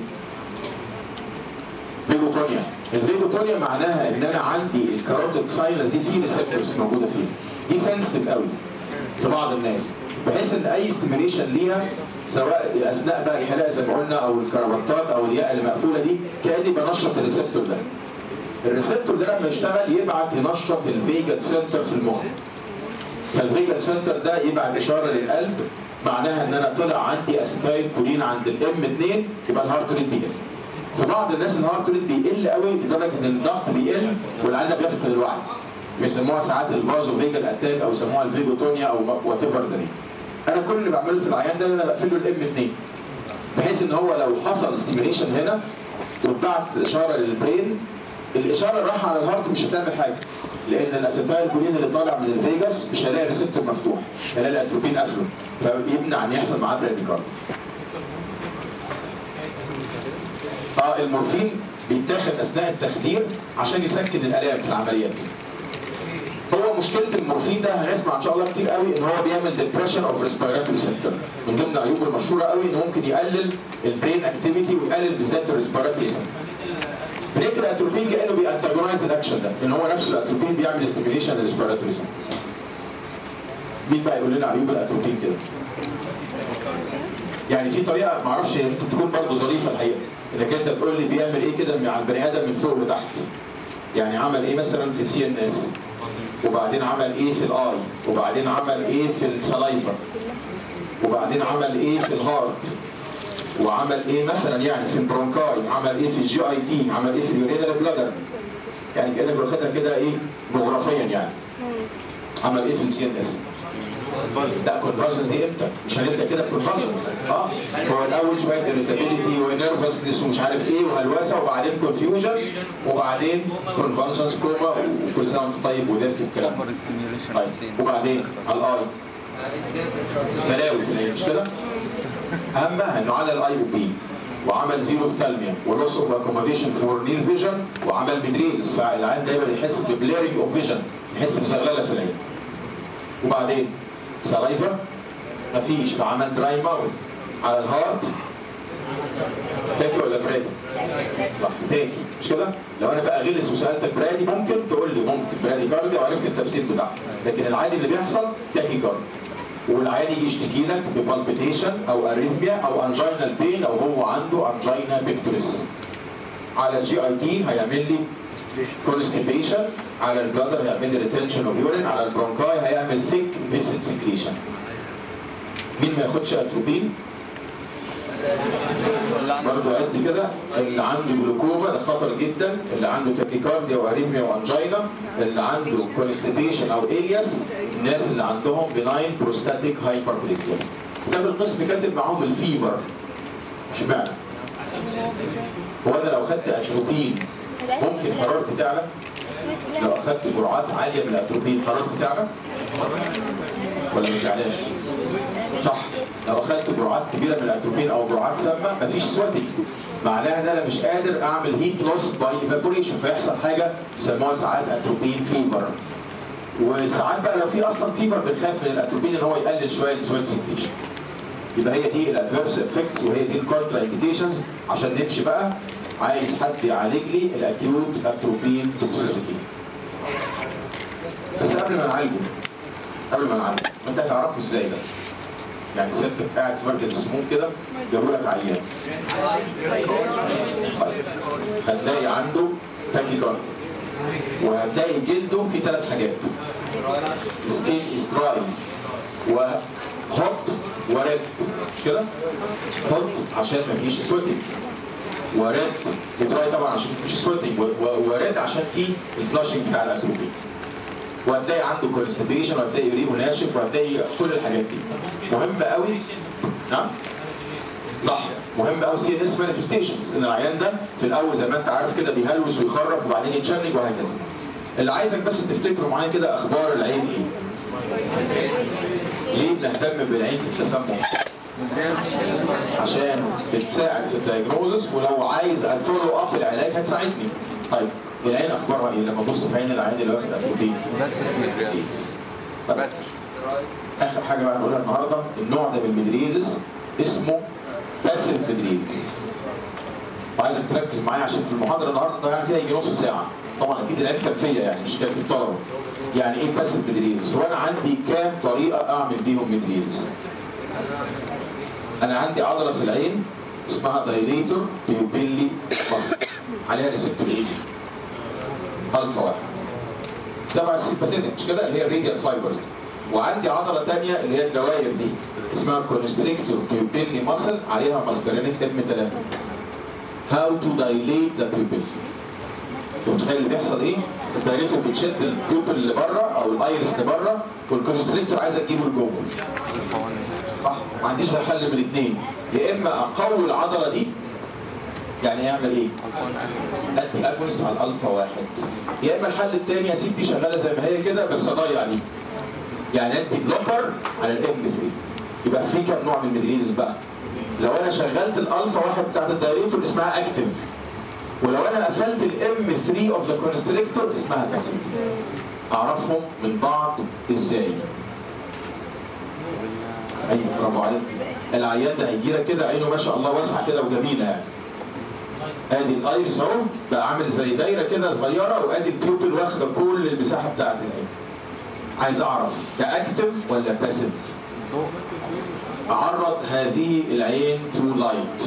فيجوتونيا الفيجوتونيا معناها ان انا عندي الكاروتيد ساينس دي في ريسبتورز موجوده فيه دي سنسيتيف قوي في بعض الناس بحيث ان اي ستيميليشن ليها سواء اثناء بقى الحلاقه زي ما قلنا او الكرافطات او الياقه اللي مقفوله دي كاني بنشط الريسبتور ده الريسبتور ده لما يشتغل يبعت ينشط الفيجا سنتر في المخ فالفيجا سنتر ده يبعت اشاره للقلب معناها ان انا طلع عندي اسيتايل كولين عند الام 2 يبقى الهارت ريت بيقل في بعض الناس الهارت ريت بيقل قوي لدرجه ان الضغط بيقل والعيان بيفقد الوعي بيسموها ساعات الفازو فيجال اتاك او يسموها الفيجوتونيا او وات ايفر ده انا كل اللي بعمله في العيان ده ان انا بقفل له الام 2 بحيث ان هو لو حصل ستيميليشن هنا واتبعت اشاره للبرين الاشاره اللي رايحه على الهارت مش هتعمل حاجه لان الاسيتايل كولين اللي طالع من الفيجاس مش هيلاقي ريسبتور مفتوح هيلاقي الاتروبين قافله فيمنع ان يحصل معاه براديكارد اه المورفين بيتاخد اثناء التخدير عشان يسكن الالام في العمليات هو مشكله المورفين ده هنسمع ان شاء الله كتير قوي ان هو بيعمل ديبريشن اوف ريسبيراتوري سنتر من ضمن عيوبه المشهوره قوي انه ممكن يقلل البرين اكتيفيتي ويقلل بالذات الريسبيراتوري سنتر بريك الاتروبين كانه بيانتاجونايز الاكشن ده ان هو نفسه الاتروبين بيعمل ستيميليشن للريسبيراتوري سنتر مين بقى يقول لنا عيوب الاتروبين كده يعني في طريقه معرفش هي ممكن تكون برضه ظريفه الحقيقه انك انت تقول لي بيعمل ايه كده مع البني ادم من فوق لتحت يعني عمل ايه مثلا في السي ان اس وبعدين عمل ايه في الاي وبعدين عمل ايه في السلايفا وبعدين عمل ايه في الهارت وعمل ايه مثلا يعني في البرونكاي عمل ايه في الجي اي تي عمل ايه في اليورينال بلادر يعني كانك واخدها كده ايه جغرافيا يعني عمل ايه في السي ان اس لا كونفرجنس دي امتى؟ مش هنبدا كده بكونفرجنس اه هو الاول شويه irritability ونيرفسنس ومش عارف ايه وهلوسه وبعدين كونفيوجن وبعدين كونفرجنس كوما وكل سنه وانت طيب وديث والكلام ده. طيب وبعدين على الاي بلاوي مش كده؟ اهمها انه على الاي او بي وعمل زيرو ثالميا ولوس اوف اكوموديشن فور نيل فيجن وعمل ميدريزس فالعيان دايما يحس ببليرنج اوف فيجن يحس بزغلله في العين وبعدين سلايفا مفيش فعمل دراي ماوث على الهارت تاكي ولا برادي؟ صح تاكي مش كده؟ لو انا بقى غلس وسالتك برادي ممكن تقول لي ممكن برادي كاردي وعرفت التفسير بتاعه لكن العادي اللي بيحصل تاكي كاردي والعيان يجي يشتكي لك ببالبيتيشن او اريثميا او انجينال بين او هو عنده انجينا بيكتوريس على الجي اي تي هيعمل لي كونستيبيشن على البلادر هيعمل لي ريتنشن اوف يورين على البرونكاي هيعمل ثيك فيسل سكريشن مين ما ياخدش اتروبين برضه قد كده اللي عنده جلوكوما ده خطر جدا اللي عنده تاكيكارديا واريثميا وانجينا اللي عنده كونستيبيشن او الياس الناس اللي عندهم بناين بروستاتيك هايبربليزيا كتاب القسم كاتب معاهم الفيبر اشمعنى؟ هو انا لو خدت اتروبين ممكن حرارتي تعلى لو اخدت جرعات عاليه من الاتروبين حرارتي تعلى ولا ما تعلاش؟ صح لو اخدت جرعات كبيره من الاتروبين او جرعات سامه مفيش سواتنج معناها ان انا مش قادر اعمل هيت لوس باي ايفابوريشن فيحصل حاجه بيسموها ساعات اتروبين فيبر وساعات بقى لو في اصلا فيبر بنخاف من الاتروبين ان هو يقلل شويه السويت سكريشن يبقى هي دي الادفيرس افكتس وهي دي الكونترا انديكيشنز عشان نمشي بقى عايز حد يعالج لي الاكيوت اتروبين توكسيسيتي بس قبل ما نعالجه قبل ما نعالجه انت هتعرفه ازاي ده يعني سيادتك قاعد في مركز السموم كده جابوا لك عيان طيب. هتلاقي عنده تاكيكارد وهتلاقي جلده في ثلاث حاجات سكين از دراي وهوت وريد مش كده؟ هوت عشان مفيش سويتنج وريد ودراي طبعا عشان مفيش سويتنج وريد عشان في الفلاشنج بتاع الاتروبين وهتلاقي عنده كونستيبيشن وهتلاقي ريقه ناشف وهتلاقي كل الحاجات دي مهم قوي نعم صح مهم قوي السي ان اس مانيفستيشنز ان العيان ده في الاول زي ما انت عارف كده بيهلوس ويخرف وبعدين يتشنج وهكذا اللي عايزك بس تفتكروا معايا كده اخبار العين ايه ليه بنهتم بالعين في التسمم عشان بتساعد في الدايجنوزس ولو عايز الفولو اب العلاج هتساعدني طيب العين اخبارها ايه لما ابص في عين العين اللي واخد اتروبين بس المدريد طيب بس اخر حاجه بقى هنقولها النهارده النوع ده من المدريزس اسمه باسيف مدريز وعايزك تركز معايا عشان في المحاضره النهارده يعني فيها يجي نص ساعه طبعا اكيد العيب كان فيا يعني مش كان في الطلبه يعني ايه باسيف مدريزس هو انا عندي كام طريقه اعمل بيهم مدريزس انا عندي عضله في العين اسمها دايليتور بيوبيلي مصر عليها ريسبتور ايه الفا واحد تبع السيمباتيتك مش كده اللي هي الراديال فايبرز وعندي عضله ثانيه اللي هي الدوائر دي اسمها كونستريكتور بيوبيلي ماسل عليها ماسكرينيك ام 3 هاو تو دايليت ذا بيوبيل انت متخيل اللي بيحصل ايه؟ الدايليتور بتشد البيوبل اللي بره او الايرس لبره والكونستريكتور عايزه تجيبه لجوه صح ما عنديش غير حل من الاثنين يا اما اقوي العضله دي يعني يعمل ايه؟ ادي اجونست على الالفا واحد يا اما الحل الثاني اسيب دي شغاله زي ما هي كده بس اضيع دي يعني ادي بلوكر على الام 3 يبقى في كام نوع من المدريزس بقى لو انا شغلت الالفا واحد بتاعت الدايريتور اسمها اكتف ولو انا قفلت الام 3 اوف ذا كونستريكتور اسمها باسيف اعرفهم من بعض ازاي ايوه برافو عليك العيان ده هيجي لك كده عينه ما شاء الله واسعه كده وجميله يعني ادي الايرس اهو بقى عامل زي دايره كده صغيره وادي البيوبل واخده كل المساحه بتاعت العين عايز اعرف ده اكتف ولا باسيف اعرض هذه العين تو لايت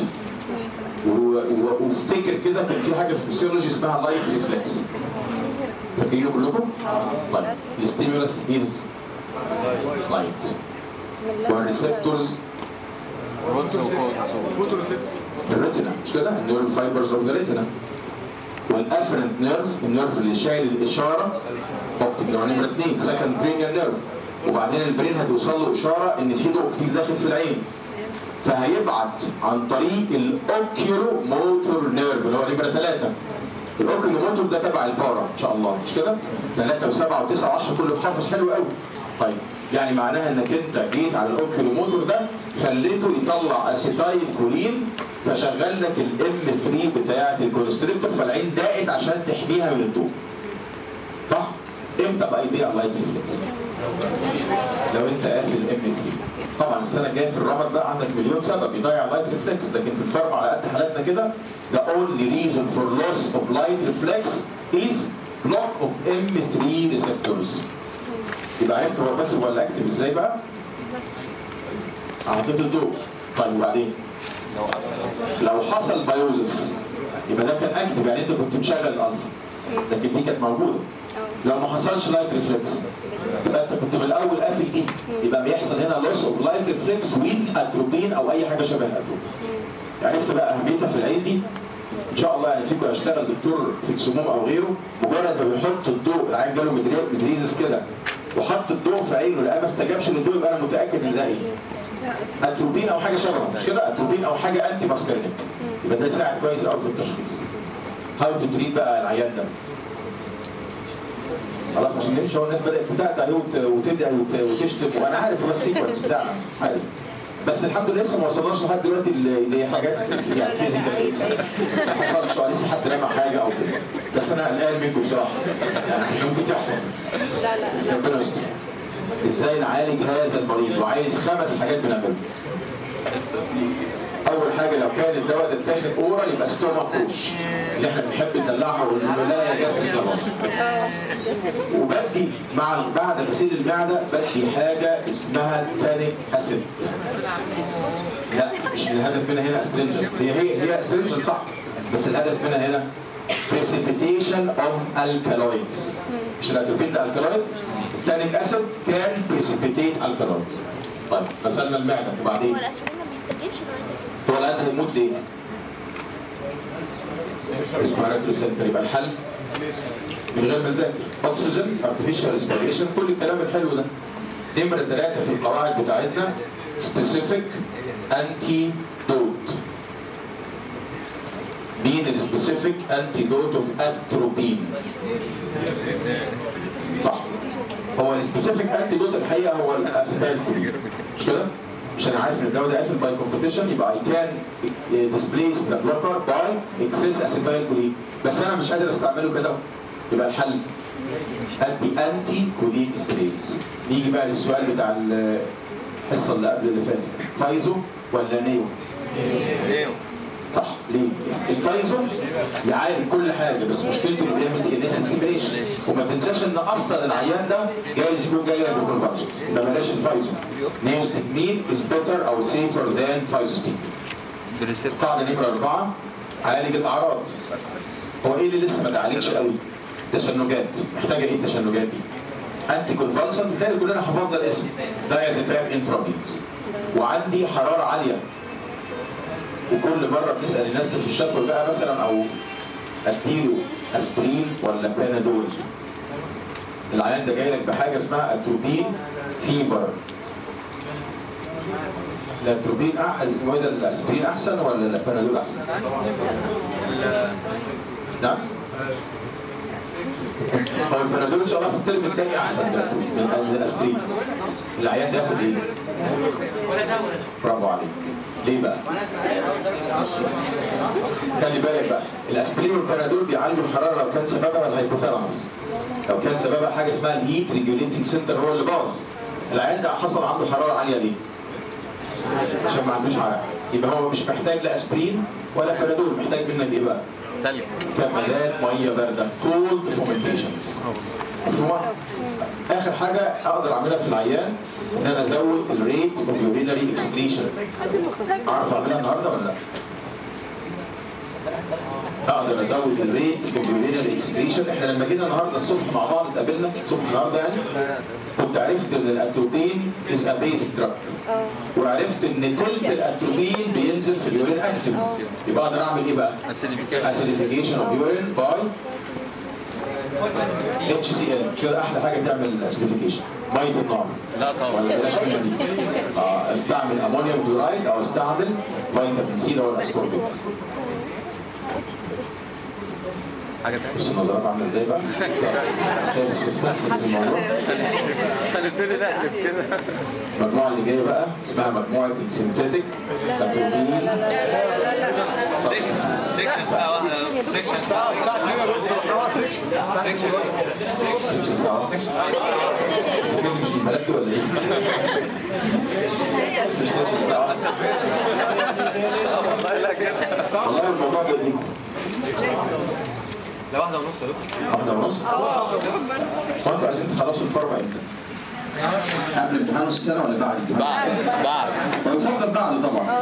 وافتكر كده كان في حاجه في الفسيولوجي اسمها لايت ريفلكس فاكرينه كلكم؟ طيب الستيمولس از لايت والريسبتورز روتس وكودز الريتنا مش كده؟ النيرف فايبرز اوف ذا ريتنا والافرنت نيرف النيرف اللي شايل الاشاره اوبتيك اللي هو نمره اثنين سكند برينيال نيرف وبعدين البرين هتوصل له اشاره ان في ضوء كتير داخل في العين فهيبعت عن طريق الاوكيولو موتور نيرف اللي هو نمره ثلاثه الاوكيولو موتور ده تبع البارا ان شاء الله مش كده؟ ثلاثه وسبعه وتسعه وعشره كله في حافظ حلو قوي طيب يعني معناها انك انت جيت على الاوكيولو موتور ده خليته يطلع اسيتايل كولين فشغل لك الام 3 بتاعه الكونستريكتور فالعين ضاقت عشان تحميها من الضوء صح؟ امتى بقى يضيع اللايت ريفلكس؟ لو انت قافل الام 3 طبعا السنه الجايه في الرمد بقى عندك مليون سبب يضيع اللايت ريفلكس لكن في الفارما على قد حالاتنا كده the only reason for loss of light reflex is block of M3 receptors يبقى عرفت هو باسف ولا اكتف ازاي بقى؟ اعطيت الضوء طيب وبعدين؟ لو قفل لو حصل بايوزس يبقى ده كان اكتف يعني انت كنت مشغل الالفا لكن دي كانت موجوده لو ما حصلش لايت ريفلكس يبقى انت كنت من الاول قافل دي يبقى بيحصل هنا لوس اوف لايت ريفلكس ويز اتروبين او اي حاجه شبه الاتروبين عرفت بقى اهميتها في العين دي ان شاء الله يعني فيكم هيشتغل دكتور في السموم او غيره مجرد ما بيحط الضوء العين جاله مدري- مدريزس كده وحط الضوء في عينه لقاه ما استجابش للضوء يبقى انا متاكد ان ده ايه؟ اتروبين او حاجه شبهه مش كده؟ اتروبين او حاجه انتي ماسكرينيك يبقى ده يساعد كويس قوي في التشخيص. هاو تو تريت بقى العيان ده؟ خلاص عشان نمشي هو الناس بدات تتأتأ وت- وتدعي وت- وتشتم وانا عارف هو السيكونس بتاعنا عارف بس الحمد لله لسه ما وصلناش لحد دلوقتي ل- لحاجات يعني فيزيكال ما حصلش أو لسه حد رمى حاجه او كده بس انا قلقان منكم بصراحه يعني حاسس ممكن تحصل لا لا لا ربنا يستر ازاي نعالج هذا المريض وعايز خمس حاجات بنعملها اول حاجه لو كان الدواء ده اتاخد اورال يبقى ستوما كوش اللي احنا بنحب ندلعها ونقول لها يا جاستريك لافاش وبدي مع بعد غسيل المعده بدي حاجه اسمها تانيك اسيد لا مش الهدف منها هنا استرنجنت هي هي هي استرنجنت صح بس الهدف منها هنا precipitation of alkaloids مش الاتروبين ده الكالويد التانيك اسيد كان precipitate alkaloids طيب غسلنا المعده وبعدين هو الاتروبين ما بيستجيبش لغايه هو الان هيموت ليه؟ اسمها ريترو سنتر يبقى الحل من غير ما نذاكر اكسجين ارتفيشال ريسبيريشن كل الكلام الحلو ده نمرة ثلاثة في القواعد بتاعتنا سبيسيفيك انتي دوت مين السبيسيفيك انتيدوت اوف اتروبين صح هو السبيسيفيك انتيدوت الحقيقه هو الاسيتايل كولين مش كده؟ مش انا عارف ان الدواء ده قافل باي كومبيتيشن يبقى اي كان ديسبليس ذا بلوكر باي اكسس اسيتايل كولين بس انا مش قادر استعمله كده يبقى الحل ادي انتي كولين سبريز نيجي بقى للسؤال بتاع الحصه اللي قبل اللي فاتت فايزو ولا نيو؟ صح ليه؟ الفايزو يعالج كل حاجه بس مشكلته انه بيعمل سي ان اس ستيميليشن وما تنساش ان اصلا العيان ده جايز يكون جاي له كونفرجنس ما بلاش الفايزو نيوستجمين از بيتر او سيفر ذان فايزوستيمين قاعده نمره اربعه عالج الاعراض هو ايه اللي لسه ما اتعالجش قوي؟ تشنجات محتاجه ايه التشنجات دي؟ انتي كونفالسنت بالتالي كلنا حفظنا الاسم دايازيبام انترافينز وعندي حراره عاليه وكل مره بنسال الناس اللي في الشفوي بقى مثلا او اديله اسبرين ولا بانادول العيان ده جاي لك بحاجه اسمها اتروبين فيبر الاتروبين احسن ولا الاسبرين احسن ولا البانادول احسن؟ نعم هو البنادول ان شاء الله في الترم الثاني احسن من الاسبرين العيان ده ياخد ايه؟ برافو عليك ليه بقى؟ خلي بالك بقى الاسبرين والبنادول بيعالجوا الحراره لو كان سببها الهيبوثالاموس لو كان سببها حاجه اسمها الهيت ريجوليتنج سنتر هو اللي باظ العيان ده حصل عنده حراره عاليه ليه؟ عشان ما عندوش عرق يبقى هو مش محتاج لا اسبرين ولا بنادول محتاج منك ايه بقى؟ تلج كمادات ميه بارده كولد فومنتيشنز مفهومه؟ اخر حاجه اقدر اعملها في العيان ان انا ازود الريت اوف يورينري اكسكريشن اعرف اعملها النهارده ولا لا؟ اقدر ازود الريت اوف يورينري اكسكريشن احنا لما جينا النهارده الصبح مع بعض اتقابلنا الصبح النهارده يعني كنت عرفت ان الاتروبين از ا بيزك دراج وعرفت ان تلت الاتروبين بينزل في اليورين اكتف يبقى اقدر اعمل ايه بقى؟ اسيديفيكيشن acidification of urine by HCl كده احلى حاجه تعمل acidification ميه النار لا طبعا ولا بلاش منها دي آه، استعمل امونيوم كلورايد او استعمل فيتامين سي اللي هو الاسكوربيت حاجه تانية بص النظرات عامله ازاي بقى شايف السسبنس اللي في الموضوع هنبتدي نقلب كده المجموعه اللي جايه بقى اسمها مجموعه السينثيتك اتروبين سيكشن ساعه واحده سيكشن ساعه سيكشن سكشن ساعه فاكرني مش الملك ولا ايه؟ مش سكشن ساعه والله الموضوع ده دي لا واحده ونص يا دكتور واحدة ونص هو انتوا عايزين تخلصوا الفرع امتى؟ قبل امتحان نص السنة ولا بعد الامتحان؟ بعد بعد ويفضل بعد طبعا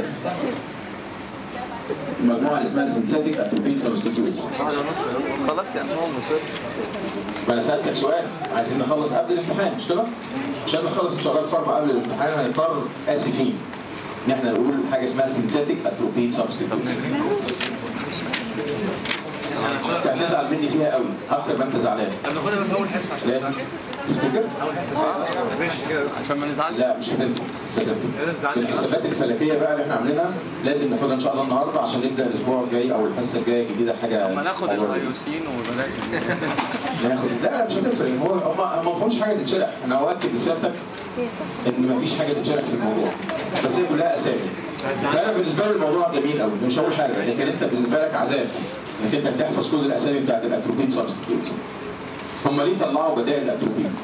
المجموعة اللي اسمها سنتيتك اتروبين سبستيتيوتس واحده ونص يا دكتور خلاص يعني هو مصر ما انا سألتك سؤال عايزين نخلص قبل الامتحان مش كده؟ عشان نخلص ان شاء الله الفرع قبل الامتحان هنضطر اسفين ان احنا نقول حاجة اسمها سنتيتك اتروبين سبستيتيوتس انت هتزعل مني فيها قوي اكتر ما انت زعلان هناخدها من اول حصه عشان لان تفتكر؟ ماشي كده عشان ما نزعلش لا مش هتنفع مش هتنفع تزعلني. الحسابات الفلكيه بقى اللي احنا عاملينها لازم ناخدها ان شاء الله النهارده عشان نبدا الاسبوع الجاي او الحصه الجايه الجديده حاجه ما ناخد حاجة الايوسين وبلاش ناخد لا لا مش هتفرق هو هم هم ما فيهمش حاجه تتشرح انا اؤكد لسيادتك ان ما فيش حاجه تتشرح في الموضوع بس هي كلها اسامي فانا بالنسبه لي الموضوع جميل قوي مش هقول حاجه لكن انت بالنسبه لك عذاب انك انت تحفظ كل الاسامي بتاعت الاتروبين سبستيتيوتس هم ليه طلعوا بدائل الاتروبين؟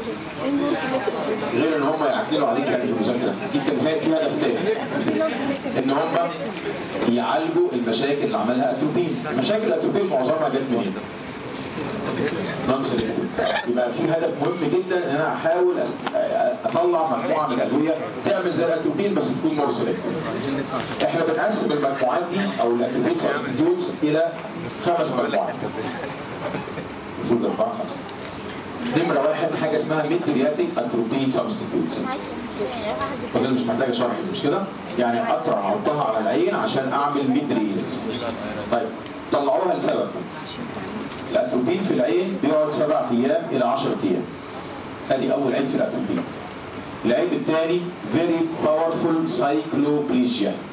غير ان هم يعكنوا عليك يعني في المذاكره في كان فيها في هدف تاني ان هم يعالجوا المشاكل اللي عملها اتروبين مشاكل الاتروبين معظمها جت منين؟ نون سيلكتيف يبقى في هدف مهم جدا ان انا احاول أس- اطلع مجموعه من الادويه تعمل زي الاتروبين بس تكون مور سيلكتيف احنا بنقسم المجموعات دي او الاتروبين سبستيتيوتس الى خمس مجموعات المفروض اربعه خمسه نمره واحد حاجه اسمها ميدرياتيك اتروبين سبستيتيوتس بس أنا مش محتاجه شرح مش كده؟ يعني قطره احطها على العين عشان اعمل ميدريزس طيب طلعوها لسبب الاتروبين في العين بيقعد سبع ايام الى 10 ايام ادي اول عيب في الاتروبين العيب الثاني فيري باورفول سايكلوبليجيا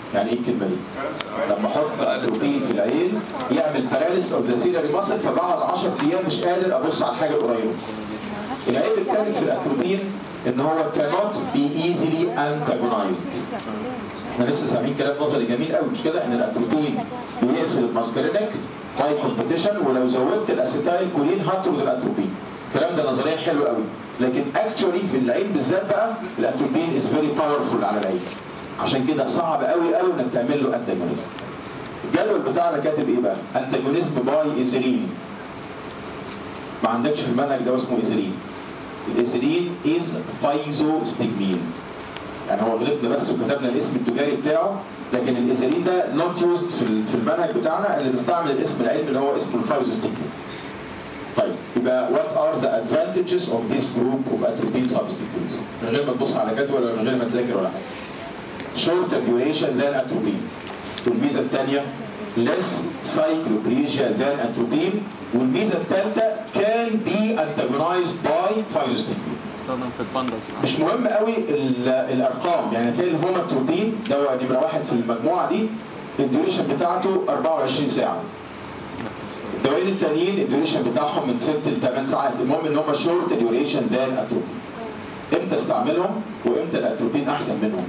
يعني ايه الكلمه دي؟ لما احط اتروبين في العين يعمل باراليس اوف ذا سيلري ماسل فبقعد 10 ايام مش قادر ابص على الحاجه القريبه. العيب الثالث في الاتروبين ان هو cannot be easily antagonized. احنا لسه سامعين كلام نظري جميل قوي مش كده ان الاتروبين بيقفل الماسكرينيك باي كومبيتيشن ولو زودت الاسيتايل كولين هتطرد الاتروبين. الكلام ده نظريا حلو قوي لكن اكشولي في العين بالذات بقى الاتروبين از فيري باورفول على العين. عشان كده صعب قوي قوي انك تعمل له انتاجونيزم. الجدول بتاعنا كاتب ايه بقى؟ انتاجونيزم باي ايزرين. ما عندكش في المنهج ده اسمه ايزرين. الايزرين از فايزوستجمين. يعني هو غلطنا بس وكتبنا الاسم التجاري بتاعه لكن الايزرين ده نوت يوزد في ال- في المنهج بتاعنا اللي بنستعمل الاسم العلمي اللي هو اسمه الفايزوستجمين. طيب يبقى what are the advantages of this group of atropine substitutes؟ من غير ما تبص على جدول ولا من غير ما تذاكر ولا حاجه. shorter duration than atropine. والميزه الثانيه less cycloplegia than atropine والميزه الثالثه can be antagonized by physostimulant. استخدم في الفندس مش مهم قوي ال- الارقام يعني هتلاقي الهوماتروبين ده نمره واحد في المجموعه دي الديوريشن بتاعته 24 ساعه. الدوايين التانيين الديوريشن بتاعهم من 6 ل 8 ساعات المهم ان هم شورت ديوريشن ذان اتروبين. امتى استعملهم وامتى الاتروبين احسن منهم؟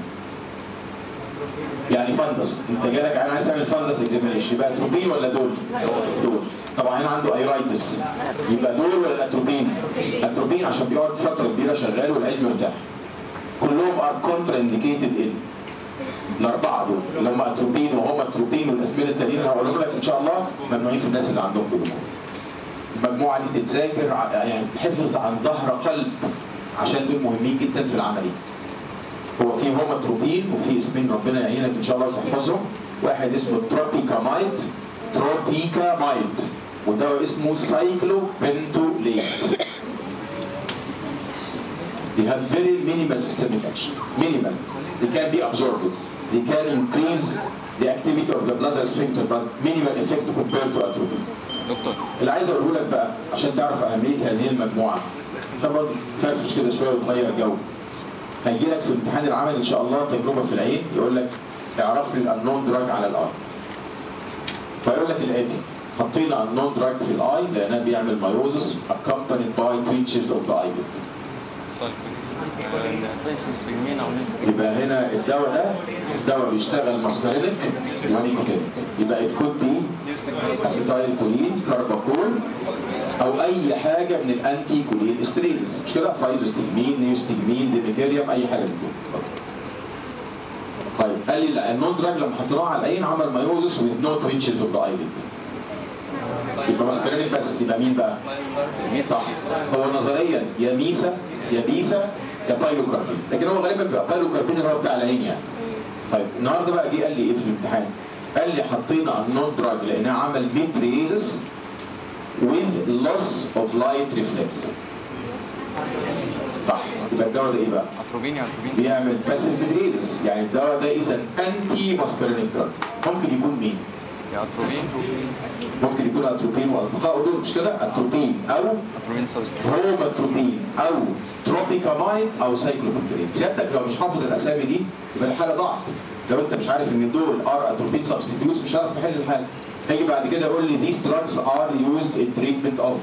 يعني فندس انت جالك انا عايز تعمل فندس اكزامينيشن يبقى اتروبين ولا دول؟ دول طبعا هنا عنده ايرايتس يبقى دول ولا اتروبين؟ اتروبين عشان بيقعد فتره كبيره شغال والعين مرتاح كلهم ار كونترا انديكيتد ان الاربعه دول اللي هم اتروبين وهم اتروبين والاسمين التانيين اللي هقولهم لك ان شاء الله ممنوعين في الناس اللي عندهم دول المجموعه دي تتذاكر ع- يعني تحفظ عن ظهر قلب عشان دول مهمين جدا في العمليه هو في هوماتروبين وفي اسمين ربنا يعينك ان شاء الله وتحفظهم واحد اسمه تروبيكامايد تروبيكامايد ودواء اسمه سايكلوبنتوليت They have very minimal systemic action. Minimal. They can be absorbed. They can increase the activity of the bladder sphincter but minimal effect compared to atropine. دكتور اللي عايز اقوله لك بقى عشان تعرف اهميه هذه المجموعه عشان برضه تفرفش كده شويه وتغير جو هيجي لك في امتحان العمل ان شاء الله تجربه في العين يقول لك اعرف لي الانون دراج على الاي فيقول لك الاتي حطينا النون دراج في الاي لانها بيعمل مايوزس accompanied by twitches of the eyelid فيسوستجمين او نفس يبقى هنا الدواء ده الدواء بيشتغل ماسكارينيك ونيكوتين يبقى it could be اسيتايل كولين كارباكول او اي حاجه من الانتي كولين استريزز مش كده فايزوستجمين نيوستجمين ديميكاريوم اي حاجه من دول طيب قال لي النون دراج لما حطيناه على العين عمل مايوزس with no twitches of the eyelid يبقى ماسكارينيك بس يبقى مين بقى؟ صح هو نظريا يا ميسا يا بيسا يا بايلوكاربين لكن هو غالبا بيبقى بايلوكاربين اللي هو بتاع العين يعني طيب النهارده بقى جه قال لي ايه في الامتحان؟ قال لي حطينا النون دراج لانها عمل ميتريزس with loss of light reflex صح يبقى الدواء ده ايه بقى؟ اتروبين يا اتروبين بيعمل باسيف ميتريزس يعني الدواء ده اذا انتي ماسكارينيك دراج ممكن يكون مين؟ يا اتروبين ممكن يكون اتروبين واصدقائه دول مش كده؟ اتروبين او اتروبين سبستيوت هوماتروبين او تروبيكامايد او سايكلوبنترين سيادتك لو مش حافظ الاسامي دي يبقى الحاله ضاعت لو انت مش عارف ان دول ار اتروبين سبستيتيوتس مش هتعرف تحل الحاله هيجي بعد كده يقول لي these drugs are used in treatment of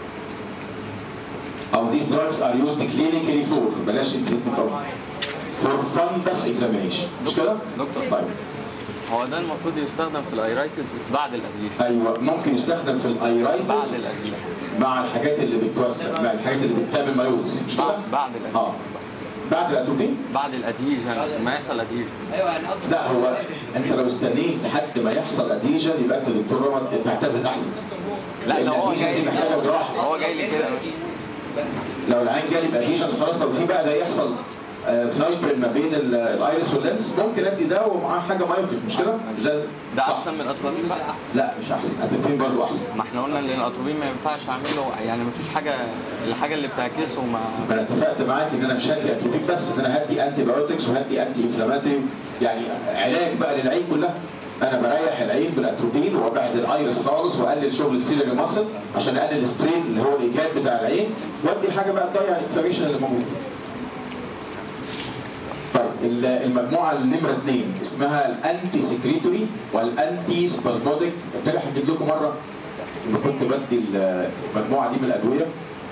او these drugs are used clinically for بلاش in treatment of for fundus examination مش كده؟ دكتور. طيب هو ده المفروض يستخدم في الايرايتس بس بعد الادويه ايوه ممكن يستخدم في بعد الايرايتس الادويه مع الحاجات اللي بتوسع مع الحاجات اللي بتعمل مايوز مش كده؟ بعد بعد اه الادويه بعد الاتروبين بعد الادهيجن ما يحصل ادهيجن لا هو انت لو استنيت لحد ما يحصل اديجن يبقى انت دكتور رمض تعتزل احسن لا لأن لو هو الاديجن جاي دي محتاجه جراحه هو جاي لي كده لو العين جالي باديجنز خلاص لو في بقى ده يحصل فايبرين ما بين ال- الايرس واللينس ممكن ادي ده ومعاه حاجه مايوتيك مش كده؟ مش ده ده صح. احسن من الاتروبين بقى لا مش احسن اتروبين برضه احسن ما احنا قلنا ان الاتروبين ما ينفعش اعمله يعني ما فيش حاجه الحاجه اللي بتعكسه ما ما انا اتفقت معاك ان انا مش هدي اتروبين بس ان انا هدي انتي بايوتكس وهدي انتي انفلاماتوري يعني علاج بقى للعين كلها انا بريح العين بالاتروبين وابعد الايرس خالص واقلل شغل السيلري ماسل عشان اقلل السترين اللي هو الايجاد بتاع العين وادي حاجه بقى تضيع الانفلاميشن اللي موجود طيب ال- المجموعه النمره اثنين اسمها الانتي سكريتوري والانتي سبازموديك ابتدي حكيت لكم مره لما كنت بدي المجموعه دي من الادويه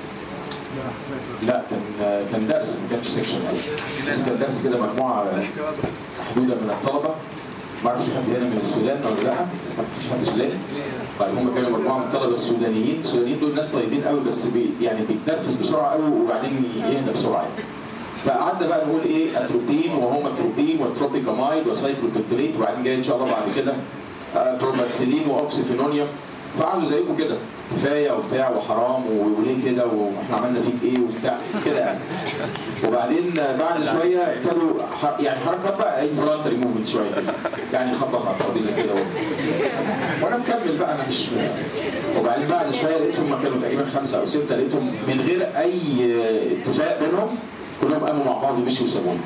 لا كان كان درس ما كانش سيكشن يعني بس كان درس كده مجموعه محدوده من الطلبه ما اعرفش حد هنا من السودان ولا لا ما فيش حد سوداني طيب هم كانوا مجموعه من الطلبه السودانيين السودانيين دول ناس طيبين قوي بس بي يعني بيتنرفز بسرعه قوي وبعدين يهدى بسرعه يعني فقعدنا بقى نقول ايه اتروبين وهوماتروبين وتروبيكامايد وسايكلوبكتوليت وبعدين جاي ان شاء الله بعد كده آه، تروماكسيلين واوكسيفينونيوم فقعدوا زيكم كده كفايه وبتاع وحرام و- وليه كده واحنا عملنا فيك ايه وبتاع كده يعني وبعدين بعد شويه ابتدوا ح- يعني حركات بقى انفولانتري موفمنت شويه كده. يعني خبط على الترابيزه كده و- وانا مكمل بقى انا مش وبعدين بعد شويه لقيتهم ما كانوا تقريبا خمسه او سته لقيتهم من غير اي اتفاق بينهم كلهم قاموا مع بعض ومشوا وسابوني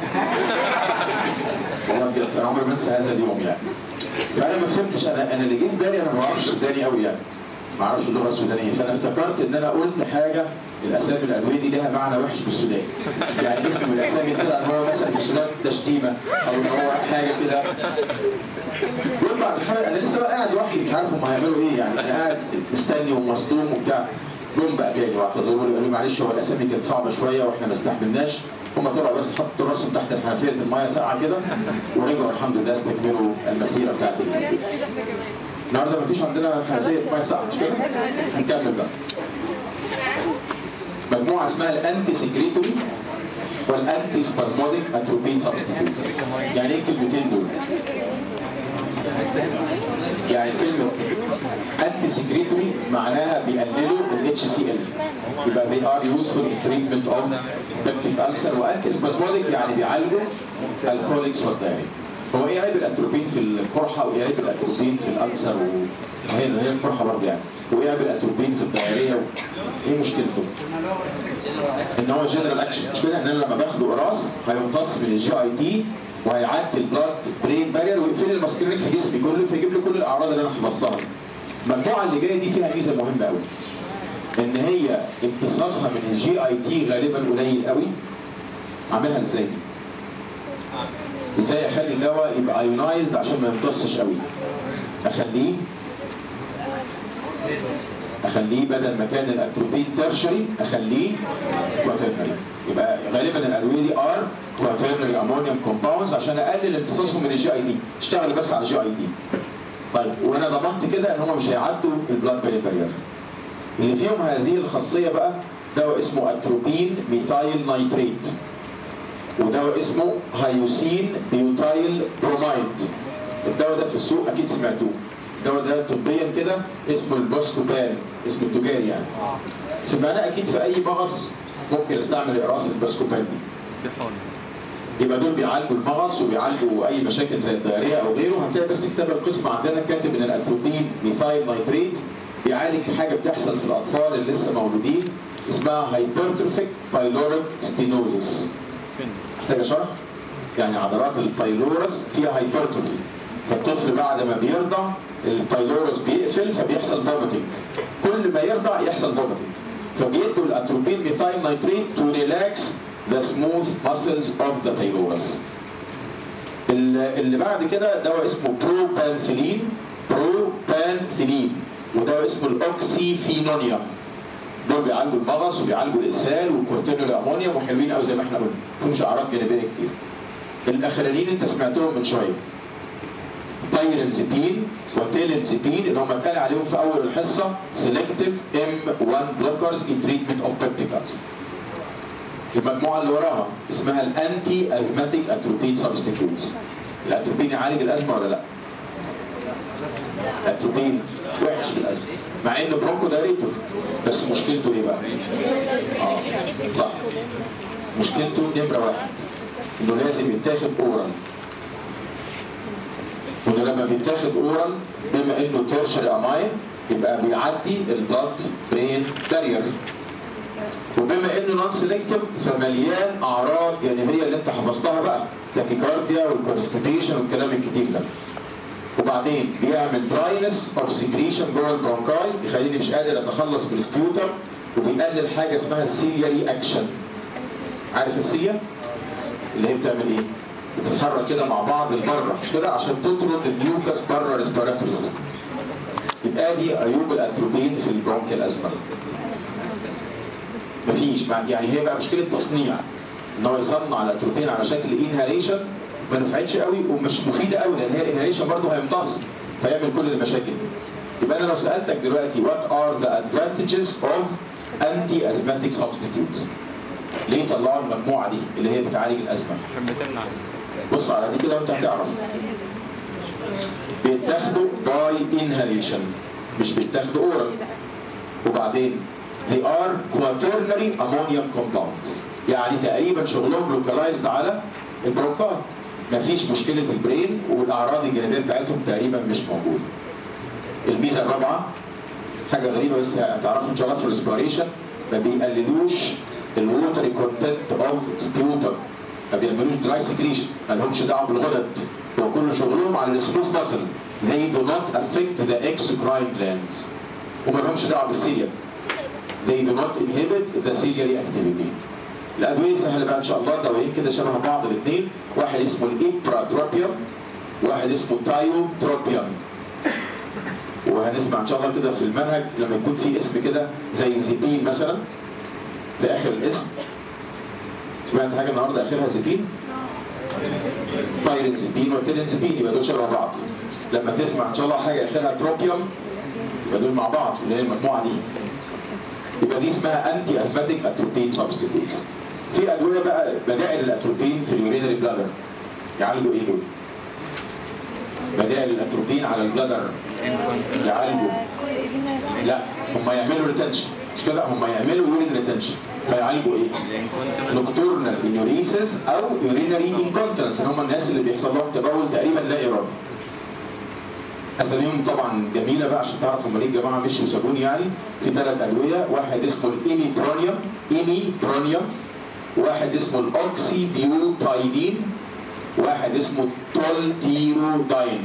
والله بجد انا عمري ما انسى هذا اليوم يعني فانا ما فهمتش انا انا اللي جه في بالي انا ما بعرفش سوداني قوي يعني ما اعرفش اللغه السودانيه فانا افتكرت ان انا قلت حاجه الاسامي الادويه دي لها معنى وحش بالسوداني يعني اسم من الاسامي طلع ان هو مثلا في السودان ده شتيمه او ان هو حاجه كده يوم بعد حاجه انا لسه بقى قاعد لوحدي مش عارف هم هيعملوا ايه يعني انا قاعد مستني ومصدوم وبتاع جم بقى جاني واعتذروا لي قالوا لي معلش هو الاسامي كانت صعبه شويه واحنا ما استحملناش هم طلعوا بس حطوا راسهم تحت الحنفيه المايه ساقعه كده ورجعوا الحمد لله استكملوا المسيره بتاعت ال- النهارده ما فيش عندنا حنفيه مايه ساقعه مش كده؟ نكمل بقى مجموعه اسمها الانتي سكريتوري والانتي سبازموديك اتروبين سبستيتيوتس يعني ايه الكلمتين دول؟ يعني كلمة انتي سكريتوري معناها بيقللوا ال HCl يبقى they are useful in treatment of peptic ulcer وانتي سبازموديك يعني بيعالجوا الكوليكس والدايريا هو ايه عيب الاتروبين في القرحه وايه عيب الاتروبين في الالسر وهي هي القرحه برضه يعني وايه عيب الاتروبين في الدايريه ايه مشكلته؟ ان هو جنرال اكشن مش كده ان انا لما باخده قراص هيمتص من الجي اي تي وهيعدي البلاد برين بارير ويقفل لي الماسكرينك في جسمي كله فيجيب لي كل الاعراض اللي انا حفظتها المجموعه اللي جايه دي فيها ميزه مهمه قوي ان هي امتصاصها من الجي اي تي غالبا قليل قوي عاملها ازاي دي؟ ازاي اخلي الدواء يبقى ايونايزد عشان ما يمتصش قوي اخليه اخليه بدل ما كان الاتروبين ترشري اخليه كواترنري يبقى غالبا الادويه دي ار كواترنري امونيوم كومباوندز عشان اقلل امتصاصهم من الجي اي دي اشتغل بس على الجي اي دي طيب وانا ضمنت كده ان هم مش هيعدوا البلاد برين بارير اللي فيهم هذه الخاصيه بقى دواء اسمه اتروبين ميثايل نايتريت ودواء اسمه هايوسين بيوتايل برومايد الدواء ده في السوق اكيد سمعتوه الدواء ده طبيا كده اسمه الباسكوبان اسمه التجاري يعني سمعناه اكيد في اي مغص ممكن استعمل اقراص الباسكوبان دي بيحاول يبقى دول بيعالجوا المغص وبيعالجوا اي مشاكل زي الدايريه او غيره هتلاقي بس كتاب القسم عندنا كاتب ان الاتروبين ميثايل نايتريت بيعالج حاجه بتحصل في الاطفال اللي لسه مولودين اسمها هايبرتروفيك بايلوريك ستينوزس فين محتاج شرح؟ يعني عضلات البايلورس فيها هايبرتروفي فالطفل بعد ما بيرضع البايلورس بيقفل فبيحصل فوميتنج كل ما يرضع يحصل فوميتنج فبيدوا الاتروبين ميثايل نايتريت تو ريلاكس ذا سموث ماسلز اوف ذا بايلورس اللي بعد كده دواء اسمه بروبانثيلين بروبانثيلين ودواء اسمه الاوكسيفينونيوم دول بيعالجوا المغص وبيعالجوا الاسهال والكورتينول امونيوم وحلوين قوي زي ما احنا قلنا مفيهمش اعراض جانبيه كتير الاخرانيين انت سمعتهم من شويه تايرنزيبين وتيلنزيبين اللي هم اتقال عليهم في اول الحصه سيلكتيف ام 1 بلوكرز ان تريتمنت اوف بيبتيكالز المجموعه اللي وراها اسمها الانتي ازماتيك اتروبين سبستيتيوتس الاتروبين يعالج الازمه ولا لا؟ الاتروبين وحش في الازمه مع انه برونكو دايريتور بس مشكلته ايه بقى؟ اه صح مشكلته نمره واحد انه لازم يتاخد اورال وانه لما بيتاخد اورال بما انه تيرشري اماين يبقى بيعدي البلاد برين بارير وبما انه نون سيلكتيف فمليان اعراض جانبيه اللي انت حفظتها بقى تاكيكارديا والكونستيبيشن والكلام الكتير ده وبعدين بيعمل دراينس اوف سكريشن جوه البرونكاي يخليني مش قادر اتخلص من السبيوتر وبيقلل حاجه اسمها السيلياري اكشن عارف السيا اللي هي بتعمل ايه بتتحرك كده مع بعض لبره مش كده عشان تطرد الميوكس بره ريسبيراتوري سيستم يبقى دي عيوب الاتروبين في البرونكيال ازمه مفيش مع- يعني هي بقى مشكله تصنيع ان هو يصنع الاتروبين على شكل انهاليشن ما نفعتش قوي ومش مفيده قوي لان هي الانهاليشن برضه هيمتص فيعمل كل المشاكل دي. يبقى انا لو سالتك دلوقتي what are the advantages of anti asthmatic substitutes ليه طلعوا المجموعه دي اللي هي بتعالج الازمه عشان بتمنع بص على دي كده وانت هتعرف بيتاخدوا باي انهاليشن مش بيتاخدوا اورال وبعدين they are quaternary ammonium compounds يعني تقريبا شغلهم localized على البرونكاي مفيش مشكله البرين والاعراض الجانبيه بتاعتهم تقريبا مش موجوده الميزه الرابعه حاجه غريبه بس هتعرفوا ان شاء الله في الريسبيريشن ما بيقللوش الووتري كونتنت اوف سبيوتر ما بيعملوش دراي سكريشن ما لهمش دعوه بالغدد هو كل شغلهم على السموث ماسل they do not affect the exocrine glands وما لهمش دعوه بالسيليا they do not inhibit the ciliary activity الادويه سهله بقى ان شاء الله دوايين كده شبه بعض الاثنين واحد اسمه الابراتروبيوم واحد اسمه تايوتروبيوم وهنسمع ان شاء الله كده في المنهج لما يكون في اسم كده زي زيبين مثلا في اخر الاسم سمعت حاجه النهارده اخرها زيبين؟ بايرنزيبين وتيرنزيبين يبقى دول شبه بعض لما تسمع ان شاء الله حاجه اخرها تروبيوم يبقى دول مع بعض اللي هي المجموعه دي يبقى دي اسمها انتي اثماتيك اتروبين سبستيتيوت في ادويه بقى بدائل الاتروبين في اليورينري بلادر يعالجوا ايه دول؟ بدائل الاتروبين على البلادر يعالجوا لا هم يعملوا ريتنشن مش كده هم يعملوا يورين ريتنشن فيعالجوا ايه؟ نوكتورنال انيوريسيس او يورينري انكونترنس هم الناس اللي بيحصل لهم تبول تقريبا لا ارادي اساميهم طبعا جميله بقى عشان تعرف هم ليه الجماعه مشوا وسابوني يعني في ثلاث ادويه واحد اسمه الايمي برونيوم ايمي برونيوم واحد اسمه الاوكسي بيوتايدين واحد اسمه تولتيروداين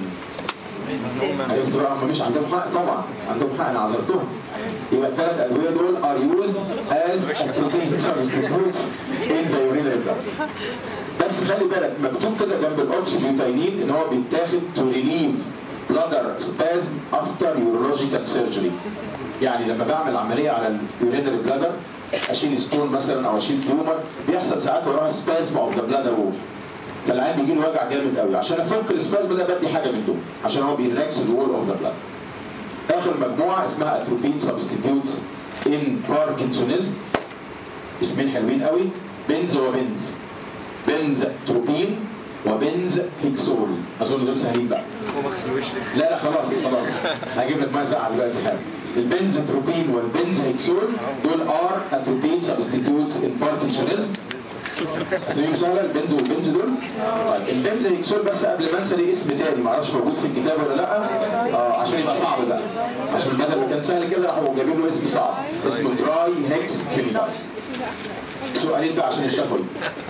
عرفت بقى هم مش عندهم حق طبعا عندهم حق انا عذرتهم يبقى الثلاث ادويه دول are used as protein substitutes in the urinary blood بس خلي بالك مكتوب كده جنب الاوكسيبيوتاينين ان هو بيتاخد to relieve bladder spasm after urological surgery يعني لما بعمل عمليه على اليورينري بلادر اشيل ستون مثلا او اشيل تيومر بيحصل ساعات وراها سبازم اوف ذا بلادر وول فالعين بيجي له وجع جامد قوي عشان افك السبازم ده بدي حاجه من دول عشان هو بيريلاكس الوول اوف ذا بلاد اخر مجموعه اسمها اتروبين سبستيتيوتس ان باركنسونيزم اسمين حلوين قوي بنز وبنز بنز تروبين وبنز هيكسول اظن دول سهلين بقى لا لا خلاص خلاص هجيب لك مساعة دلوقتي حالا البنز تروبين والبنز هيكسول دول ار اتروبين سبستيتيوتس ان باركنسونيزم اساميهم سهله البنز والبنز دول طيب البنز هيكسول بس قبل ما انسى ليه اسم تاني معرفش موجود في الكتاب ولا لا اه عشان يبقى صعب بقى عشان بدل ما كان سهل كده راحوا جايبين له اسم صعب اسمه دراي هيكس فينيداي سؤالين بقى عشان الشفوي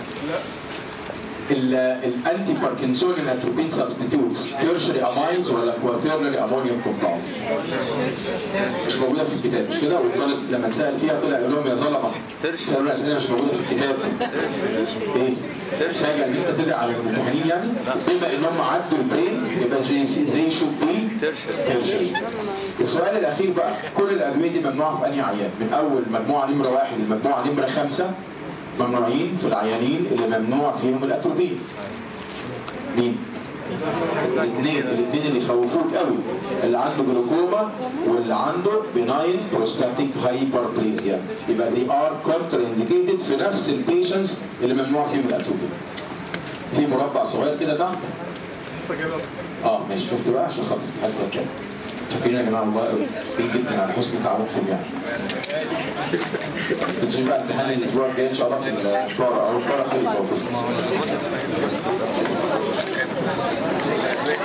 الانتي باركنسونين اتروبين سبستيتيوتس تيرشري اماينز ولا كواترنري امونيوم كومباوندز مش موجوده في الكتاب مش كده والطالب لما اتسال فيها طلع يقول لهم يا ظلمه سالوا اسئله مش موجوده في الكتاب ايه حاجه ان انت تدعي على الامتحانين يعني بما انهم عدوا البرين يبقى they should be تيرشري السؤال الاخير بقى كل الادويه دي ممنوعه في انهي عيان من اول مجموعه نمره واحد للمجموعه نمره خمسه ممنوعين في العيانين اللي ممنوع فيهم الاتروبين مين؟ الاثنين الاثنين اللي يخوفوك قوي اللي عنده جلوكوما واللي عنده بناين بروستاتيك هايبربليزيا يبقى دي ار كونتر انديكيتد في نفس البيشنتس اللي ممنوع فيهم الاتروبين في مربع صغير كده تحت اه ماشي شفت بقى عشان خاطر تحس كده شاكرين يا جماعه والله قوي جدا على حسن تعاونكم يعني بتشوف بقى امتحان الاسبوع الجاي ان شاء الله في البارا او البارا خلص اهو